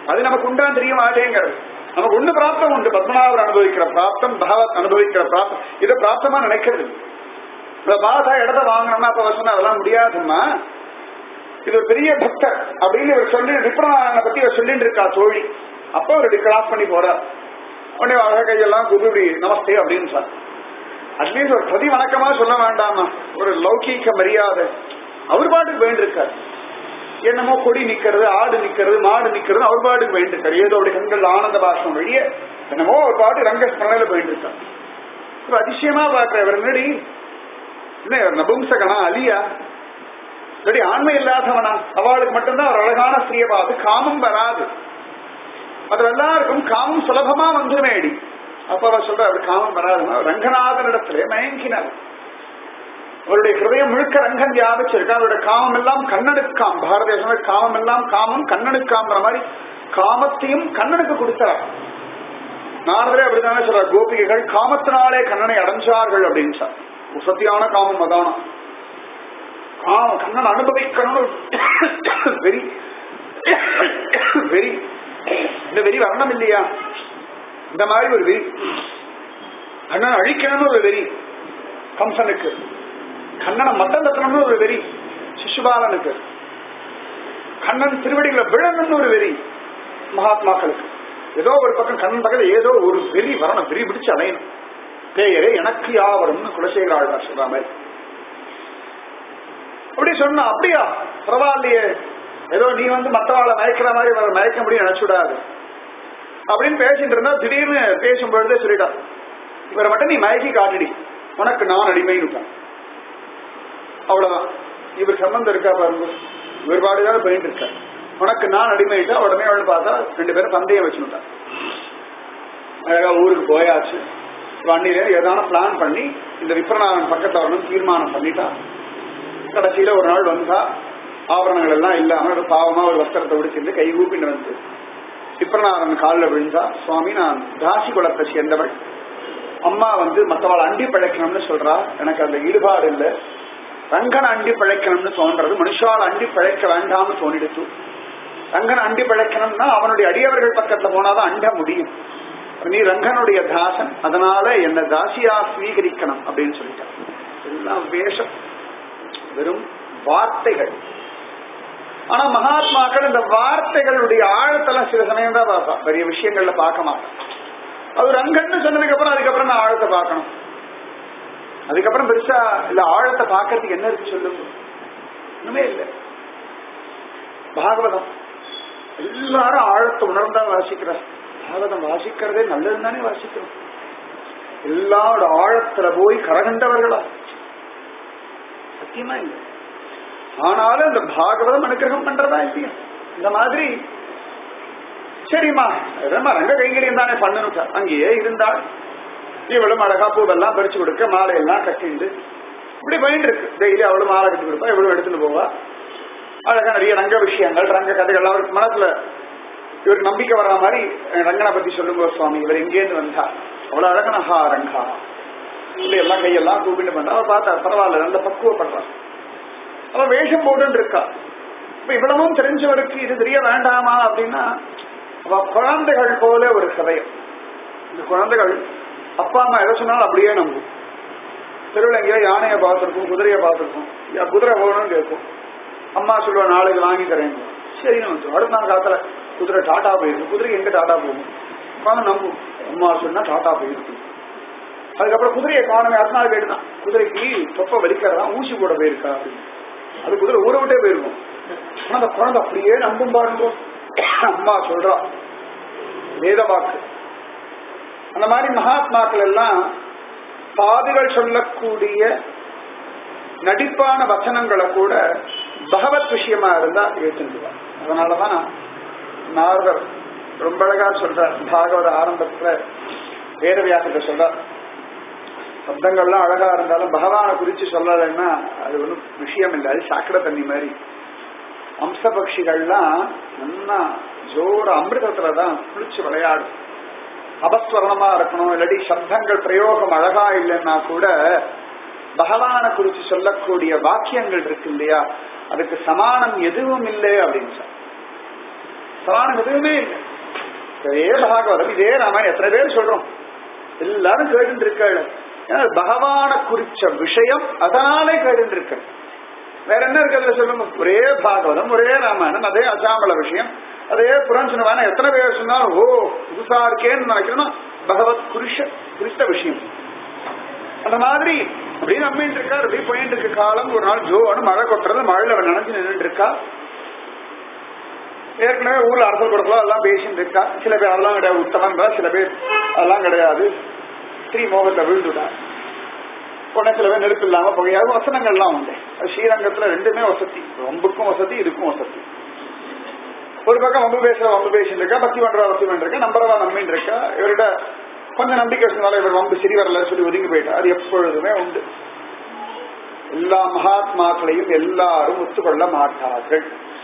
அது நமக்கு உண்டான்னு தெரிய மாட்டேங்கிறது நமக்கு ஒண்ணு பிராப்தம் உண்டு பத்மநாபர் அனுபவிக்கிற பிராப்தம் பகவத் அனுபவிக்கிற பிராப்தம் இதை பிராப்தமா நினைக்கிறது இந்த பாசா இடத்த வாங்கணும்னா அப்ப சொன்னா அதெல்லாம் முடியாதும்மா இது ஒரு பெரிய பக்தர் அப்படின்னு இவர் சொல்லி விப்ரநாராயணனை பத்தி இவர் சொல்லிட்டு இருக்கா தோழி அப்போ அவர் கிராஸ் பண்ணி போறார் உடனே அழக கையெல்லாம் குபி நமஸ்தே அப்படின்னு சார் அட்லீஸ்ட் ஒரு பிரதி வணக்கமா சொல்ல வேண்டாமா ஒரு லௌகீக மரியாதை அவர் பாட்டுக்கு வேண்டிருக்கார் என்னமோ கொடி நிக்கிறது ஆடு நிக்கிறது மாடு நிக்கிறது அவர் பாட்டுக்கு வேண்டிருக்காரு ஏதோ அப்படி கண்கள் ஆனந்த பாஷம் வெளியே என்னமோ ஒரு பாட்டு ரங்க ஸ்மரணையில போயிட்டு ஒரு அதிசயமா பாக்குற இவர் முன்னாடி என்ன இவர் நபும்சகனா அலியா சரி ஆண்மை இல்லாதவனா அவளுக்கு மட்டும்தான் ஒரு அழகான ஸ்திரியை பார்த்து காமம் வராது அது எல்லாருக்கும் காமம் சுலபமா வந்துமேடி அப்ப அவர் சொல்ற அவர் காமம் வராதுன்னா ரங்கநாதனிடத்திலே மயங்கினார் அவருடைய ஹிருதயம் முழுக்க ரங்கன் வியாபிச்சிருக்கு அவருடைய காமம் எல்லாம் கண்ணனுக்காம் பாரதிய சொன்ன காமம் எல்லாம் காமம் கண்ணனுக்காம்ன்ற மாதிரி காமத்தையும் கண்ணனுக்கு கொடுத்தார் நாரதரே அப்படித்தானே சொல்றார் கோபிகைகள் காமத்தினாலே கண்ணனை அடைஞ்சார்கள் அப்படின்னு சார் சத்தியான காமம் அதானம் காமம் கண்ணன் அனுபவிக்கணும் வெறி வெறி இந்த வெறி வரணும் இல்லையா இந்த மாதிரி ஒரு வெறி கண்ணன் அழிக்கணும்னு ஒரு வெறி கம்சனுக்கு கண்ணனை மட்டம் தட்டணும்னு ஒரு வெறி சிசுபாலனுக்கு கண்ணன் திருவடிகளை விழணும்னு ஒரு வெறி மகாத்மாக்களுக்கு ஏதோ ஒரு பக்கம் கண்ணன் பக்கத்துல ஏதோ ஒரு வெறி வரணும் வெறி பிடிச்சு அலையணும் பேயரே எனக்கு யாவரும்னு குலசேகர ஆழ்வார் சொல்ற மாதிரி அப்படி சொன்னா அப்படியா பரவாயில்லையே ஏதோ நீ வந்து மற்றவாளை மயக்கிற மாதிரி அவரை மயக்க முடியும் நினைச்சுடாது அப்படின்னு பேசிட்டு இருந்தா திடீர்னு பேசும்பொழுதே சொல்லிட்டான் இவரை மட்டும் நீ மயக்கி காட்டுடி உனக்கு நான் அடிமைன்னு அவ்வளவுதான் இவர் சம்பந்தம் இருக்கா பாருங்க இவர் பாடுதான் போயிட்டு இருக்க உனக்கு நான் அடிமைட்டு உடனே அவள் பார்த்தா ரெண்டு பேரும் பந்தயம் வச்சுட்டான் அழகா ஊருக்கு போயாச்சு வண்டியில ஏதான பிளான் பண்ணி இந்த விப்ரநாதன் பக்கத்துல வரணும் தீர்மானம் பண்ணிட்டா கடைசியில ஒரு நாள் வந்தா ஆபரணங்கள் எல்லாம் இல்லாம ஒரு பாவமா ஒரு வஸ்திரத்தை உடுத்திட்டு கை ஊப்பின்னு வந்து விப்ரநாதன் காலில் விழுந்தா சுவாமி நான் தாசி குலத்தை சேர்ந்தவள் அம்மா வந்து மற்றவாள் அண்டி பழைக்கணும்னு சொல்றா எனக்கு அந்த ஈடுபாடு இல்லை ரங்கன் அண்டி பிழைக்கணும்னு தோன்றது மனுஷால் அண்டி பிழைக்க வேண்டாம்னு தோணிடுத்து ரங்கன் அண்டி பிழைக்கணும்னா அவனுடைய அடியவர்கள் பக்கத்துல போனாதான் அண்ட முடியும் நீ ரங்கனுடைய தாசன் அதனால என்ன தாசியா ஸ்வீகரிக்கணும் அப்படின்னு சொல்லிட்டான் எல்லாம் வேஷம் வெறும் வார்த்தைகள் ஆனா மகாத்மாக்கள் இந்த வார்த்தைகளுடைய ஆழத்தெல்லாம் சில சமயம் தான் பார்ப்பா பெரிய விஷயங்கள்ல பார்க்க மாட்டான் அது ரங்கன்னு சொன்னதுக்கு அப்புறம் அதுக்கப்புறம் நான் ஆழத்தை பார்க்கணும் அதுக்கப்புறம் பெருசா இல்ல ஆழத்தை பார்க்கறதுக்கு என்ன இருக்கு சொல்லுங்க ஒண்ணுமே இல்லை பாகவதம் எல்லாரும் ஆழத்தை உணர்ந்தா வாசிக்கிறார் பாகவதம் வாசிக்கிறதே நல்லது தானே வாசிக்கிறோம் எல்லாரோட ஆழத்துல போய் கரகண்டவர்களா சத்தியமா இல்லை ஆனாலும் இந்த பாகவதம் அனுகிரகம் பண்றதா இல்லையா இந்த மாதிரி சரிம்மா இதமா ரங்க கைங்கரியம் தானே பண்ணணும் அங்கேயே இருந்தாள் இவளும் அழகா பூவெல்லாம் பறிச்சு கொடுக்க மாலையெல்லாம் கட்டிண்டு இப்படி போயிட்டு இருக்கு டெய்லி அவளும் மாலை கட்டி கொடுப்பா இவளும் எடுத்துட்டு போவா அழகா நிறைய ரங்க விஷயங்கள் ரங்க கதைகள் அவருக்கு மனசுல இவருக்கு நம்பிக்கை வர்ற மாதிரி ரங்கனை பத்தி சொல்லுங்க சுவாமி இவர் எங்கேருந்து வந்தா அவ்வளவு அழகனஹா ரங்கா இப்படி எல்லாம் கையெல்லாம் கூப்பிட்டு பண்றா அவ பார்த்தா பரவாயில்ல நல்ல பக்குவப்படுறான் அவ வேஷம் போட்டு இருக்கா இப்ப இவ்வளவும் தெரிஞ்சவருக்கு இது தெரிய வேண்டாமா அப்படின்னா அவ குழந்தைகள் போல ஒரு சதயம் இந்த குழந்தைகள் அப்பா அம்மா எதை சொன்னாலும் அப்படியே நம்பும் தெருவில் எங்கேயோ யானையை பார்த்துருக்கும் குதிரையை பார்த்துருக்கும் குதிரை போகணும்னு கேட்கும் அம்மா சொல்லுவா நாளைக்கு வாங்கி தரேன் சரின்னு வந்து அடுத்த நாள் காலத்துல குதிரை டாட்டா போயிருக்கு குதிரை எங்க டாட்டா போகும் உட்காந்து நம்பும் அம்மா சொன்னா டாட்டா போயிருக்கு அதுக்கப்புறம் குதிரையை காணவே அடுத்த நாள் கேட்டுதான் குதிரைக்கு தொப்பை வலிக்கிறதா ஊசி போட போயிருக்கா அப்படின்னு அது குதிரை ஊற விட்டே போயிருக்கும் ஆனா அந்த குழந்தை அப்படியே நம்பும் பாருங்க அம்மா சொல்றா வேத வாக்கு அந்த மாதிரி மகாத்மாக்கள் எல்லாம் பாதிகள் சொல்லக்கூடிய நடிப்பான வச்சனங்களை கூட பகவத் விஷயமா இருந்தா ஏற்றுக்குவார் அதனாலதான் நாரதர் ரொம்ப அழகா சொல்ற பாகவத ஆரம்பத்துல வேதவியாசத்தை சொல்ற சப்தங்கள்லாம் அழகா இருந்தாலும் பகவானை குறிச்சு சொல்லலைன்னா அது ஒன்றும் விஷயம் இல்லை அது சாக்கடை தண்ணி மாதிரி அம்ச பட்சிகள்லாம் நல்லா ஜோர அமிர்தத்துல தான் குளிச்சு விளையாடும் அபஸ்வரணமா இருக்கணும் இல்லாட்டி சப்தங்கள் பிரயோகம் அழகா இல்லைன்னா கூட பகவானை குறிச்சு சொல்லக்கூடிய வாக்கியங்கள் இருக்கு இல்லையா அதுக்கு சமானம் எதுவும் இல்லை அப்படின்னு சார் சமானம் எதுவுமே இல்லை இதே பாகவதம் இதே ராமாயணம் எத்தனை பேர் சொல்றோம் எல்லாரும் கேட்டு இருக்காள் ஏன்னா பகவான குறிச்ச விஷயம் அதனாலே கேட்டு இருக்க வேற என்ன இருக்கு அதுல சொல்லுங்க ஒரே பாகவதம் ஒரே ராமாயணம் அதே அசாமல விஷயம் அதே புரஞ்சனவான எத்தனை பேர் சொன்னாலும் ஓ புதுசா இருக்கேன்னு நினைக்கிறோம் பகவத் குறிஷ குறித்த விஷயம் அந்த மாதிரி அப்படியே நம்பிட்டு இருக்கா அப்படியே போயிட்டு இருக்க காலம் ஒரு நாள் ஜோன்னு மழை கொட்டுறது மழையில அவன் நினைஞ்சு நின்றுட்டு இருக்கா ஏற்கனவே ஊர்ல அரசல் கொடுக்கலாம் எல்லாம் பேசிட்டு இருக்கா சில பேர் அதெல்லாம் கிடையாது உத்தமன்றா சில பேர் அதெல்லாம் கிடையாது ஸ்ரீ மோகத்தை விழுந்துட்டா உடனே சில பேர் நெருப்பு இல்லாம புகையாது வசனங்கள்லாம் உண்டு அது ஸ்ரீரங்கத்துல ரெண்டுமே வசதி ரொம்பக்கும் வசதி இதுக்கும் வசதி ஒரு பக்கம் வம்பு பேசுற வம்பு பேசிட்டு இருக்கா பக்தி பண்ற பக்தி பண்ணிருக்கா நம்பரவா நம்பின்னு இருக்கா இவர்கிட்ட கொஞ்சம் நம்பிக்கை சொன்னாலும் இவர் வம்பு சரி வரல சொல்லி ஒதுங்கி போயிட்டா அது எப்பொழுதுமே உண்டு எல்லா மகாத்மாக்களையும் எல்லாரும் ஒத்துக்கொள்ள மாட்டார்கள்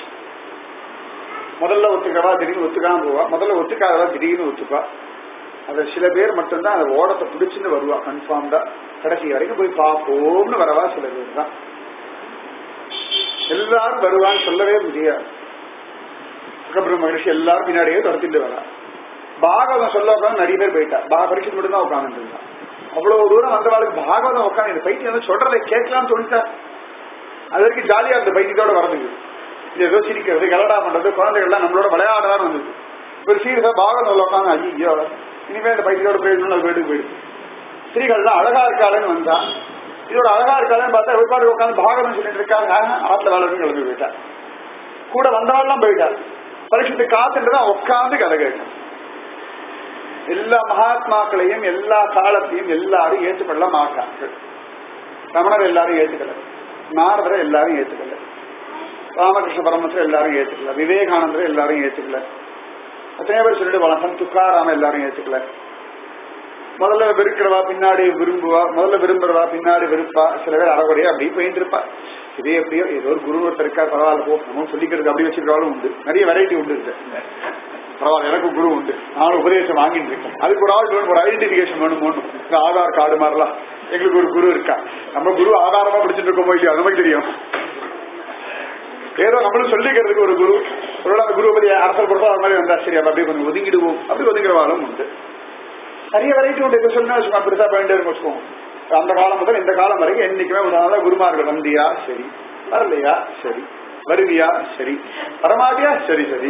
முதல்ல ஒத்துக்கவா திடீர்னு ஒத்துக்காம போவா முதல்ல ஒத்துக்காதவா திடீர்னு ஒத்துப்பா அது சில பேர் மட்டும்தான் அந்த ஓடத்தை பிடிச்சுன்னு வருவா கன்ஃபார்ம்டா கடைசி வரைக்கும் போய் பார்ப்போம்னு வரவா சில பேர் தான் எல்லாரும் வருவான்னு சொல்லவே முடியாது சுகபிரம மகரிஷி எல்லாரும் பின்னாடியே துரத்திட்டு வரா பாகவதம் சொல்ல உட்காந்து நிறைய பேர் போயிட்டா பாக பரிசு மட்டும் தான் உட்காந்துட்டு இருந்தா அவ்வளவு தூரம் வந்தவாளுக்கு பாகவதம் உட்காந்து இந்த பைத்தியம் சொல்றதை கேட்கலாம்னு தோணிட்டா அது வரைக்கும் ஜாலியா இருந்த பைத்தியத்தோட வரதுக்கு இது ஏதோ சிரிக்கிறது கலடா பண்றது குழந்தைகள்லாம் நம்மளோட விளையாடதான் வந்தது ஒரு சீரியஸா பாகவதம் உட்காந்து ஐயோ இனிமே இந்த பைத்தியோட போயிடணும் அது வீட்டுக்கு போயிடுது ஸ்திரீகள்லாம் அழகா இருக்காளன்னு வந்தா இதோட அழகா இருக்காளன்னு பார்த்தா விற்பாடு உட்காந்து பாகவதம் சொல்லிட்டு இருக்காங்க ஆத்துல வேலைன்னு கிளம்பி போயிட்டா கூட வந்தவாள்லாம் போயிட்டா பரிசுத்து காத்துட்டு உட்காந்து கதை கேட்டேன் எல்லா மகாத்மாக்களையும் எல்லா காலத்தையும் எல்லாரும் ஏற்றுக்கொள்ள மாட்டார்கள் ரமணர் எல்லாரும் ஏற்றுக்கல நாரதரை எல்லாரும் ஏற்றுக்கல ராமகிருஷ்ண பரமசர் எல்லாரும் ஏற்றுக்கல விவேகானந்தர் எல்லாரும் ஏற்றுக்கல எத்தனையோ பேர் சொல்லிட்டு வளசன் துக்காராம எல்லாரும் ஏற்றுக்கல முதல்ல வெறுக்கிறவா பின்னாடி விரும்புவா முதல்ல விரும்புறவா பின்னாடி வெறுப்பா சில பேர் அறகுறையா அப்படி போயிட்டு இருப்பா இதே எப்படியோ ஏதோ ஒரு குரு ஒருத்தர் இருக்கா பரவாயில்ல போ நம்ம சொல்லிக்கிறது அப்படி வச்சிருக்காலும் உண்டு நிறைய வெரைட்டி உண்டு இருக்கு பரவாயில்ல எனக்கு குரு உண்டு நானும் உபதேசம் வாங்கிட்டு இருக்கேன் அதுக்கு ஒரு ஆள் வேணும் ஒரு ஐடென்டிபிகேஷன் வேணும் வேணும் இந்த ஆதார் கார்டு மாதிரிலாம் எங்களுக்கு ஒரு குரு இருக்கா நம்ம குரு ஆதாரமா பிடிச்சிட்டு இருக்கோமோ இல்லையோ நமக்கு தெரியும் ஏதோ நம்மளும் சொல்லிக்கிறதுக்கு ஒரு குரு ஒரு அந்த குரு பத்தி அரசல் கொடுத்தா அது மாதிரி வந்தா சரி அப்ப அப்படியே கொஞ்சம் ஒதுங்கிடுவோம் அப்படி ஒதுங்கிறவாலும் உண்டு நிறைய வெரைட்டி உண்டு இப்ப சொன்னா வச்சுக்கோ அப்படித்தான் போயிட்டே இருக்கும் வச்சுக்கோம் அந்த காலம் முதல் இந்த காலம் வரைக்கும் என்னைக்குமே உண்டாத குருமார்கள் வந்தியா சரி வரலையா சரி வருவியா சரி வரமாட்டியா சரி சரி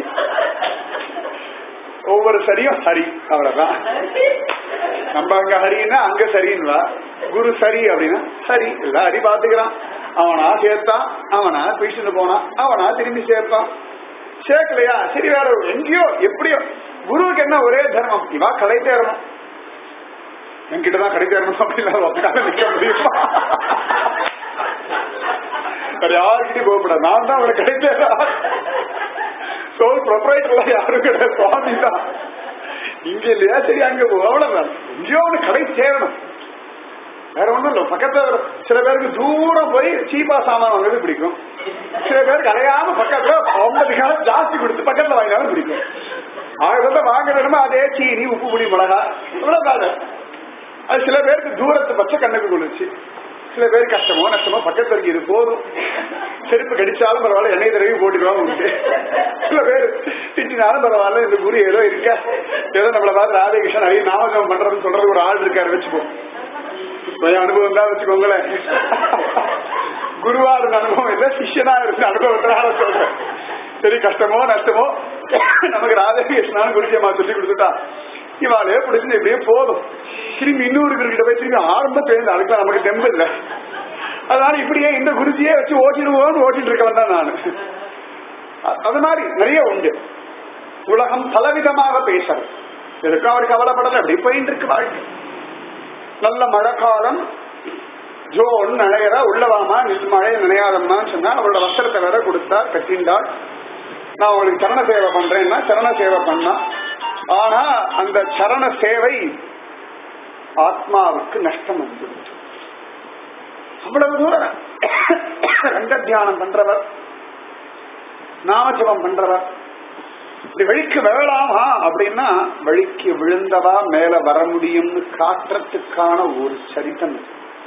ஒவ்வொரு சரியும் ஹரி அவ்வளவுதான் நம்ம அங்க ஹரின்னா அங்க சரின்னுவா குரு சரி அப்படின்னா சரி எல்லாம் ஹரி பாத்துக்கிறான் அவனா சேர்த்தான் அவனா பிடிச்சுட்டு போனான் அவனா திரும்பி சேர்த்தான் சேர்க்கலையா சரி வேற எங்கேயோ எப்படியோ குருவுக்கு என்ன ஒரே தர்மம் இவா கடை தேரணும் என்கிட்டதான் கடை தேரணும் அப்படின்னு உட்காந்து நிக்க முடியுமா வேற யாருக்கிட்டையும் போகக்கூடாது நான் தான் அவனை கடை தேரா சோல் ப்ரொப்ரைட்டர்லாம் யாரும் கிடையாது சுவாமி தான் இங்க இல்லையா சரி அங்க போ அவ்வளவுதான் எங்கேயோ ஒண்ணு கடை சேரணும் வேற ஒண்ணும் இல்ல பக்கத்துல சில பேருக்கு தூரம் போய் சீப்பா சாமான் வாங்குறது பிடிக்கும் சில பேருக்கு அலையாம பக்கத்துல ஐம்பது காலம் ஜாஸ்தி கொடுத்து பக்கத்துல வாங்கினாலும் பிடிக்கும் ஆயிரத்துல வாங்க வேணுமா அதே சீனி உப்பு புளி மிளகா இவ்வளவுதாங்க அது சில பேருக்கு தூரத்து பச்சை கண்ணுக்கு குளிச்சு சில பேர் கஷ்டமோ நஷ்டமோ பக்கத்துல இருக்கு இது போதும் செருப்பு கடிச்சாலும் பரவாயில்ல எண்ணெய் தடவி போட்டுக்கலாம் உண்டு சில பேர் திட்டினாலும் பரவாயில்ல இந்த குரு ஏதோ இருக்க ஏதோ நம்மளை பார்த்து ராதகிருஷ்ணன் நிறைய நாமஜம் பண்றதுன்னு சொல்றது ஒரு ஆள் இருக்காரு வச்சுப்போம் கொஞ்சம் அனுபவம் தான் வச்சுக்கோங்களேன் குருவா இருந்த அனுபவம் இல்ல சிஷ்யனா இருந்த அனுபவத்தினால சொல்றேன் சரி கஷ்டமோ நஷ்டமோ நமக்கு ராதகிருஷ்ணான்னு குருஜியம்மா சொல்லி கொடுத்துட்டா இவாளே பிடிச்சு இப்படியே போதும் திரும்பி இன்னொரு கிட்ட போய் திரும்பி ஆரம்பத்துல இருந்து அதுக்கு நமக்கு தெம்பு இல்லை அதனால இப்படியே இந்த குருஜியே வச்சு ஓட்டிடுவோம்னு ஓட்டிட்டு இருக்கவன் தான் நான் அது மாதிரி நிறைய உண்டு உலகம் பலவிதமாக பேசுறது எதுக்கும் அவர் கவலைப்படல அப்படி போயிட்டு இருக்கு வாழ்க்கை நல்ல மழைக்காலம் ஜோன் நனையறா உள்ளவாமா மழை நினையாதம்மான்னு சொன்னா அவளோட வஸ்திரத்தை வேற கொடுத்தா கட்டிண்டாள் நான் உங்களுக்கு சரண சேவை பண்றேன்னா சரண சேவை பண்ணா ஆனா அந்த சரண சேவை ஆத்மாவுக்கு நஷ்டம் வந்துடுச்சு அவ்வளவு தூரம் ரங்க தியானம் பண்றவர் நாமஜபம் பண்றவர் இப்படி வழிக்கு விழலாமா அப்படின்னா வழிக்கு விழுந்தவா மேல வர முடியும்னு காட்டுறதுக்கான ஒரு சரித்தம்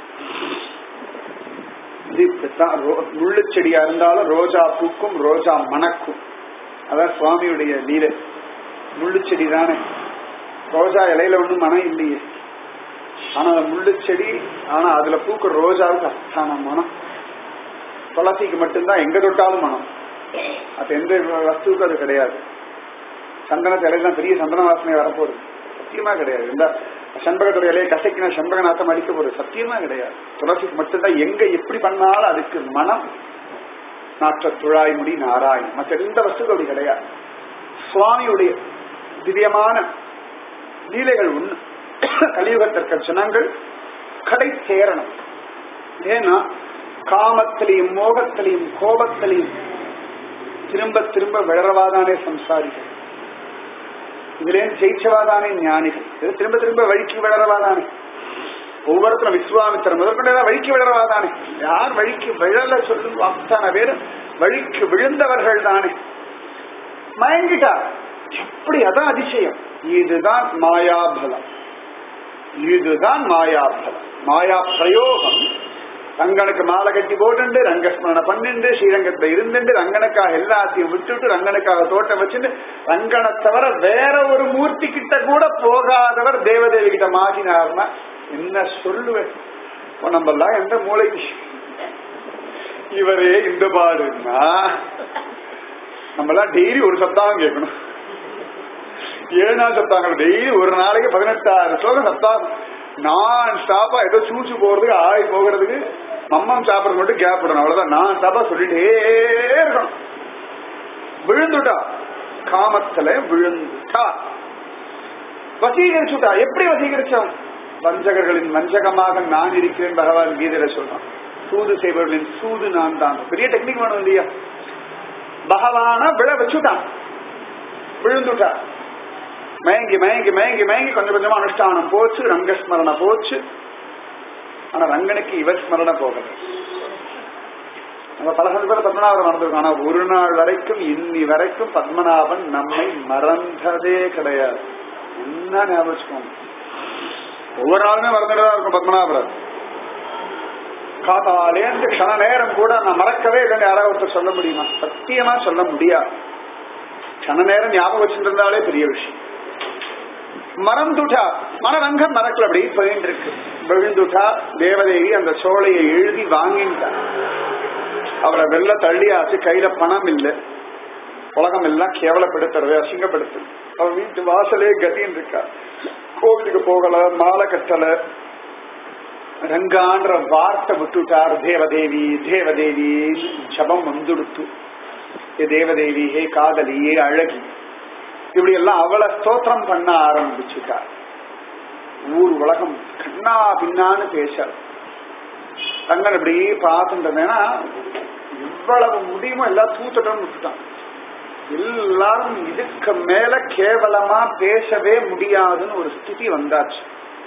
இது இப்படித்தான் முள்ளு செடியா இருந்தாலும் ரோஜா பூக்கும் ரோஜா மணக்கும் அதான் சுவாமியுடைய லீலை முள்ளு செடி தானே ரோஜா இலையில ஒண்ணும் மனம் இல்லையே ஆனா அந்த முள்ளு செடி ஆனா அதுல பூக்கிற ரோஜாவுக்கு அஸ்தான மனம் துளசிக்கு மட்டும்தான் எங்க தொட்டாலும் மனம் அது எந்த வஸ்துவுக்கும் அது கிடையாது சந்தன இலையெல்லாம் பெரிய சந்தன வாசனை வரப்போகுது சத்தியமா கிடையாது இந்த செண்பகத்துடைய இலையை கசைக்கின செண்பக நாத்தம் அடிக்க போகுது சத்தியமா கிடையாது துளசிக்கு மட்டும்தான் எங்க எப்படி பண்ணாலும் அதுக்கு மனம் நாற்ற துழாய் முடி நாராயண் மற்ற எந்த வஸ்துக்கும் அப்படி கிடையாது சுவாமியுடைய திவ்யமான லீலைகள் ஒண்ணு கலியுகத்திற்க ஜனங்கள் கடை சேரணும் ஏன்னா காமத்திலையும் மோகத்திலையும் கோபத்திலையும் திரும்ப திரும்ப விழறவாதானே சம்சாரிகள் இதுலேயும் ஜெயிச்சவாதானே ஞானிகள் இது திரும்ப திரும்ப வழிக்கு விழறவாதானே ஒவ்வொருத்தரும் விஸ்வாமித்திரம் முதற்கொண்டு வழிக்கு விழறவாதானே யார் வழிக்கு விழல சொல்லும் அத்தனை பேர் வழிக்கு விழுந்தவர்கள் தானே மயங்கிட்டார் எப்படி அதான் அதிசயம் இதுதான் மாயாபலம் இதுதான் மாயாபலம் மாயா பிரயோகம் ரங்கனுக்கு மாலை கட்டி போட்டுண்டு ரங்கஸ்மரண பண்ணிண்டு ஸ்ரீரங்கத்துல இருந்துட்டு ரங்கனுக்காக எல்லாத்தையும் விட்டுட்டு ரங்கனுக்காக தோட்டம் வச்சுட்டு ரங்கனை தவிர வேற ஒரு மூர்த்தி கிட்ட கூட போகாதவர் தேவதேவி கிட்ட மாட்டினார்னா என்ன சொல்லுவேன் இப்போ நம்ம எல்லாம் எந்த மூளைக்கு இவரே இந்த பாடுன்னா நம்மளாம் டெய்லி ஒரு சப்தாகம் கேட்கணும் ஏழு நாள் சப்தாகம் டெய்லி ஒரு நாளைக்கு பதினெட்டாயிரம் ஸ்லோகம் சப்தாகம் நான் ஸ்டாப்பா ஏதோ சூச்சு போறதுக்கு ஆய் போகிறதுக்கு மம்மம் சாப்பிட்றது மட்டும் கேப் விடணும் அவ்வளவுதான் நான் ஸ்டாப்பா சொல்லிட்டே இருக்கணும் விழுந்துட்டா காமத்துல விழுந்துட்டா வசீகரிச்சுட்டா எப்படி வசீகரிச்சான் வஞ்சகர்களின் வஞ்சகமாக நான் இருக்கிறேன் பகவான் கீதையில சொல்றான் சூது செய்பவர்களின் சூது நான் தான் பெரிய டெக்னிக் வேணும் இல்லையா பகவான விழ வச்சுட்டான் விழுந்துட்டா மயங்கி மயங்கி மயங்கி மயங்கி கொஞ்சம் கொஞ்சமா அனுஷ்டானம் போச்சு ரங்கஸ்மரண போச்சு ஆனா ரங்கனுக்கு இவர் ஸ்மரண போகல நம்ம பல பேர் பத்மநாபன் மறந்துருக்கோம் ஆனா ஒரு நாள் வரைக்கும் இன்னி வரைக்கும் பத்மநாபன் நம்மை மறந்ததே கிடையாது என்ன ஞாபகம் வச்சுக்கோங்க ஒவ்வொரு நாளுமே மறந்துட்டுதான் இருக்கும் பத்மநாபர் காத்தாலேந்து க்ஷண நேரம் கூட நான் மறக்கவே இல்லைன்னு யாராவது ஒருத்தர் சொல்ல முடியுமா சத்தியமா சொல்ல முடியாது க்ஷண நேரம் ஞாபகம் வச்சுருந்தாலே பெரிய விஷயம் மறந்துட்டா மனரங்கம் மறக்கல அப்படி போயிட்டு இருக்கு விழுந்துட்டா தேவதேவி அந்த சோலையை எழுதி வாங்கிட்டா அவரை வெள்ள தள்ளியாச்சு கையில பணம் இல்லை உலகம் எல்லாம் கேவலப்படுத்துறது அசிங்கப்படுத்து அவ வீட்டு வாசலே கதின்னு இருக்கா கோவிலுக்கு போகல மாலை கட்டல ரங்கான்ற வார்த்தை விட்டுட்டார் தேவதேவி தேவதேவி ஜபம் வந்துடுத்து ஏ தேவதேவி ஹே காதலி ஏ அழகி இப்படி எல்லாம் அவளை ஸ்தோத்திரம் பண்ண ஆரம்பிச்சுட்டார் ஊர் உலகம் கண்ணா பின்னான்னு பேச ரங்கன் இப்படி பார்த்துட்டேன்னா இவ்வளவு முடியுமோ எல்லாம் தூத்துட்டோம்னு விட்டுட்டான் எல்லாரும் இதுக்கு மேல கேவலமா பேசவே முடியாதுன்னு ஒரு ஸ்திதி வந்தாச்சு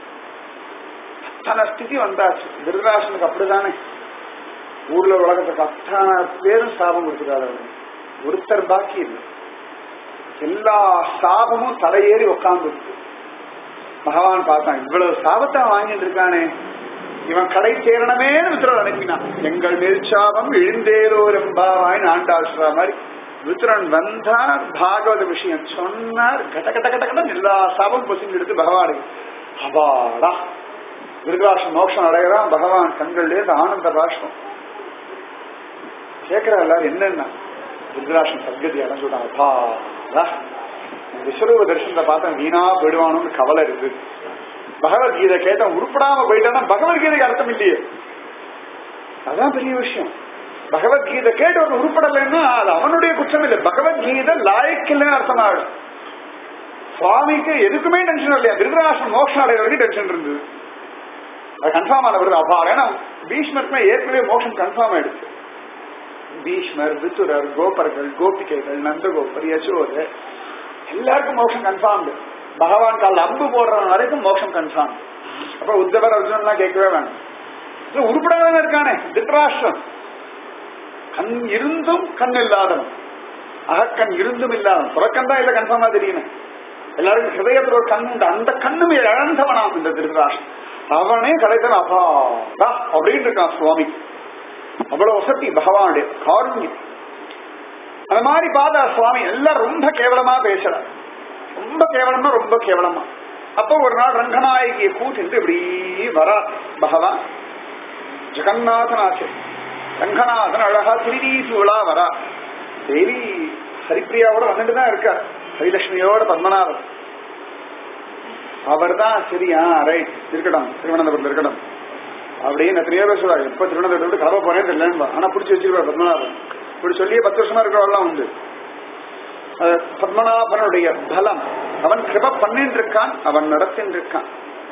அத்தனை ஸ்திதி வந்தாச்சு திருதராசனுக்கு அப்படிதானே ஊர்ல உலகத்துக்கு அத்தனை பேரும் சாபம் கொடுத்துட்டாரு அவரு. ஒருத்தர் பாக்கி இல்லை எல்லா சாபமும் தலையேறி உட்கார்ந்து பகவான் பார்த்தான் இவ்வளவு சாபத்தை வாங்கிட்டு இருக்கானே இவன் கடை சேரணமேன்னு வித்திரன் அனுப்பினான் எங்கள் நெருச்சாபம் இழிந்தேரோரம்பாவாய் ஆண்டாள் சொல்ற மாதிரி வித்ரன் வந்தார் பாகவத விஷயம் சொன்னார் கட்ட கட்ட கட்ட கட்ட எல்லா சாபம் பொசிங்க எடுத்து பகவானுக்கு அபாடா திருதராஷன் மோட்சம் அடைகிறான் பகவான் கண்கள்ல இருந்து ஆனந்த பாஷ்பம் கேட்கிறா எல்லாரும் என்னன்னா திருதராஷன் சத்கதி அடைஞ்சுட்டான் அபாடா விஸ்வரூப தரிசனத்தை பார்த்தா வீணா போயிடுவானோன்னு கவலை இருக்கு பகவத்கீதை கேட்டா உருப்படாம போயிட்டான்னா பகவத்கீதைக்கு அர்த்தம் இல்லையே அதான் பெரிய விஷயம் பகவத்கீதை கேட்டு ஒரு உருப்படலைன்னா அது அவனுடைய குற்றம் இல்லை பகவத்கீதை லாய்க்கில்லைன்னு அர்த்தம் ஆகும் சுவாமிக்கு எதுக்குமே டென்ஷன் இல்லையா திருதராஷ்டிரம் மோட்சம் அடைய வரைக்கும் டென்ஷன் இருந்தது அது கன்ஃபார்ம் ஆன பிறகு அப்பா ஏன்னா பீஷ்மருக்குமே ஏற்கனவே மோட்சம் கன்ஃபார்ம் ஆயிடுச்சு பீஷ்மர் வித்துரர் கோபர்கள் கோபிகைகள் நந்தகோபர் யசோதர் எல்லாருக்கும் மோட்சம் கன்ஃபார்ம் பகவான் கால அம்பு போடுறவன் வரைக்கும் மோட்சம் கன்ஃபார்ம் அப்ப உத்தவர் அர்ஜுனன்லாம் கேட்கவே வேணும் இது உருப்படாதவன் இருக்கானே திருத்தராஷ்டிரம் கண் இருந்தும் கண் இல்லாதவன் அகக்கண் இருந்தும் இல்லாதவன் புறக்கண் தான் இல்ல கன்ஃபார்மா தெரியணும் எல்லாருக்கும் ஹிருதயத்துல ஒரு கண் உண்டு அந்த கண்ணும் இழந்தவனாம் இந்த திருதராஷ்டிரம் அவனே கடைத்தன அபாடா அப்படின்னு இருக்கான் சுவாமி அவ்வளவு வசதி பகவானுடைய காருண்யம் அந்த மாதிரி பார்த்தா சுவாமி எல்லாம் ரொம்ப கேவலமா பேசுறார் ரொம்ப கேவலம்னா ரொம்ப கேவலமா அப்ப ஒரு நாள் ரங்கநாயகியை கூட்டிட்டு இப்படி வரா பகவான் ஜெகநாதனாச்சு ரங்கநாதன் அழகா திருவீசி விழா வரா தேவி ஹரிப்பிரியாவோட வந்துட்டு தான் இருக்கார் ஹரிலட்சுமியோட பத்மநாபன் அவர் தான் சரியா ரைட் இருக்கட்டும் திருவனந்தபுரத்தில் இருக்கட்டும் அப்படின்னு எத்தனையோ பேர் சொல்றாரு எப்ப திருவனந்தபுரத்தை விட்டு கிளம்ப போறேன்னு தெரியல ஆனா பிடிச்சி வச்சிருப்பார் பத்மநாபன் இப்படி சொல்லியே பத்து வருஷமா இருக்கிறவெல்லாம் உண்டு அது பத்மநாபனுடைய பலம் அவன் கிருப பண்ணிட்டு இருக்கான் அவன் நடத்தின்னு இருக்கான்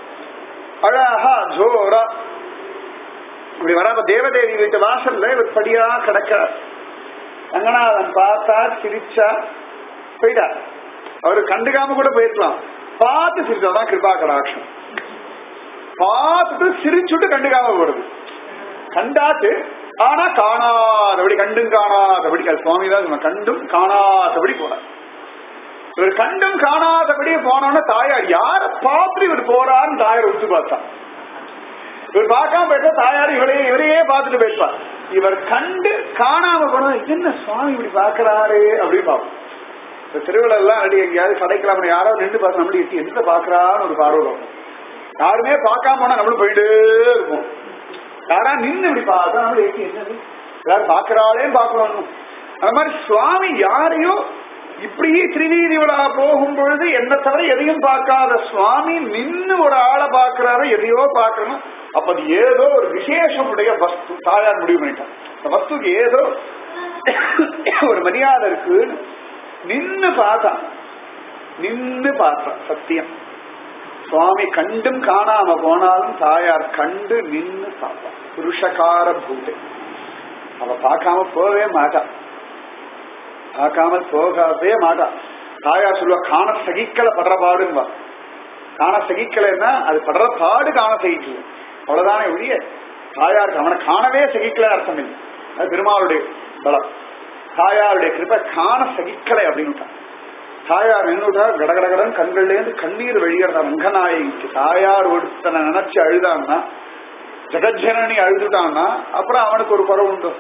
அழகா ஜோரா இப்படி வராத தேவதேவி வீட்டு வாசல்ல இவர் படியா கிடக்கிறார் ரங்கநாதன் பார்த்தா சிரிச்சா போயிட்டார் அவரு கண்டுக்காம கூட போயிருக்கலாம் பார்த்து சிரிச்சாதான் கிருபா கடாட்சம் பார்த்துட்டு சிரிச்சுட்டு கண்டுக்காம போறது கண்டாச்சு ஆனா காணாதபடி கண்டும் காணாதபடி அது சுவாமி தான் சொன்ன கண்டும் காணாதபடி போனார் இவர் கண்டும் காணாதபடி போனோம்னா தாயார் யார பார்த்து இவர் போறாருன்னு தாயார் உத்து பார்த்தா இவர் பார்க்காம போயிட்டா தாயார் இவரையே இவரையே பார்த்துட்டு போயிருப்பார் இவர் கண்டு காணாம போனா என்ன சுவாமி இப்படி பாக்குறாரு அப்படின்னு பார்ப்போம் இந்த திருவிழா எல்லாம் அடி எங்கேயாவது கடைக்கலாம் யாராவது நின்று பார்த்து நம்மளும் எட்டி எந்த பாக்குறான்னு ஒரு பார்வை பார்ப்போம் யாருமே பார்க்காம போனா நம்மளும் போயிட்டே இருப்போம் யாரா நின்று இப்படி பார்த்தா நம்மளும் எட்டி என்னது யாரும் பாக்குறாளே பார்க்கணும் அது மாதிரி சுவாமி யாரையோ இப்படி திருநீதி விழா போகும் பொழுது என்ன தவிர எதையும் பார்க்காத சுவாமி நின்னு ஒரு ஆளை பார்க்கிறாரோ எதையோ பார்க்கணும் அப்ப அது ஏதோ ஒரு விசேஷமுடைய வஸ்து தாயார் முடிவு பண்ணிட்டான் அந்த வஸ்துக்கு ஏதோ ஒரு மரியாதை இருக்கு நின்னு பார்த்தான் நின்னு பார்த்தான் சத்தியம் சுவாமி கண்டும் காணாம போனாலும் தாயார் கண்டு நின்னு பார்ப்பான் புருஷகார பூதை அவ பார்க்காம போகவே மாட்டான் பார்க்காமல் போகவே மாட்டான் தாயார் சொல்லுவா காண சகிக்கல படுற பாடும்பா காண சகிக்கலைன்னா அது படுற பாடு காண சகிக்கல அவ்வளவுதானே ஒழிய தாயாருக்கு அவனை காணவே சகிக்கல அர்த்தம் இல்லை அது பெருமாளுடைய பலம் தாயாருடைய கிருப்பை காண சகிக்கலை அப்படின்னு தாயார் நின்றுட்டா கடகடகடன் கண்கள்ல இருந்து கண்ணீர் வெளியறதா ரங்கநாயகிக்கு தாயார் ஒருத்தனை நினைச்சு அழுதான்னா ஜெகஜனனி அழுதுட்டான்னா அப்புறம் அவனுக்கு ஒரு குறவு உண்டு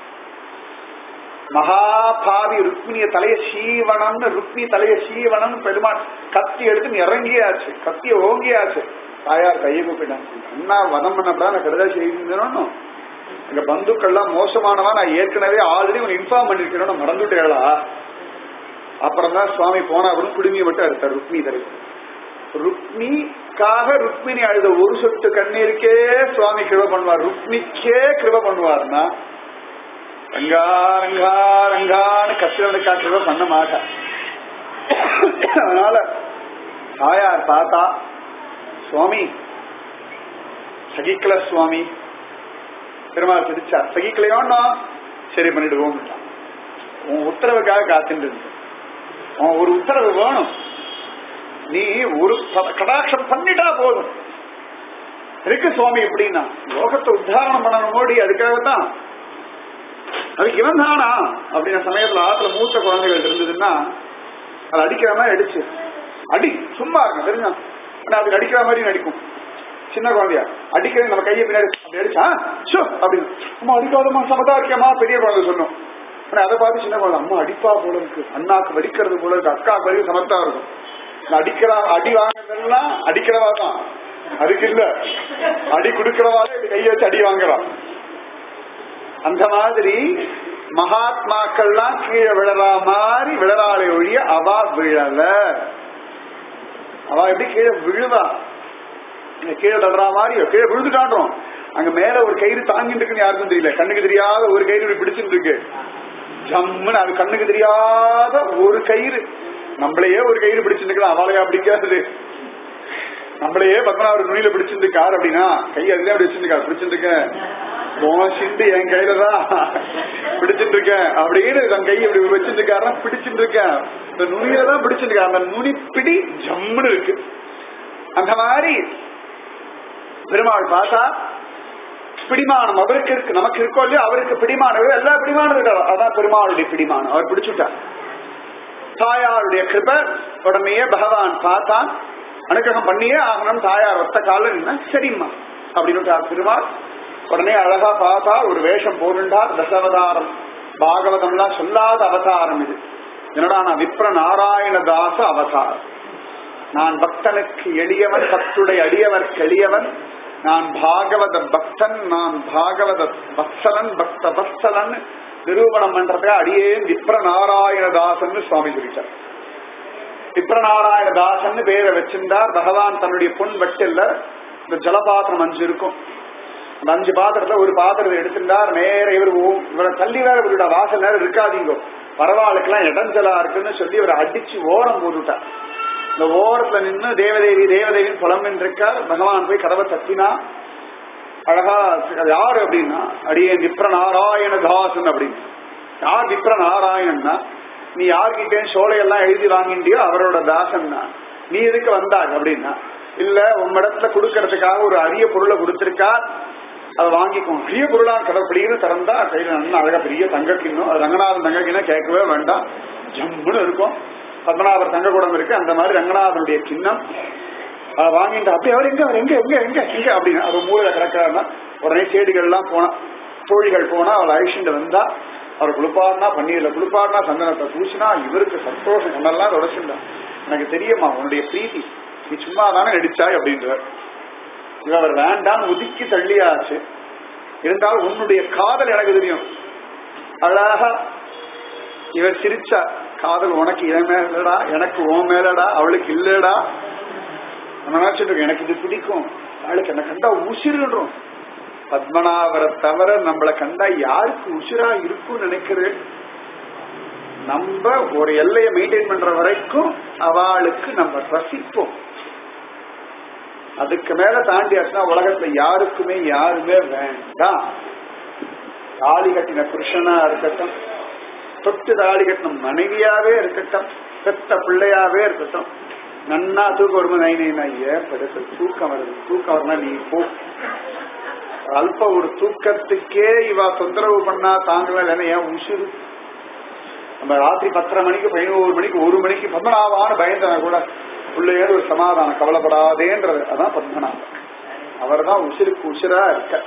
மகாபாவி ருக்மிணிய தலைய சீவனம்னு ருக்மி தலைய சீவனம் பெருமாள் கத்தி எடுத்து இறங்கியாச்சு கத்திய ஓங்கியாச்சு தாயார் கையை கூப்பிட்டான் அண்ணா வதம் பண்ணப்படா நான் கருதா செய்யணும் எங்க பந்துக்கள்லாம் மோசமானவா நான் ஏற்கனவே ஆல்ரெடி உனக்கு இன்ஃபார்ம் பண்ணிருக்கேன் மறந்துட்டேளா அப்புறம் தான் சுவாமி போனா அப்படின்னு குடுமியை மட்டும் எடுத்தார் ருக்மி தலை ருக்மிக்காக ருக்மிணி அழுத ஒரு சொட்டு கண்ணீருக்கே சுவாமி கிருப பண்ணுவார் ருக்மிக்கே கிருப பண்ணுவார்னா ரங்கா ரங்கா ரங்கான்னு கத்திரனுக்கா கிருப பண்ண மாட்டா அதனால தாயார் பார்த்தா சுவாமி சகிக்கல சுவாமி பெருமாள் சிரிச்சார் சகிக்கலையோன்னா சரி பண்ணிடுவோம் உன் உத்தரவுக்காக காத்துட்டு இருந்த உன் ஒரு உத்தரவு வேணும் நீ ஒரு கடாட்சம் பண்ணிட்டா போதும் இருக்கு சுவாமி எப்படின்னா லோகத்தை உத்தாரணம் பண்ணணும் மோடி அதுக்காகத்தான் அதுக்கு இவன் தானா அப்படின்ற சமயத்துல ஆத்துல மூத்த குழந்தைகள் இருந்ததுன்னா அது அடிக்கிற மாதிரி அடிச்சு அடி சும்மா இருக்கும் தெரிஞ்சா ஆனா அதுக்கு அடிக்கிற மாதிரி நடிக்கும் சின்ன குழந்தையா அடிக்கிறது நம்ம கையை பின்னாடி அப்படி அடிச்சா ஷோ அப்படின்னு அம்மா அடிக்காதம்மா சமதா இருக்கியம்மா பெரிய குழந்தை சொன்னோம் ஆனா அதை பார்த்து சின்ன குழந்தை அம்மா அடிப்பா போல இருக்கு அண்ணாக்கு வடிக்கிறது போல இருக்கு அக்காக்கு வரைக்கும் சமத்தா இருக்கும் அடிக்கிறா அடி வாங்குறதெல்லாம் அடிக்கிறவா தான் அதுக்கு இல்ல அடி கொடுக்கிறவா கையை வச்சு அடி வாங்குறான் அந்த மாதிரி மகாத்மாக்கள்லாம் கீழே விழற மாதிரி விழறாளே ஒழிய அவா விழல அவ எப்படி கீழே விழுவா கீழே தடுற மாதிரி கீழே விழுந்து காட்டுறோம் அங்க மேல ஒரு கயிறு தாங்கிட்டு இருக்குன்னு யாருக்கும் தெரியல கண்ணுக்கு தெரியாத ஒரு கயிறு இப்படி பிடிச்சிட்டு இருக்கு ஜம்முன்னு அது கண்ணுக்கு தெரியாத ஒரு கயிறு நம்மளையே ஒரு கயிறு பிடிச்சிருக்கலாம் அவளையா பிடிக்காது நம்மளையே பத்மநாபர் நுனியில பிடிச்சிருக்காரு அப்படின்னா கை அதுலயே அப்படி வச்சிருக்காரு பிடிச்சிருக்கேன் மோசிண்டு என் கையில தான் பிடிச்சிட்டு இருக்கேன் அப்படின்னு தன் கையை இப்படி வச்சிட்டு இருக்காருன்னா பிடிச்சிட்டு இருக்கேன் இந்த நுனியில தான் பிடிச்சிட்டு அந்த நுனி பிடி ஜம்முன்னு இருக்கு அந்த மாதிரி பெருமாள் பார்த்தா பிடிமானம் அவருக்கு இருக்கு நமக்கு இருக்கோ இல்லையோ அவருக்கு பிடிமானம் எல்லா பிடிமானம் இருக்காரு அதான் பெருமாளுடைய பிடிமானம் அவர் பிடிச்சுட்டார் தாயாருடைய கிருப உடனேயே பகவான் பார்த்தான் அனுகிரகம் பண்ணியே ஆகணும் தாயார் ஒத்த கால நின்னா சரிம்மா அப்படின்னு பெருமாள் உடனே அழகா பார்த்தா ஒரு வேஷம் போடுண்டார் தசவதாரம் பாகவதம்லாம் சொல்லாத அவதாரம் இது என்னடா நான் விப்ர நாராயண தாச அவதாரம் நான் பக்தனுக்கு எளியவன் பக்துடைய அடியவர்க்கு எளியவன் நான் பாகவத பக்தன் நான் பாகவத வத்சலன் பக்த வத்சலன் நிரூபணம் பண்றதுக்கு அடியேன் விப்ர நாராயணதாசன் சுவாமி சொல்லிட்டார் விப்ரநாராயணதாசன் பேரை வச்சிருந்தார் பகவான் தன்னுடைய பொன் வட்டில்ல இந்த ஜலபாத்திரம் அஞ்சு இருக்கும் அந்த அஞ்சு பாத்திரத்துல ஒரு பாத்திரத்தை எடுத்திருந்தார் நேர இவர் ஓ- இவரை தள்ளி வேற இவரோட வாசல் நேரம் இருக்காதீங்க பரவாயில்லைக்கெல்லாம் இடைஞ்சலா இருக்குன்னு சொல்லி இவரை அடிச்சு ஓரம் போட்டுட்டார் இந்த ஓரத்துல நின்று தேவதேவி தேவதேவின்னு புலம்பின்னு இருக்கார் பகவான் போய் கதவை தட்டினா அழகா அது யாரு அப்படின்னா அடியே விப்ர நாராயண தாசன் அப்படின்னு யார் விப்ர நாராயணன்னா நீ யார்கிட்ட சோலையெல்லாம் எழுதி வாங்கிட்டியோ அவரோட தாசன் தான் நீ எதுக்கு வந்தாங்க அப்படின்னா இல்ல உம்மிடத்துல கொடுக்கறதுக்காக ஒரு அரிய பொருளை கொடுத்திருக்கா அதை வாங்கிக்கோங்க பெரிய பொருளான் கடற்படின்னு திறந்தா கையில நல்லா அழகா பெரிய தங்க கிண்ணம் அது ரங்கநாதன் தங்க கிண்ணம் கேட்கவே வேண்டாம் ஜம்முன்னு இருக்கும் பத்மநாபர் தங்க குடம் இருக்கு அந்த மாதிரி ரங்கநாதனுடைய கிண்ணம் அதை வாங்கிட்டு அப்படியே அவர் எங்க அவர் எங்க எங்க எங்க எங்க அப்படின்னு அவர் மூலையில கிடக்கிறாருன்னா உடனே சேடிகள் எல்லாம் போனா தோழிகள் போனா அவள் அழிச்சுட்டு வந்தா அவர் குளிப்பாடினா பன்னீர்ல குளிப்பாடினா சந்தனத்தை பூசினா இவருக்கு சந்தோஷம் கண்ணெல்லாம் தொடச்சுண்டா எனக்கு தெரியுமா உன்னுடைய பிரீத்தி நீ சும்மா தானே நடிச்சாய் அப்படின்றார் இவ அவர் வேண்டாம் ஒதுக்கி தள்ளியாச்சு இருந்தாலும் உன்னுடைய காதல் எனக்கு தெரியும் அழகா இவர் சிரிச்சா காதல் உனக்கு என் மேலடா எனக்கு உன் மேலடா அவளுக்கு இல்லடா நம்ம நினைச்சிட்டு இருக்கோம், எனக்கு இது பிடிக்கும் அவளுக்கு என்ன கண்டா உசிருன்றோம் பத்மநாபரை தவிர நம்மளை கண்டா யாருக்கு உசிரா இருக்கும்னு நினைக்கிறது நம்ம ஒரு எல்லையை மெயின்டைன் பண்ற வரைக்கும் அவளுக்கு நம்ம ரசிப்போம் அதுக்கு மேல தாண்டியாச்சுன்னா உலகத்துல யாருக்குமே யாருமே வேண்டாம் தாலி கட்டின புருஷனா இருக்கட்டும் தொட்டு தாலி கட்டின மனைவியாவே இருக்கட்டும் பெத்த பிள்ளையாவே இருக்கட்டும் நன்னா தூக்கம் வரும்போது நை நை நை ஏற்படுத்து தூக்கம் வருது தூக்கம் வரனா நீ போ அல்ப ஒரு தூக்கத்துக்கே இவ தொந்தரவு பண்ணா தாங்கல இல்லைன்னா ஏன் உசுறு நம்ம ராத்திரி பத்தரை மணிக்கு பதினோரு மணிக்கு ஒரு மணிக்கு பத்மநாபான்னு பயந்தன கூட உள்ளே ஒரு சமாதானம் கவலைப்படாதேன்றது அதான் பத்மநாபன் அவர் தான் உசிருக்கு உசிரா இருக்க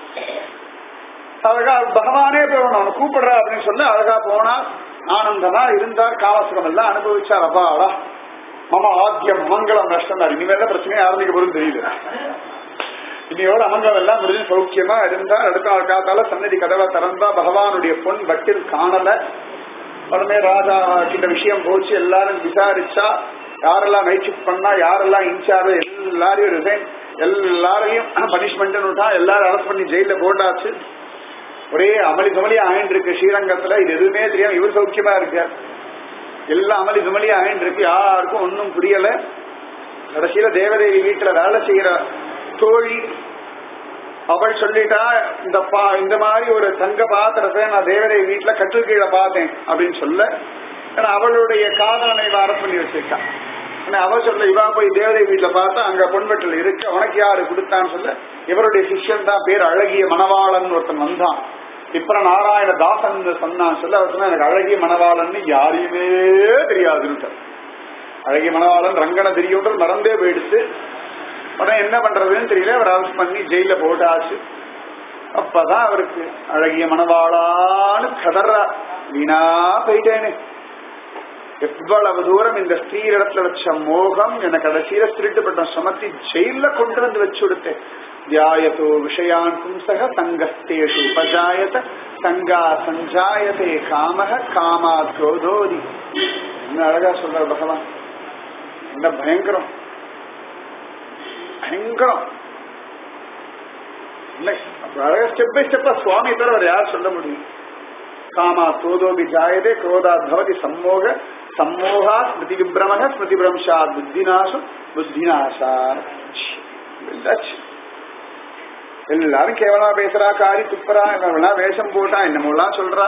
அழகா பகவானே போகணும் அவனை கூப்பிடுறா அப்படின்னு சொல்லி அழகா போனா ஆனந்தமா இருந்தார் காமசுரம் எல்லாம் அனுபவிச்சார் அப்பாடா மம ஆத்தியம் மங்களம் நஷ்டம் இனிமேல பிரச்சனையே ஆரம்பிக்க போதும் தெரியல இன்னையோட அமங்கலம் எல்லாம் முடிஞ்சு சௌக்கியமா இருந்தா அடுத்த நாள் காத்தால சன்னதி கதவை திறந்தா பகவானுடைய பொன் வட்டில் காணல உடனே ராஜா கிட்ட விஷயம் போச்சு எல்லாரும் விசாரிச்சா யாரெல்லாம் நைட் பண்ணா யாரெல்லாம் இன்சார்ஜ் எல்லாரையும் ரிசைன் எல்லாரையும் பனிஷ்மெண்ட் எல்லாரும் அரெஸ்ட் பண்ணி ஜெயில போட்டாச்சு ஒரே அமளி சமளி ஆயிட்டு இருக்கு ஸ்ரீரங்கத்துல இது எதுவுமே தெரியாம இவர் சௌக்கியமா இருக்கார் எல்லாம் அமளி சமளி ஆயிட்டு இருக்கு யாருக்கும் ஒன்னும் புரியல கடைசியில தேவதேவி வீட்டுல வேலை செய்யற தோழி அவள் சொல்லிட்டா இந்த பா இந்த மாதிரி ஒரு தங்க பாத்திரத்தை நான் தேவதேவி வீட்டுல கட்டில் கீழே பார்த்தேன் அப்படின்னு சொல்ல ஏன்னா அவளுடைய காதலனை இவ அரசு பண்ணி வச்சிருக்கா ஆனா அவ சொல்ல இவா போய் தேவதேவி வீட்டுல பார்த்தா அங்க பொன்வெட்டில் இருக்கு உனக்கு யாரு கொடுத்தான்னு சொல்ல இவருடைய சிஷ்யன் தான் பேர் அழகிய மணவாளன் ஒருத்தன் வந்தான் இப்ப நாராயண தாசன் சொன்னான் சொல்ல அவர் சொன்னா எனக்கு அழகிய மணவாளன் யாரையுமே தெரியாதுன்னு அழகிய மணவாளன் ரங்கனை தெரியுன்றது மறந்தே போயிடுச்சு உடனே என்ன பண்றதுன்னு தெரியல அவர் அரெஸ்ட் பண்ணி ஜெயில போட்டாச்சு அப்பதான் அவருக்கு அழகிய மணவாளான்னு கதறா வீணா போயிட்டேனே எவ்வளவு தூரம் இந்த ஸ்திரீரிடத்துல வச்ச மோகம் என்ன கடைசியில திருட்டுப்பட்ட சுமத்தி ஜெயில கொண்டு வந்து வச்சு கொடுத்தேன் தியாயத்தோ விஷயான் பும்சக சங்கஸ்தேஷு உபஜாயத சங்கா சஞ்சாயதே காமக காமா கோதோதி என்ன அழகா சொல்ற பகவான் என்ன பயங்கரம் பயங்கரம் இல்லை அப்ப அழகா ஸ்டெப் பை ஸ்டெப்பா சுவாமி தவிர அவர் யார் சொல்ல முடியும் காமா தோதோபி ஜாயதே குரோதாத் பவதி சம்மோக சம்மோகா ஸ்மிருதி விப்ரமக ஸ்மிருதி பிரம்சா புத்திநாசம் புத்திநாசா எல்லாரும் கேவலமா பேசுறா காரி துப்புறா இவெல்லாம் வேஷம் போட்டா என்னமோலாம் சொல்றா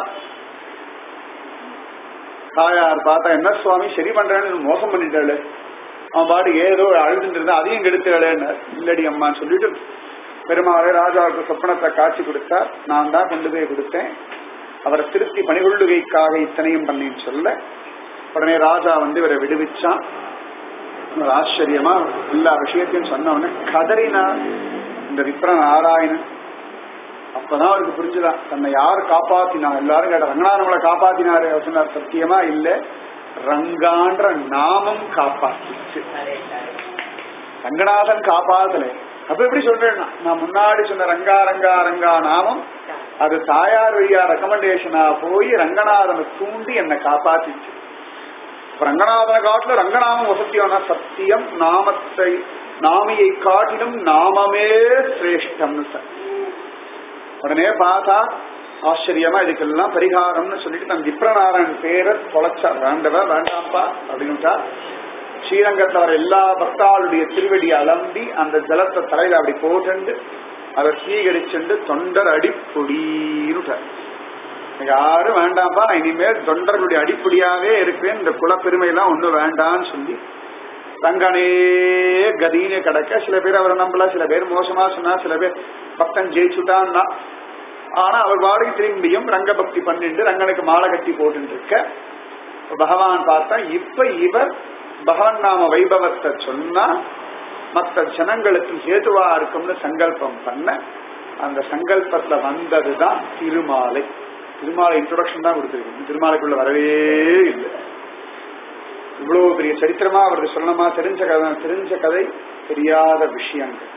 தாயார் பார்த்தா என்ன சுவாமி சரி பண்றேன்னு மோசம் பண்ணிட்டாளு அவன் பாடு ஏதோ அழுதுட்டு இருந்தா அதையும் கெடுத்துகளேன்னு இல்லடி அம்மான்னு சொல்லிட்டு பெருமாளே ராஜாவுக்கு சொப்பனத்தை காட்சி கொடுத்தா நான் தான் கொண்டு போய் கொடுத்தேன் அவரை திருப்தி பணிகொள்ளுகைக்காக இத்தனையும் பண்ணின்னு சொல்ல உடனே ராஜா வந்து இவரை விடுவிச்சான் ஒரு ஆச்சரியமா எல்லா விஷயத்தையும் சொன்னவன கதறினா இந்த விப்ர நாராயணன் அப்பதான் அவருக்கு புரிஞ்சுதான் தன்னை யார் காப்பாத்தினா எல்லாரும் கேட்ட ரங்கநாதன் நம்மளை காப்பாத்தினாரு அவர் சொன்னார் சத்தியமா இல்ல ரங்கான்ற நாமம் காப்பாத்திச்சு ரங்கநாதன் காப்பாத்தல அப்ப எப்படி சொல்றேன்னா நான் முன்னாடி சொன்ன ரங்கா ரங்கா ரங்கா நாமம் அது தாயார் வழியா ரெக்கமெண்டேஷனா போய் ரங்கநாதனை தூண்டி என்னை காப்பாத்திச்சு இப்ப ரங்கநாதனை காட்டுல ரங்கநாமம் வசத்தியான சத்தியம் நாமத்தை நாமியை காட்டிலும் நாமமே சிரேஷ்டம்னு சார் உடனே பார்த்தா ஆச்சரியமா இதுக்கெல்லாம் பரிகாரம்னு சொல்லிட்டு தன் விப்ரநாராயணன் பேரை தொலைச்சா வேண்டவ வேண்டாம்ப்பா அப்படின்னுட்டா ஸ்ரீரங்கத்தில் வர எல்லா பக்தாளுடைய திருவடி அலம்பி அந்த ஜலத்தை தலையில அப்படி போட்டு அதை சீகரிச்சுண்டு தொண்டர் அடிப்பொடின்னு யாரும் வேண்டாம்ப்பா நான் இனிமேல் தொண்டர்களுடைய அடிப்பொடியாவே இருக்கிறேன் இந்த குலப்பெருமையெல்லாம் ஒண்ணும் வேண்டான்னு சொல்லி தங்கனே கதின்னு கிடக்க சில பேர் அவரை நம்பல சில பேர் மோசமா சொன்னா சில பேர் பக்தன் ஜெயிச்சுட்டான்னா ஆனா அவர் வாடகை திரும்பியும் ரங்க பக்தி பண்ணிட்டு ரங்கனுக்கு மாலை கட்டி போட்டு இருக்க பகவான் பார்த்தா இப்ப இவர் பகவான் நாம வைபவத்தை சொன்னா மற்ற ஜனங்களுக்கு ஹேதுவா இருக்கும்னு சங்கல்பம் பண்ண அந்த சங்கல்பத்துல வந்ததுதான் திருமாலை திருமாலை இன்ட்ரோடக்ஷன் தான் கொடுத்துருக்கு திருமாலைக்குள்ள வரவே இல்லை இவ்வளவு பெரிய சரித்திரமா அவருக்கு சொல்லணுமா தெரிஞ்ச கதை தெரிஞ்ச கதை தெரியாத விஷயங்கள்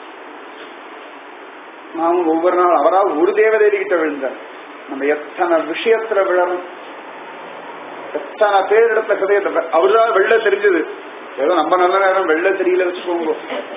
நாம ஒவ்வொரு நாள் அவரா ஒரு தேவதேவி கிட்ட விழுந்தார் நம்ம எத்தனை விஷயத்துல விழணும் எத்தனை பேர் இடத்துல கதையை அவர்தான் வெள்ள தெரிஞ்சது ஏதோ நம்ம நல்ல நேரம் வெள்ள தெரியல வச்சுக்கோங்க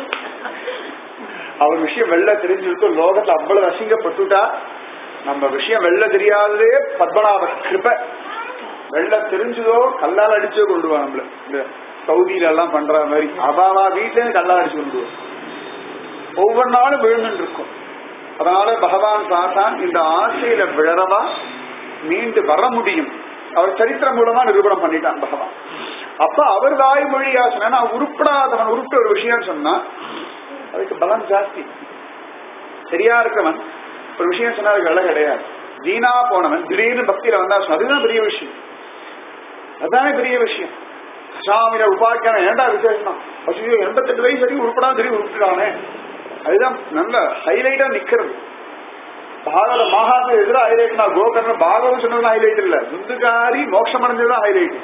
அவர் விஷயம் வெள்ள தெரிஞ்சிருக்கு லோகத்துல அவ்வளவு அசிங்கப்பட்டுட்டா நம்ம விஷயம் வெள்ள தெரியாததே பத்மநாப கிருப வெள்ள தெரிஞ்சதோ கல்லால் அடிச்சோ கொண்டு வா நம்மள இந்த சவுதியில எல்லாம் பண்ற மாதிரி அவாவா வீட்டுல இருந்து கல்லால் அடிச்சு கொண்டு வா ஒவ்வொரு நாளும் விழுந்துட்டு இருக்கும் அதனால பகவான் பார்த்தான் இந்த ஆசையில விழறவா மீண்டு வர முடியும் அவர் சரித்திரம் மூலமா நிரூபணம் பண்ணிட்டான் பகவான் அப்ப அவர் வாய்மொழியா சொன்னா உருப்படாதவன் உருப்பிட்ட ஒரு விஷயம் சொன்னா அதுக்கு பலம் ஜாஸ்தி சரியா இருக்கவன் ஒரு விஷயம் சொன்னா அதுக்கு விலை கிடையாது வீணா போனவன் திடீர்னு பக்தியில வந்தா சொன்னா அதுதான் பெரிய விஷயம் அதுதானே பெரிய விஷயம் அசாமியில உபாக்கியான ஏண்டா விசேஷம் ஐயோ எண்பத்தெட்டு வயசு வரைக்கும் உருப்படாம தெரியும் உருப்பிட்டானே அதுதான் நல்ல ஹைலைட்டா நிக்கிறது பாரத மகாத்மா எதிராக ஹைலைட் நான் கோகர்ண பாகவம் சொன்னது ஹைலைட் இல்ல துந்துகாரி மோட்சம் அடைஞ்சதுதான் ஹைலைட்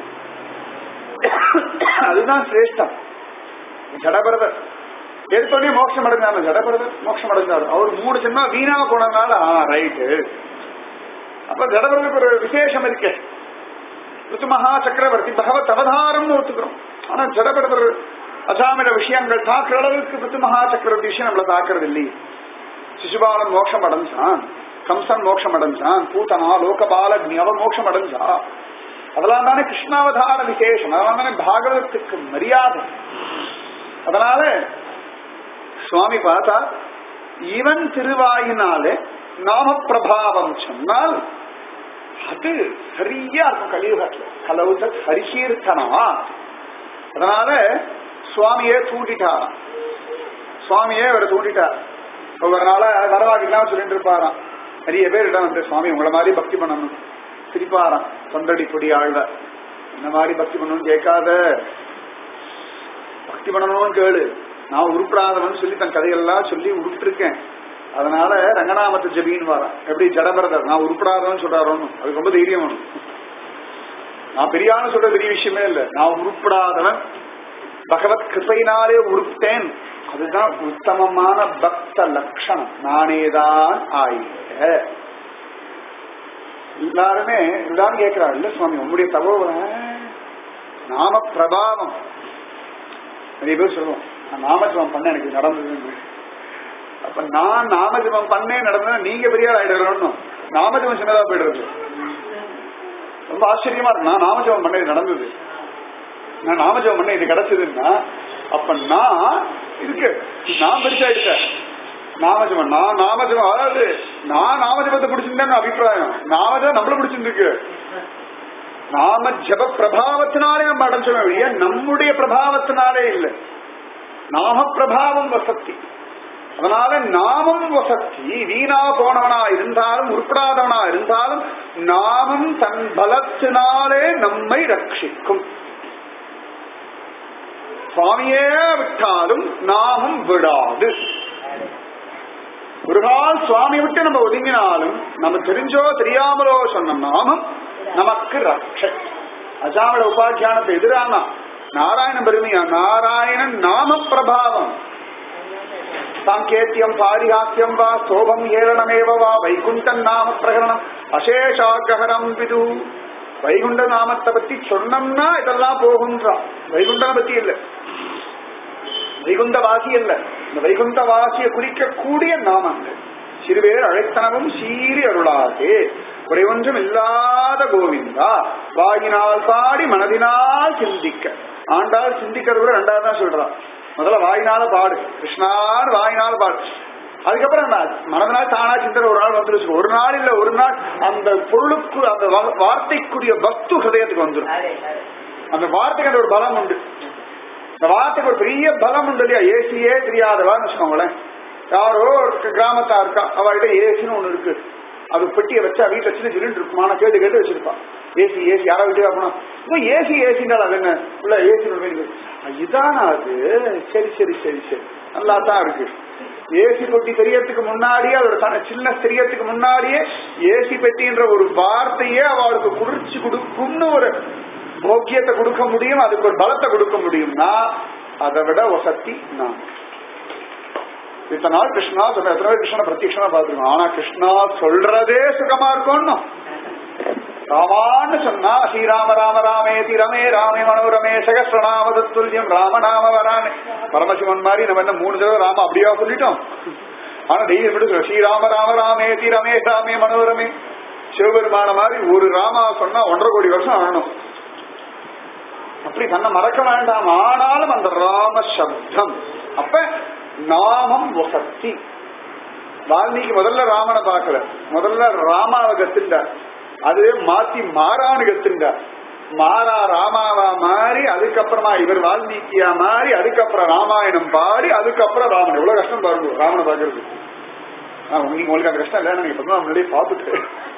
அதுதான் சிரேஷ்டம் ஜடபரதர் எடுத்தோடனே மோட்சம் அடைஞ்சாரு ஜடபரதர் மோட்சம் அடைஞ்சாரு அவர் மூணு ஜென்மா வீணா போனதுனால ஆ ரைட்டு அப்ப ஜடபரதருக்கு ஒரு விசேஷம் இருக்கு ருத்து மகா சக்கரவர்த்தி பகவத் அவதாரம்னு ஒத்துக்கிறோம் ஆனா ஜடபரதர் அசாமில விஷயங்கள் தாக்குற அளவுக்கு ருத்து மகா சக்கரவர்த்தி விஷயம் நம்மள தாக்குறது இல்லையே சிசுபாலன் மோட்சம் அடைஞ்சான் கம்சன் மோட்சம் அடைஞ்சான் பூத்தனா லோகபாலக்னி அவன் மோட்சம் அடைஞ்சா அதெல்லாம் தானே கிருஷ்ணாவதார விசேஷம் அதெல்லாம் தானே பாகவதத்துக்கு மரியாதை அதனால சுவாமி பார்த்தா இவன் திருவாயினாலே நாம பிரபாவம் சொன்னால் அது சரியா இருக்கும் கலியுகத்துல கலவுத ஹரிகீர்த்தனா அதனால சுவாமியே தூண்டிட்டாராம் சுவாமியே அவரை தூண்டிட்டார் ஒவ்வொரு நாள வரவாக்கிலாம் சொல்லிட்டு இருப்பாராம் நிறைய பேர் இடம் வந்து சுவாமி உங்களை மாதிரி பக்தி பண்ணணும் சிரிப்பாராம் தொண்டடி பொடி ஆழ்வ இந்த மாதிரி பக்தி பண்ணணும்னு கேட்காத பக்தி பண்ணணும்னு கேளு நான் உருப்படாதவன் சொல்லி தன் கதையெல்லாம் சொல்லி உருப்பிட்டிருக்கேன் அதனால ரங்கநாமத்தை ஜபின்னு வரான் எப்படி ஜடபரதர் நான் உருப்படாதவன் சொல்றாரோன்னு அது ரொம்ப தைரியம் வேணும் நான் பெரியான்னு சொல்ற பெரிய விஷயமே இல்லை நான் உருப்படாதவன் பகவத் கிருப்பையினாலே உருப்பிட்டேன் அதுதான் உத்தமமான பக்த லட்சணம் நானேதான் ஆயிட்ட எல்லாருமே எல்லாரும் கேட்கிறார் இல்ல சுவாமி உங்களுடைய தகவல் நாம பிரபாவம் நிறைய பேர் சொல்லுவோம் நான் நாமஜபம் பண்ண எனக்கு நடந்ததுன்னு அப்ப நான் நாமஜபம் பண்ணே நடந்தா நீங்க பெரிய ஆயிடுறோம் நாமஜபம் சின்னதா போயிடுறது ரொம்ப ஆச்சரியமா இருக்கு நான் நாமஜபம் பண்ண இது நடந்தது நான் நாமஜபம் பண்ண இது கிடைச்சதுன்னா அப்ப நான் இருக்கு நான் பெருசாயிட்டேன் நாமஜபம் நான் நாமஜபம் அதாவது நான் நாமஜபத்தை பிடிச்சிருந்தேன் அபிப்பிராயம் நாமஜபம் நம்மள பிடிச்சிருக்கு நாம ஜப பிரபாவத்தினாலே நம்ம அடைஞ்சோம் இல்லையா நம்முடைய பிரபாவத்தினாலே இல்லை நாம பிரபாவம் வசத்தி அதனால நாமம் வசத்தி வீணா போனவனா இருந்தாலும் உருப்படாதவனா இருந்தாலும் நாமம் தன் பலத்தினாலே நம்மை ரட்சிக்கும் சுவாமியே விட்டாலும் நாமம் விடாது ஒரு நாள் சுவாமி விட்டு நம்ம ஒதுங்கினாலும் நம்ம தெரிஞ்சோ தெரியாமலோ சொன்ன நாமம் நமக்கு ரட்சை அஜாமல உபாக்கியானத்தை எதிரானா நாராயண பெருமையா நாராயணன் நாம பிரபாவம் சாங்கேத்தியம் பாரிஹாத்தியம் வா சோபம் ஏளனமேவ வா வைகுண்டன் நாம பிரகரணம் அசேஷாகரம் விது வைகுண்ட நாமத்தை பத்தி சொன்னோம்னா இதெல்லாம் போகுன்றா வைகுண்டனை பத்தி இல்ல வைகுண்ட வாசி இல்ல இந்த வைகுண்ட வாசியை குறிக்கக்கூடிய நாமங்கள் சிறுவேர் அழைத்தனவும் சீறி அருளாதே குறை ஒன்றும் இல்லாத கோவிந்தா வாயினால் பாடி மனதினால் சிந்திக்க ஆண்டாள் சிந்திக்கிறது கூட ரெண்டாவது தான் சொல்றான் முதல்ல வாயினால பாடு கிருஷ்ணான்னு வாயினால பாடு அதுக்கப்புறம் என்ன மனதனால் தானா சிந்தனை ஒரு நாள் வந்துருச்சு ஒரு நாள் இல்ல ஒரு நாள் அந்த பொருளுக்கு அந்த வா- வார்த்தைக்குரிய வஸ்து ஹதயத்துக்கு வந்துடும் அந்த வார்த்தைக்கு அந்த ஒரு பலம் உண்டு இந்த வார்த்தைக்கு ஒரு பெரிய பலம் உண்டு இல்லையா ஏசியே தெரியாதவான்னு வச்சுக்கோங்களேன் யாரோ ஒரு கிராமத்தா இருக்கா அவள்கிட்ட ஏசின்னு ஒண்ணு இருக்கு அது பெட்டியை வச்சா வீட்டுல சின்ன சிலிண்டர் இருக்குமான கேட்டு கேட்டு வச்சிருப்பான் ஏசி ஏசி யாரா வீட்டுக்கு போனா இன்னும் ஏசி ஏசினால அது என்ன உள்ள ஏசி இதானா அது சரி சரி சரி சரி நல்லா தான் இருக்கு ஏசி பெட்டி தெரியறதுக்கு முன்னாடியே அதோட தன- சின்ன தெரியறதுக்கு முன்னாடியே ஏசி பெட்டின்ற ஒரு வார்த்தையே அவளுக்கு குளிர்ச்சி கொடுக்கும்னு ஒரு போக்கியத்தை கொடுக்க முடியும் அதுக்கு ஒரு பலத்தை கொடுக்க முடியும்னா அதை விட வசதி நான் இத்தனை நாள் கிருஷ்ணா சொல்ற எத்தனை பேர் கிருஷ்ணனை பிரத்யட்சமா பார்த்துருக்கோம் ஆனா கிருஷ்ணா சொல்றதே சுகமா இருக்கும்னு ராமான்னு சொன்னா ஸ்ரீராம ராம ராமேதி ரமே ராமே மனோரமே சகஸ்ரநாம தத்துல்யம் ராமநாம வரானே பரமசிவன் மாதிரி நம்ம என்ன மூணு தடவை ராம அப்படியா சொல்லிட்டோம் ஆனா டெய்லி எப்படி சொல்ல ஸ்ரீராம ராம ராமேதி ரமே ராமே மனோரமே சிவபெருமான மாதிரி ஒரு ராமா சொன்னா ஒன்றரை கோடி வருஷம் ஆகணும் அப்படி தன்னை மறக்க வேண்டாம் ஆனாலும் அந்த ராம சப்தம் அப்ப நாமம் வசத்தி வால்மீகி முதல்ல ராமனை பார்க்கல முதல்ல ராமாவை கத்துண்டார் அதுவே மாத்தி மாறான்னு கத்துண்டார் மாறா ராமாவா மாறி அதுக்கப்புறமா இவர் வால்மீகியா மாறி அதுக்கப்புறம் ராமாயணம் பாடி அதுக்கப்புறம் ராமன் எவ்வளவு கஷ்டம் பாருங்க ராமனை பாக்குறது ஆ, நீங்க உங்களுக்கு அந்த கஷ்டம் இல்லை நீங்க இப்பதான் முன்னாடியே பார்த்துட்டு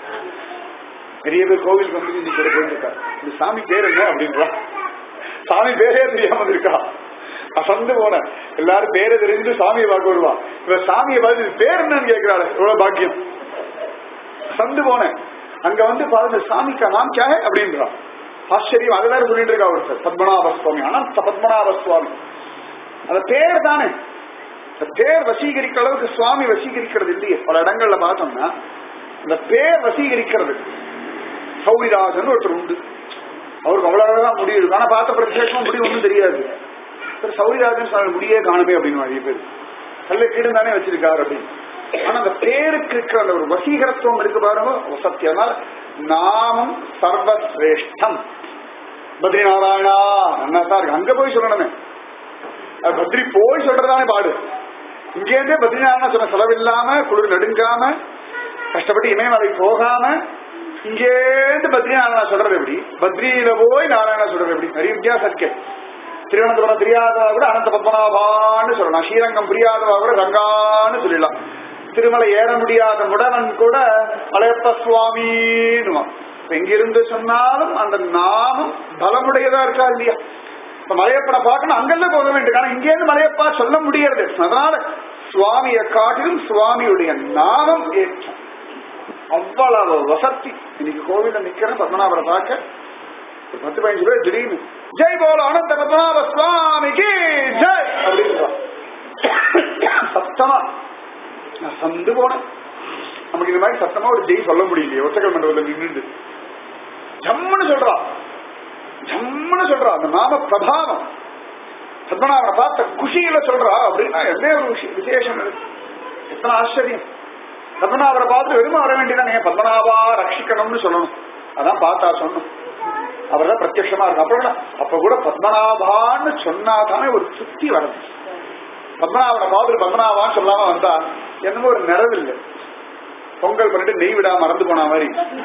நிறைய பேர் கோவிலுக்கு வந்து இன்னைக்கு ஒரு பேர் இருக்கா இந்த சாமி பேர் என்ன அப்படின்றா சாமி பேரே தெரியாம இருக்கா அசந்து போனேன் எல்லாரும் பேரை தெரிஞ்சு சாமியை பார்க்க வருவா இவ சாமியை பார்த்து இது பேர் என்னன்னு கேட்கிறாள் எவ்வளவு பாக்கியம் சந்து போனேன் அங்க வந்து பாருங்க சாமிக்கா நாம் கியா ஹை அப்படின்றா ஆச்சரியம் அது வேற சொல்லிட்டு இருக்கா ஒருத்தர் பத்மநாப சுவாமி அனந்த பத்மநாப சுவாமி அந்த பேர் தானே அந்த பேர் வசீகரிக்கிற அளவுக்கு சுவாமி வசீகரிக்கிறது இல்லையே பல இடங்கள்ல பார்த்தோம்னா அந்த பேர் வசீகரிக்கிறது சௌரிதாசன் ஒருத்தர் உண்டு அவருக்கு அவ்வளவு அழகா முடி இருக்கு ஆனா பார்த்த பிரத்யேகமா முடி ஒன்றும் தெரியாது சரி சௌரிதாசன் சொன்ன முடியே காணுமே அப்படின்னு நிறைய பேர் கல்ல கீடு தானே வச்சிருக்காரு அப்படின்னு ஆனா அந்த பேருக்கு இருக்கிற அந்த ஒரு வசீகரத்துவம் இருக்கு பாருங்க சத்தியனால் நாமம் சர்வசிரேஷ்டம் பத்ரி நாராயணா நல்லா தான் இருக்கு அங்க போய் சொல்லணுமே அது பத்ரி போய் சொல்றதானே பாடு இங்கேருந்தே பத்ரிநாராயணா சொன்ன செலவில்லாம குளிர் நடுங்காம கஷ்டப்பட்டு இமயமலை போகாம இங்கேருந்து பத்ரிநாராயணா சொல்றது எப்படி பத்ரியில போய் நாராயணா சொல்றது எப்படி நிறைய வித்தியாசம் இருக்கு திருவனந்தபுரம் தெரியாதவா கூட அனந்த பத்மநாபான்னு சொல்லலாம் ஸ்ரீரங்கம் புரியாதவா கூட ரங்கான்னு சொல்லலாம் திருமலை ஏற முடியாத முடவன் கூட மலையப்ப சுவாமின்னுவான் இப்ப எங்கிருந்து சொன்னாலும் அந்த நாமம் பலமுடையதா இருக்கா இல்லையா இப்ப மலையப்பனை பார்க்கணும் அங்கெல்லாம் போக வேண்டும் ஆனா இங்கேருந்து மலையப்பா சொல்ல முடியறது அதனால சுவாமியை காட்டிலும் சுவாமியுடைய நாமம் ஏற்றம் அவ்வளவு வசதி இன்னைக்கு கோவில்ல நிக்கிறேன் பத்மநாபரை பார்க்க ஒரு பத்து பதினஞ்சு பேர் திடீர்னு ஜெய் போல அனந்த பத்மநாப சுவாமிக்கு ஜெய் அப்படின்றான் சத்தமா நான் சந்து போனேன் நமக்கு இந்த மாதிரி சத்தமா ஒரு ஜெய் சொல்ல முடியலையே ஒத்தக்கல் மண்டபத்தில் நின்றுட்டு ஜம்முன்னு சொல்றா ஜம்முன்னு சொல்றா அந்த நாம பிரபாவம் பத்மநாபனை பார்த்த குஷியில சொல்றா அப்படின்னா என்ன ஒரு விஷயம் விசேஷம் இருக்கு எத்தனை ஆச்சரியம் பத்மநாபரை பார்த்து வெறும் வர வேண்டியதான் நீங்க பத்மநாபா ரட்சிக்கணும்னு சொல்லணும் அதான் பார்த்தா சொன்னோம் அவர் தான் பிரத்யமா இருக்கு அப்ப கூட அப்ப கூட பத்மநாபான்னு சொன்னாதானே ஒரு சுத்தி வருது பத்மநாபனை பார்த்துட்டு பத்மநாபான்னு சொல்லாம வந்தா என்னமோ ஒரு நிறவு இல்லை பொங்கல் பண்ணிட்டு நெய் விடாம மறந்து போன மாதிரி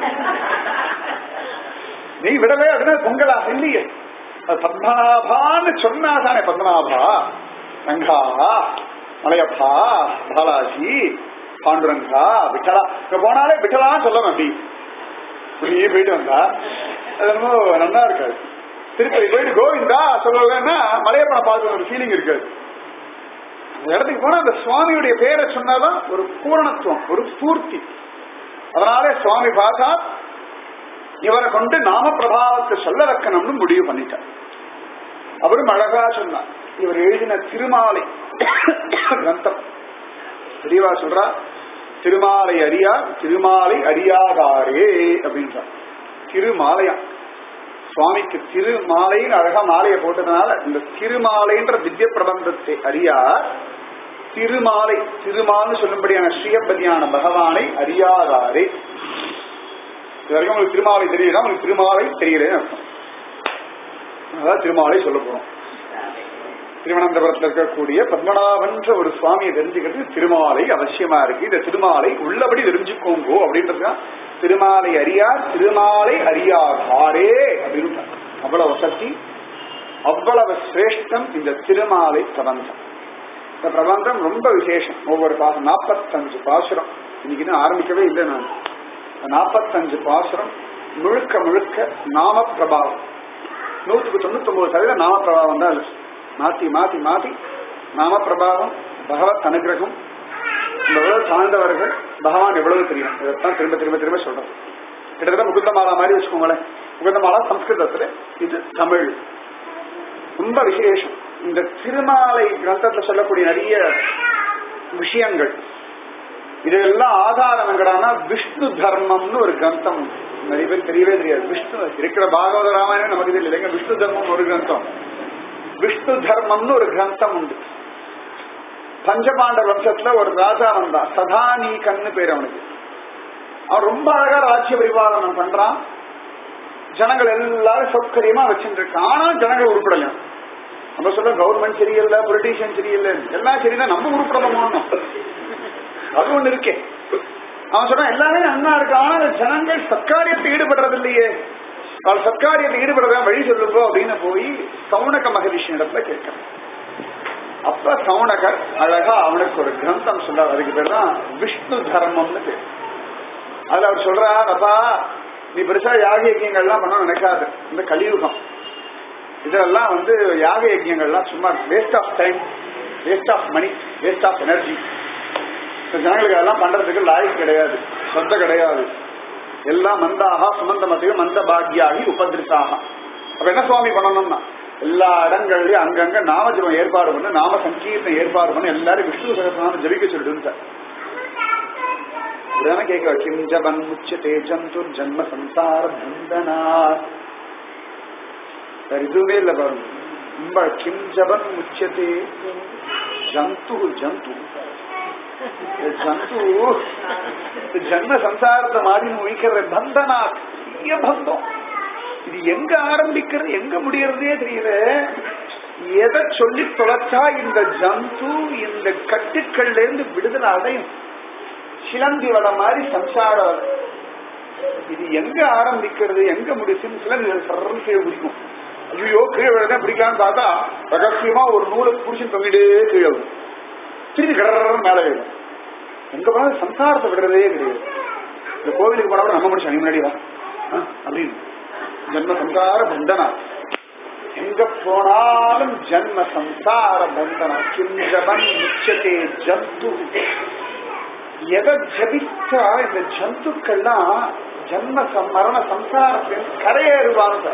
நெய் விடவே அப்படின்னா பொங்கலா இல்லையே அது பத்மநாபான்னு சொன்னாதானே பத்மநாபா ரங்கா மலையப்பா பாலாஜி பாண்டுரங்கா விட்டலா இங்க போனாலே விட்டலான்னு சொல்லணும் அப்படி இப்படியே போயிட்டு வந்தா அது என்னமோ நல்லா இருக்காது திருப்பதி போயிட்டு கோவிந்தா சொல்லலன்னா மலையப்பனை பார்க்க ஒரு ஃபீலிங் இருக்காது அந்த இடத்துக்கு போனா அந்த சுவாமியுடைய பேரை சொன்னாதான் ஒரு பூரணத்துவம் ஒரு பூர்த்தி அதனாலே சுவாமி பார்த்தா இவரை கொண்டு நாம பிரபாவத்தை சொல்ல வைக்கணும்னு முடிவு பண்ணிட்டார் அவரும் அழகா சொன்னார் இவர் எழுதின திருமாலை கிரந்தம் பெரியவா சொல்றா திருமாலை அறியா திருமாலை அறியாதாரே அப்படின்றார் திருமாலையா சுவாமிக்கு திருமாலைன்னு அழகா மாலையை போட்டதுனால இந்த திருமாலைன்ற திவ்ய பிரபந்தத்தை அறியார் திருமாலை திருமால்னு சொல்லும்படியான ஸ்ரீயப்பதியான பகவானை அறியாதாரே இது வரைக்கும் உங்களுக்கு திருமாலை தெரியல உங்களுக்கு திருமாலை தெரியலன்னு அர்த்தம் அதான் திருமாலை சொல்ல போறோம் திருவனந்தபுரத்தில் இருக்கக்கூடிய பத்மநாபன்ற ஒரு சுவாமியை தெரிஞ்சுக்கிறது திருமாலை அவசியமா இருக்கு இந்த திருமாலை உள்ளபடி தெரிஞ்சுக்கோங்கோ அப்படின்றது திருமாலை அறியார் திருமாலை அறியாதாரே அப்படின்னு அவ்வளவு சக்தி அவ்வளவு சிரேஷ்டம் இந்த திருமாலை பிரபந்தம் இந்த பிரபந்தம் ரொம்ப விசேஷம் ஒவ்வொரு பாசம் நாற்பத்தஞ்சு பாசுரம் இன்னைக்கு இன்னும் ஆரம்பிக்கவே இல்லை நான் நாற்பத்தஞ்சு பாசுரம் முழுக்க முழுக்க நாம பிரபாவம் நூற்றுக்கு தொண்ணூத்தி ஒன்பது சதவீதம் நாம பிரபாவம் தான் இருக்கு மாத்தி மாத்தி மாத்தி நாம பிரபாவம் பகவத் அனுகிரகம் இந்த உலக சார்ந்தவர்கள் பகவான் எவ்வளவு தெரியும் இதைத்தான் திரும்ப திரும்ப திரும்ப சொல்றோம் கிட்டத்தட்ட முகுந்தமாலா மாதிரி வச்சுக்கோங்களேன் முகுந்தமாலா சம்ஸ்கிருதத்துல இது தமிழ் ரொம்ப விசேஷம் இந்த திருமாலை கிரந்தத்துல சொல்லக்கூடிய நிறைய விஷயங்கள் இதெல்லாம் ஆதாரம் எங்கடானா விஷ்ணு தர்மம்னு ஒரு கிரந்தம் உண்டு. நிறைய பேர் தெரியவே தெரியாது விஷ்ணு இருக்கிற பாகவத ராமாயணம் நமக்கு தெரியல எங்க விஷ்ணு தர்மம் ஒரு கிரந்தம் விஷ்ணு தர்மம்னு ஒரு கிரந்தம் உண்டு பஞ்சபாண்ட வம்சத்துல ஒரு ராஜா வந்தான் சதானீகன்னு பேர் அவனுக்கு அவன் ரொம்ப அழகா ராஜ்ய பரிபாலனம் பண்றான் ஜனங்கள் எல்லாரும் சௌகரியமா வச்சுட்டு இருக்கான் ஆனா ஜனங்கள் உருப்படல நம்ம சொல்ல கவர்மெண்ட் சரியில்லை பொலிட்டீஷியன் சரியில்லை எல்லாம் சரிதான் நம்ம உருப்படணும் அது ஒண்ணு இருக்கே அவன் சொன்னா எல்லாமே நன்னா இருக்கு ஆனா அந்த ஜனங்கள் சத்காரியத்தை ஈடுபடுறது இல்லையே அவள் சத்காரியத்தை ஈடுபடுறத வழி சொல்லுங்க அப்படின்னு போய் சவுனக மகரிஷி இடத்துல கேட்கிறான் அப்ப சவுனகர் அழகா அவனுக்கு ஒரு கிரந்தம் சொல்றார் அதுக்கு பேர் தான் விஷ்ணு தர்மம்னு பேர் அதுல அவர் சொல்றார் அப்பா நீ பெருசா யாக யஜ்யங்கள்லாம் பண்ண நினைக்காது இந்த கலியுகம் இதெல்லாம் வந்து யாக யஜ்யங்கள்லாம் சும்மா waste of time waste of money waste of energy ஜனங்களுக்கு அதெல்லாம் பண்றதுக்கு லாய்க்கு கிடையாது சொந்த கிடையாது எல்லாம் மந்தாக சுமந்த மத்தையும் மந்த பாக்யாகி உபதிருத்தாக அப்ப என்ன சுவாமி பண்ணணும்னா எல்லா இடங்கள்லயும் அங்கங்க நாமஜபம் ஏற்பாடு பண்ணு நாம சங்கீர்த்தம் ஏற்பாடு பண்ணு எல்லாரும் விஷ்ணு சகசநாமம் ஜபிக்க சொல்லிட்டு உடனே கேட்க கிம் ஜபன் முச்சதே ஜந்து ஜன்ம சம்சார பந்தனா வேற எதுவுமே இல்ல பாருங்க ரொம்ப கிம் ஜபன் முச்சதே ஜந்து ஜந்து இந்த ஜந்து இந்த ஜன்ம சம்சாரத்தை மாதிரி உயிக்கிற பந்தனா பெரிய பந்தம் இது எங்க ஆரம்பிக்கிறது எங்க முடியறதே தெரியல எதை சொல்லி தொலைச்சா இந்த ஜந்து இந்த கட்டுக்கள்ல இருந்து விடுதலை அடையும் சிலந்தி வட மாதிரி சம்சார வலை. இது எங்க ஆரம்பிக்கிறது எங்க முடிச்சுன்னு சிலந்தி சரண் கீழே பிடிக்கும் ஐயோ கீழே விழதான் பிடிக்கலான்னு பார்த்தா ரகசியமா ஒரு நூலை புடிச்சு தொங்கிட்டே கீழே வரும் திருப்பி கடற மேல ஏறும் எங்க போனாலும் சம்சாரத்தை விடுறதே கிடையாது இந்த கோவிலுக்கு போனா கூட நம்ம முடிச்சு நீ முன்னாடி வா ஆ, அப்படின்னு ஜன்ம சம்சார பந்தனா எங்க போனாலும் ஜன்ம சம்சார பந்தனா கிஞ்சபன் முச்சதே ஜந்து எதை ஜபிச்சா இந்த ஜந்துக்கள்லாம் ஜன்ம சம்- மரண சம்சாரத்தின் கரையேறுவாங்க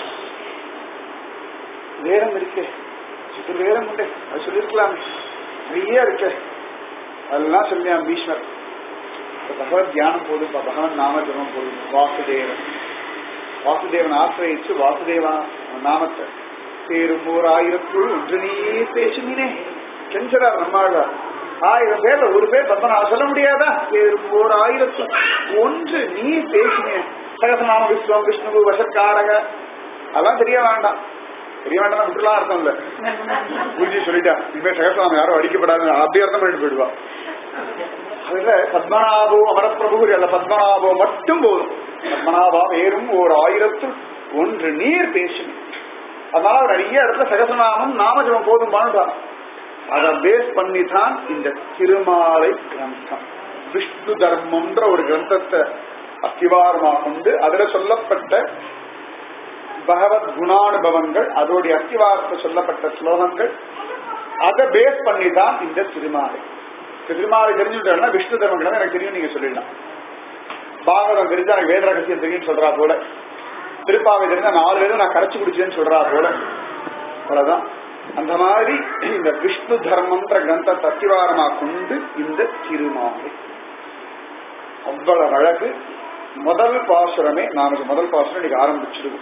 வேரம் இருக்கு இது வேரம் உண்டு அது சொல்லிருக்கலாம் நிறைய இருக்கு அதெல்லாம் சொல்லியான் பீஷ்மர் இப்ப பகவத் தியானம் போதும் இப்ப பகவன் நாம ஜபம் போதும் வாசுதேவன் வாசுதேவன் ஆசிரயிச்சு வாசுதேவா நாமத்தை பேரும் ஓர் ஆயிரத்துள் ஒன்று நீயே பேசுனீனே கெஞ்சரார் நம்மாழ்வார் ஆயிரம் பேர்ல ஒரு பேர் பத்மனா சொல்ல முடியாதா பேரும் ஓர் ஆயிரத்து ஒன்று நீ பேசினே சகசநாம விஸ்வம் விஷ்ணு வசக்காரக அதெல்லாம் தெரிய வேண்டாம் தெரிய வேண்டாம் விட்டுலாம் அர்த்தம் இல்ல குருஜி சொல்லிட்டா இனிமே சகசநாமம் யாரும் அடிக்கப்படாது அப்படியே அர்த்தம் பண்ணிட்டு போயிடுவா அதுல பத்மநாபோ அமரப்பிரபு அல்ல பத்மநாபோ மட்டும் போதும் பத்மநாபா வேறும் ஓர் ஆயிரத்து ஒன்று நீர் பேசும் அதனால நிறைய இடத்துல சகசநாமம் நாமஜபம் போதும் பண்ணுறான் அதை பேஸ் பண்ணி தான் இந்த திருமாலை கிரந்தம் விஷ்ணு தர்மம்ன்ற ஒரு கிரந்தத்தை அஸ்திவாரமா கொண்டு அதுல சொல்லப்பட்ட பகவத் குணானுபவங்கள் அதோடைய அஸ்திவாரத்தை சொல்லப்பட்ட ஸ்லோகங்கள் அதை பேஸ் பண்ணி தான் இந்த திருமாலை இந்த திருமாலை தெரிஞ்சுட்டா விஷ்ணு தர்மம் கிரந்தம் எனக்கு தெரியும் நீங்க சொல்லிடலாம் பாகவதம் தெரிஞ்சா எனக்கு வேத ரகசியம் தெரியும்னு சொல்றா போல திருப்பாவை தெரிஞ்சா நாலு பேரும் நான் கரைச்சு குடிச்சேன்னு சொல்றா போல அவ்வளவுதான் அந்த மாதிரி இந்த விஷ்ணு தர்மம்ன்ற கிரந்த தத்திவாரமா கொண்டு இந்த திருமாலை அவ்வளவு அழகு முதல் பாசுரமே நாம முதல் பாசுரம் இன்னைக்கு ஆரம்பிச்சிருவோம்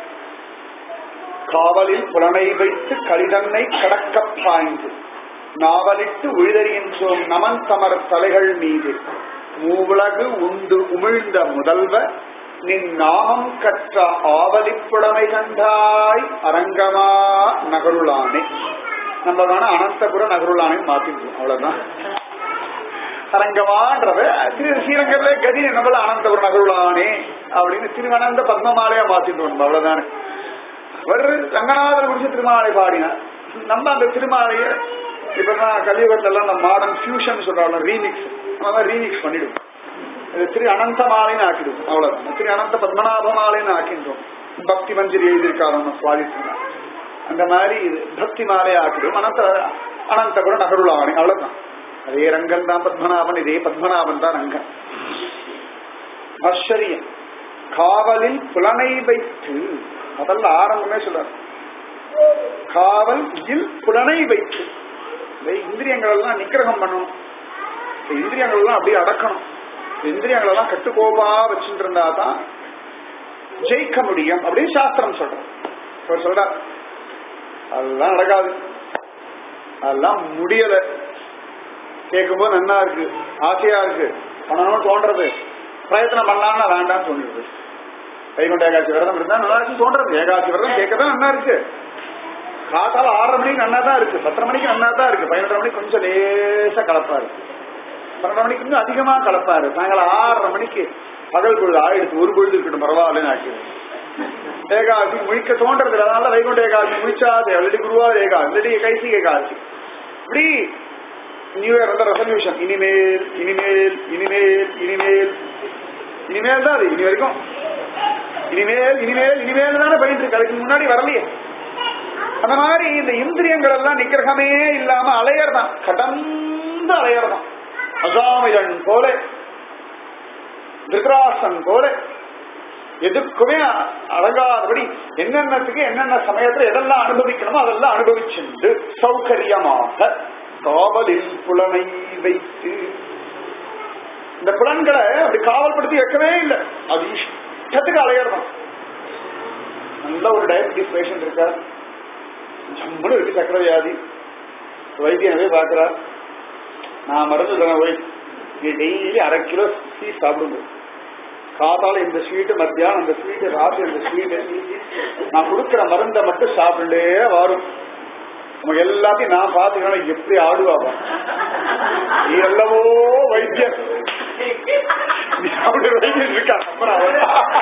காவலில் புலனை வைத்து கலிதன்னை கடக்க பாய்ந்து நாவலிட்டு உழுதறிகின்றோம் நமன் தமர் தலைகள் மீது மூவுலகு உண்டு உமிழ்ந்த முதல்வ நின் நாமம் கற்ற ஆவலிப்புடமை கண்டாய் அரங்கமா நகருளானே நம்ம வேணா அனந்தபுர நகருளானே மாத்திடுவோம் அவ்வளவுதான் அரங்கமான்றத திரு ஸ்ரீரங்கத்திலே கதி நம்மள அனந்தபுர நகருளானே அப்படின்னு திருவனந்த பத்மமாலையா மாத்திடுவோம் அவ்வளவுதானே அவர் ரங்கநாதர் குறிச்சு திருமாலை பாடினார் நம்ம அந்த திருமாலைய இப்பதான் கலியுகத்துல எல்லாம் அந்த மாடர்ன் ஃபியூஷன் சொல்றாங்க ரீமிக்ஸ் நம்ம ரீமிக்ஸ் பண்ணிடுவோம் இது திரு அனந்த மாலைன்னு ஆக்கிடுவோம் அவ்வளவுதான் திரு அனந்த பத்மநாப மாலைன்னு ஆக்கின்றோம் பக்தி மஞ்சரி எழுதியிருக்காரு நம்ம சுவாதிச்சுனா அந்த மாதிரி இது பக்தி மாலையை ஆக்கிடுவோம் அனந்த அனந்தபுரம் நகருளானே அவ்வளவுதான் அதே ரங்கன் தான் பத்மநாபன் இதே பத்மநாபன் தான் ரங்கன் ஆச்சரியம் காவலில் புலனை வைத்து முதல்ல ஆரம்பமே சொல்றார் காவல் இல் புலனை வைத்து இந்த இந்திரியங்கள் எல்லாம் நிக்கிரகம் பண்ணணும் இந்த இந்திரியங்கள் எல்லாம் அப்படியே அடக்கணும் இந்த இந்திரியங்கள் எல்லாம் கட்டுக்கோப்பா வச்சுட்டு இருந்தா தான் ஜெயிக்க முடியும் அப்படின்னு சாஸ்திரம் சொல்றோம் அவர் சொல்றார் அதெல்லாம் நடக்காது அதெல்லாம் முடியல கேட்கும்போது நன்னா இருக்கு ஆசையா இருக்கு பண்ணணும்னு தோன்றது பிரயத்தனம் பண்ணலாம்னா வேண்டாம்னு தோன்றுது வைகுண்ட ஏகாட்சி விரதம் இருந்தா நல்லா இருக்கு தோன்றது ஏகாட்சி விரதம் கேட்கதான் நல்லா இருக்கு காத்தால ஆறரை மணிக்கு நன்னா தான் இருக்கு பத்தரை மணிக்கு நன்னா தான் இருக்கு பதினொன்றரை மணிக்கு கொஞ்சம் லேசா கலப்பா இருக்கு பன்னெண்டரை மணிக்கு கொஞ்சம் அதிகமா கலப்பா இருக்கு சாயங்காலம் ஆறரை மணிக்கு பகல் பொழுது ஆயிடுச்சு ஒரு பொழுது இருக்கட்டும் பரவாயில்லன்னு ஆக்கிடுது ஏகாசி முழிக்க தோன்றது இல்லை அதனால வைகுண்ட ஏகாசி முழிச்சாது அல்லடி குருவாத ஏகாசி அல்லடி கைசி ஏகாசி இப்படி நியூ இயர் வந்து ரெசல்யூஷன் இனிமேல் இனிமேல் இனிமேல் இனிமேல் இனிமேல் தான் அது இனி வரைக்கும் இனிமேல் இனிமேல் இனிமேல் தானே போயிட்டு இருக்கு அதுக்கு முன்னாடி வரலையே அந்த மாதிரி இந்த இந்திரியங்கள் எல்லாம் நிக்கிரகமே இல்லாம அலையறதான் கடந்து அலையறதான் அசாமிதன் போல திருதராசன் போல எதுக்குமே அடங்காதபடி என்னென்னத்துக்கு என்னென்ன சமயத்துல எதெல்லாம் அனுபவிக்கணுமோ அதெல்லாம் அனுபவிச்சுண்டு சௌகரியமாக காவலில் புலனை வைத்து இந்த புலன்களை அப்படி காவல்படுத்தி வைக்கவே இல்லை அது இஷ்டத்துக்கு அலையறதான் நல்ல ஒரு டயபிட்டிஸ் பேஷண்ட் இருக்கார் ஜம்முன்னு இருக்கு சக்கர வியாதி வைத்தியனவே பாக்குறார் நான் மருந்து தரேன் போய் நீ டெய்லி அரை கிலோ ஸ்வீட் சாப்பிடுங்க காத்தால இந்த ஸ்வீட்டு மத்தியானம் அந்த ஸ்வீட்டு ராத்திரி இந்த ஸ்வீட்டு நான் கொடுக்குற மருந்தை மட்டும் சாப்பிட்டே வரும் நமக்கு எல்லாத்தையும் நான் பாத்துக்கணும் எப்படி ஆடுவாப்பா நீ எல்லவோ வைத்தியம் நீ அப்படி வைத்தியம் இருக்கா அப்புறம் அவர்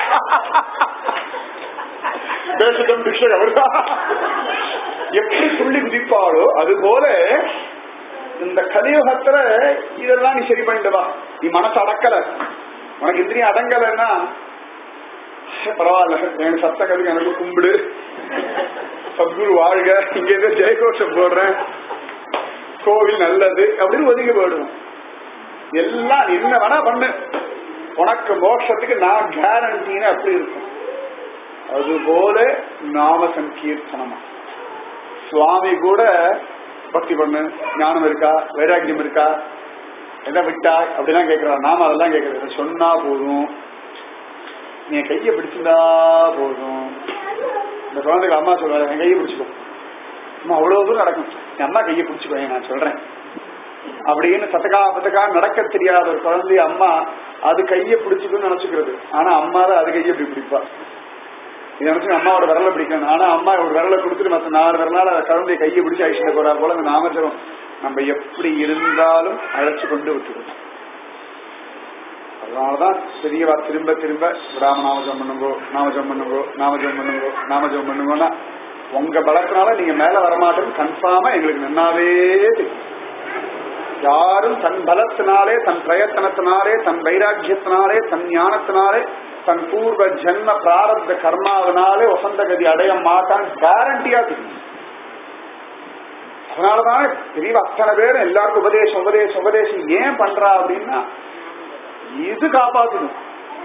தேசத்தம் பிக்ஷர் அவர்தான் எப்படி துள்ளி குதிப்பாளோ அது போல இந்த கலியுகத்துல இதெல்லாம் நீ சரி பண்ணிட்டு வா நீ மனசு அடக்கல உனக்கு இந்திரியம் அடங்கலைன்னா பரவாயில்ல எனக்கு சத்தங்களுக்கு எனக்கு கும்பிடு சத்குரு வாழ்க இங்க இருந்து ஜெயகோஷம் போடுறேன் கோவில் நல்லது அப்படின்னு ஒதுங்கி போயிடுவோம் எல்லாம் நீ என்ன வேணா பண்ணு உனக்கு மோட்சத்துக்கு நான் கேரண்டின்னு அப்படி இருக்கும் அதுபோல நாம சங்கீர்த்தனமா சுவாமி கூட பக்தி பண்ணு ஞானம் இருக்கா வைராக்கியம் இருக்கா என்ன விட்டா அப்படிலாம் கேட்கிறான் நாம அதெல்லாம் கேட்கறது சொன்னா போதும் நீ என் கையை பிடிச்சிருந்தா போதும் இந்த குழந்தைக்கு அம்மா சொல்றாரு என் கையை பிடிச்சிக்கோ அம்மா அவ்வளவு தூரம் நடக்கும் என் அம்மா கையை பிடிச்சிக்கோ நான் சொல்றேன் அப்படின்னு சத்தக்கா பத்தக்கா நடக்க தெரியாத ஒரு குழந்தை அம்மா அது கையை பிடிச்சிக்கணும்னு நினைச்சுக்கிறது ஆனா அம்மா தான் அது கையை இப்படி பிடிப்பா இது நினைச்சு அம்மாவோட விரலை பிடிக்கணும் ஆனா அம்மா ஒரு விரலை கொடுத்துட்டு மத்த நாலு விரலால குழந்தைய கையை பிடிச்சு அழிச்சுட்டு போறா போல இந்த நாமஜபம் நம்ம எப்படி இருந்தாலும் அழைச்சு கொண்டு விட்டுடும் அதனாலதான் பெரியவா திரும்ப திரும்ப விடாம நாமஜம் பண்ணுங்கோ நாமஜம் பண்ணுங்கோ நாமஜம் பண்ணுங்கோ நாமஜம் பண்ணுங்கன்னா உங்க பலத்தினால நீங்க மேல வரமாட்டேன்னு கன்ஃபார்மா எங்களுக்கு நன்னாவே தெரியும் யாரும் தன் பலத்தினாலே தன் பிரயத்தனத்தினாலே தன் வைராக்கியத்தினாலே தன் ஞானத்தினாலே தன் பூர்வ ஜென்ம பிராரப்த கர்மாவினாலே வசந்த கதி அடைய மாட்டான் கேரண்டியா தெரியும் அதனாலதான் பெரிய அத்தனை பேர் எல்லாருக்கும் உபதேசம் உபதேசம் உபதேசம் ஏன் பண்றா அப்படின்னா இது காப்பாத்தணும்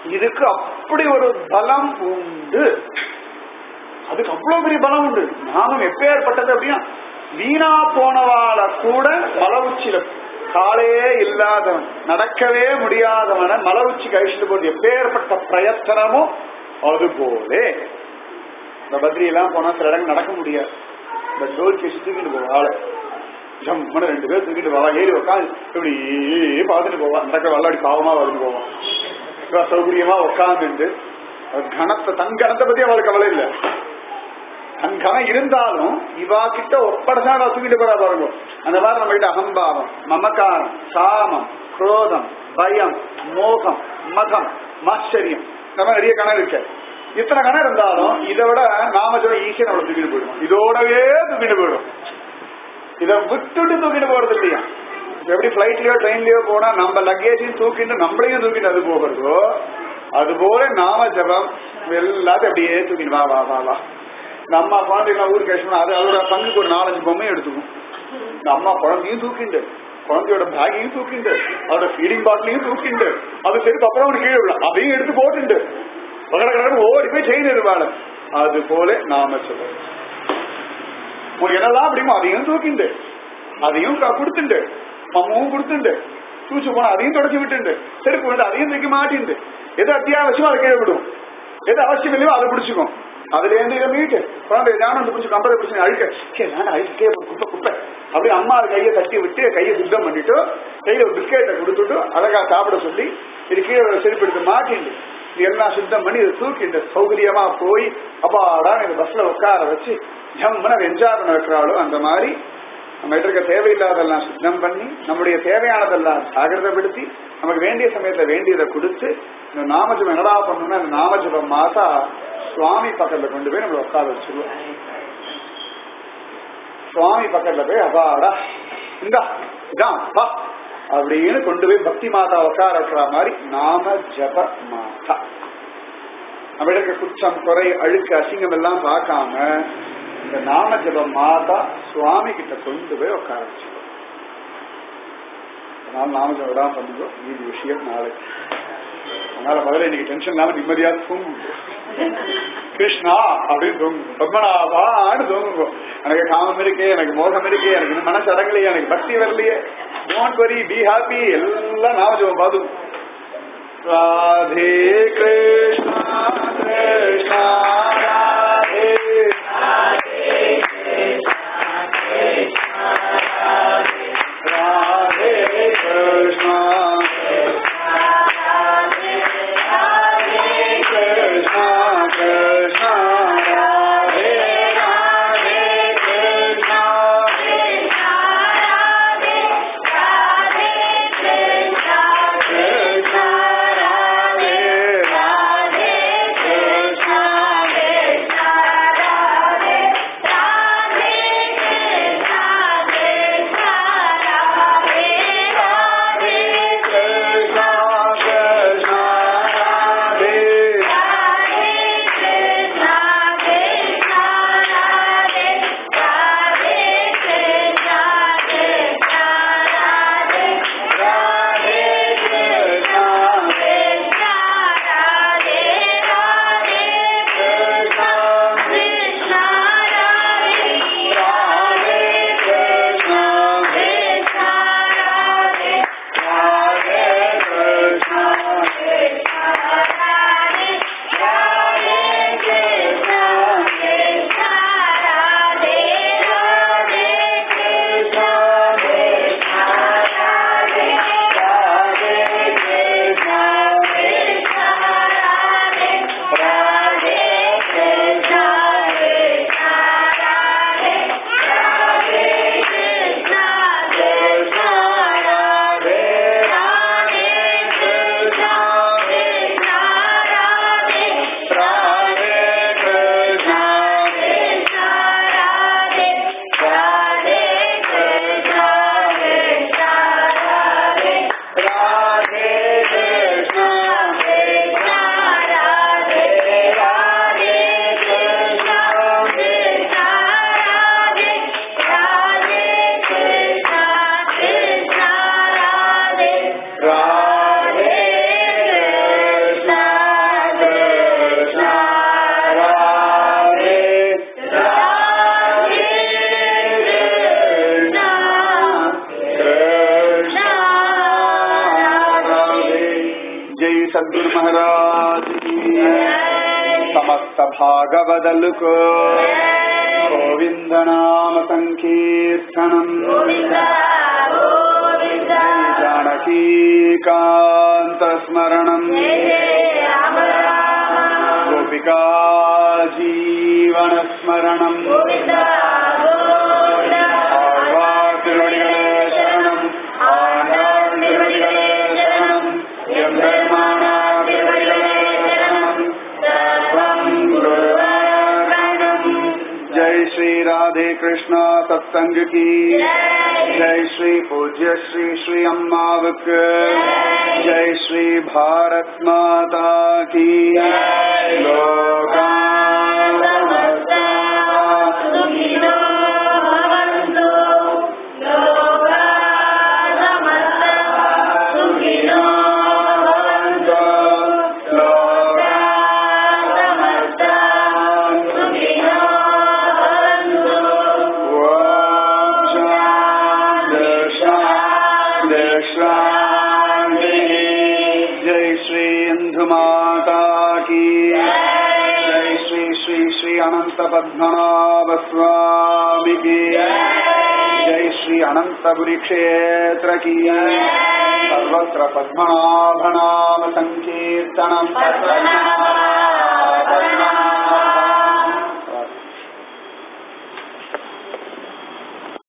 இதுக்கு அப்படி ஒரு பலம் உண்டு அதுக்கு அவ்வளவு பெரிய பலம் உண்டு நாமம் எப்பேற்பட்டது அப்படின்னா வீணா போனவாள கூட மலை உச்சியில காலே இல்லாதவன் நடக்கவே முடியாதவன மலை உச்சி கழிச்சுட்டு போது எப்பேற்பட்ட பிரயத்தனமோ அது போலே இந்த பத்ரி எல்லாம் போனா சில இடங்கள் நடக்க முடியாது இந்த டோல் கேசி தூக்கிட்டு போவா ஆளை ஜம்முன்னு ரெண்டு பேர் தூக்கிட்டு போவா ஏறி உட்காந்து இப்படி பார்த்துட்டு போவா நடக்க வல்லாடி பாவமா வந்து போவான் இவ சௌகரியமா உட்காந்துட்டு கணத்தை தன் கணத்தை பத்தி அவளுக்கு கவலை இல்லை தன் கணம் இருந்தாலும் இவா கிட்ட ஒப்படைச்சா அவ தூக்கிட்டு போறா பாருங்க அந்த மாதிரி நம்ம கிட்ட அகம்பாவம் மமகாரம் சாமம் குரோதம் பயம் மோகம் மதம் மாச்சரியம் இந்த மாதிரி நிறைய கணம் இருக்கு இத்தனை கணம் இருந்தாலும் இதை விட நாம சொல்ல ஈஸியா நம்மளை தூக்கிட்டு போயிடும் இதோடவே தூக்கிட்டு போயிடும் இதை விட்டுட்டு தூக்கிட்டு போறது இல்லையா இப்ப எப்படி பிளைட்லயோ ட்ரெயின்லயோ போனா நம்ம லக்கேஜையும் தூக்கிட்டு நம்மளையும் தூக்கிட்டு அது போகிறதோ அது போல நாம ஜபம் எல்லாத்தையும் அப்படியே தூக்கிட்டு வா வா வா வா இந்த அம்மா குழந்தைங்க ஊருக்கு கழிச்சு அது அதோட பங்குக்கு ஒரு நாலஞ்சு பொம்மையும் எடுத்துக்கும் இந்த அம்மா குழந்தையும் தூக்கிண்டு குழந்தையோட பேக்கையும் தூக்கிண்டு அதோட ஃபீடிங் பாட்டிலையும் தூக்கிண்டு அது சரி அப்புறம் அவனுக்கு கீழே விழ அதையும் எடுத்து போட்டுண்டு கடற்கடை ஓடி போய் செயின் இருவாள் அது போல நாம சொல்றோம் உங்களுக்கு என்னெல்லாம் அப்படிமோ அதையும் தூக்கிண்டு அதையும் க- கொடுத்துண்டு மம்மவும் கொடுத்துண்டு தூச்சு போனா அதையும் தொடச்சு விட்டுண்டு செருப்பு வந்து அதையும் தூக்கி மாட்டிண்டு எது அத்தியாவசியமோ அதை கீழே விடும் எது அவசியம் இல்லையோ அதை பிடிச்சிக்கும் அதுல இருந்து இதை மீட்டு குழந்தை தானே வந்து பிடிச்சி கம்பரை பிடிச்சி அழுக்க சே நான் அழுக்கே ஒரு குப்பை குப்பை அப்படியே அம்மா அது கையை தட்டி விட்டு கையை சுத்தம் பண்ணிட்டு கையில ஒரு பிஸ்கெட்டை கொடுத்துட்டு அழகா சாப்பிட சொல்லி இது கீழே ஒரு செருப்பு எடுத்து மாட்டிண்டு இது எல்லாம் சுத்தம் பண்ணி இதை தூக்கிண்டு சௌகரியமா போய் அப்பாடா இந்த பஸ்ல உட்கார வச்சு ஜம்முன்னு அதை என்ஜாய் பண்ண வைக்கிறாளோ அந்த மாதிரி நம்ம கிட்ட இருக்க தேவையில்லாதெல்லாம் சுத்தம் பண்ணி நம்முடைய தேவையானதெல்லாம் ஜாகிரதப்படுத்தி நமக்கு வேண்டிய சமயத்துல வேண்டியதை கொடுத்து இந்த நாமஜபம் என்னடா பண்ணணும்னா இந்த நாமஜபம் மாத்தா சுவாமி பக்கத்துல கொண்டு போய் நம்மளை உட்கார வச்சிருவோம் சுவாமி பக்கத்துல போய் அப்பாடா இந்தா இதான் அப்பா அப்படின்னு கொண்டு போய் பக்தி மாதா உட்கார வைக்கிற மாதிரி நாம ஜப மாதா நம்ம இருக்க குச்சம் குறை அழுக்கு அசிங்கம் எல்லாம் பார்க்காம இந்த நாம ஜப மாதா சுவாமி கிட்ட கொண்டு போய் உட்கார வச்சுக்கோ அதனால நாம ஜபம் தான் பண்ணுங்க மீதி விஷயம் நாளை அதனால முதல்ல இன்னைக்கு டென்ஷன் இல்லாம நிம்மதியா தூங்குங்க கிருஷ்ணா அப்படின்னு தூங்குங்க பத்மநாபான்னு தூங்குங்க எனக்கு காமம் இருக்கு எனக்கு மோகம் இருக்கு எனக்கு இன்னும் மனசு அடங்கலையே எனக்கு பக்தி வரலையே டோன்ட் வரி பி ஹாப்பி எல்லாம் நாம ஜபம் பாதும் ராதே கிருஷ்ணா கிருஷ்ணா ராதே ராதே கிருஷ்ணா கிருஷ்ணா கிருஷ்ணா ராதே ராதே கிருஷ்ணா கிருஷ்ணா ராதே ராதே கிருஷ்ணா सद्गुरु महाराज की समस्त भागवदल को गोविंद नाम संकीर्तनम जानकी कांत स्मरणम गोपिका जीवन स्मरणम ஆழ்வார் திருவடிகளே சரணம் ஆண்டாள் திருவடிகளே சரணம் எம்பெருமானார் திருவடிகளே சரணம் சர்வம் குருவாரணம் ஜெய் ஸ்ரீ ராதே கிருஷ்ணா சத்சங்க கி ஜெய் ஸ்ரீ பூஜ்ய ஸ்ரீ ஸ்ரீ அம்மாவுக்கு ஜெய் ஸ்ரீ பாரத் மாதா கி லோகா நமஸ்தா जय श्री इंदु माता की जय श्री श्री श्री अनंत पद्मनाभ स्वामी की जय श्री अनंतपुरी क्षेत्र की सर्वत्र पद्मनाभ नाम संकीर्तनम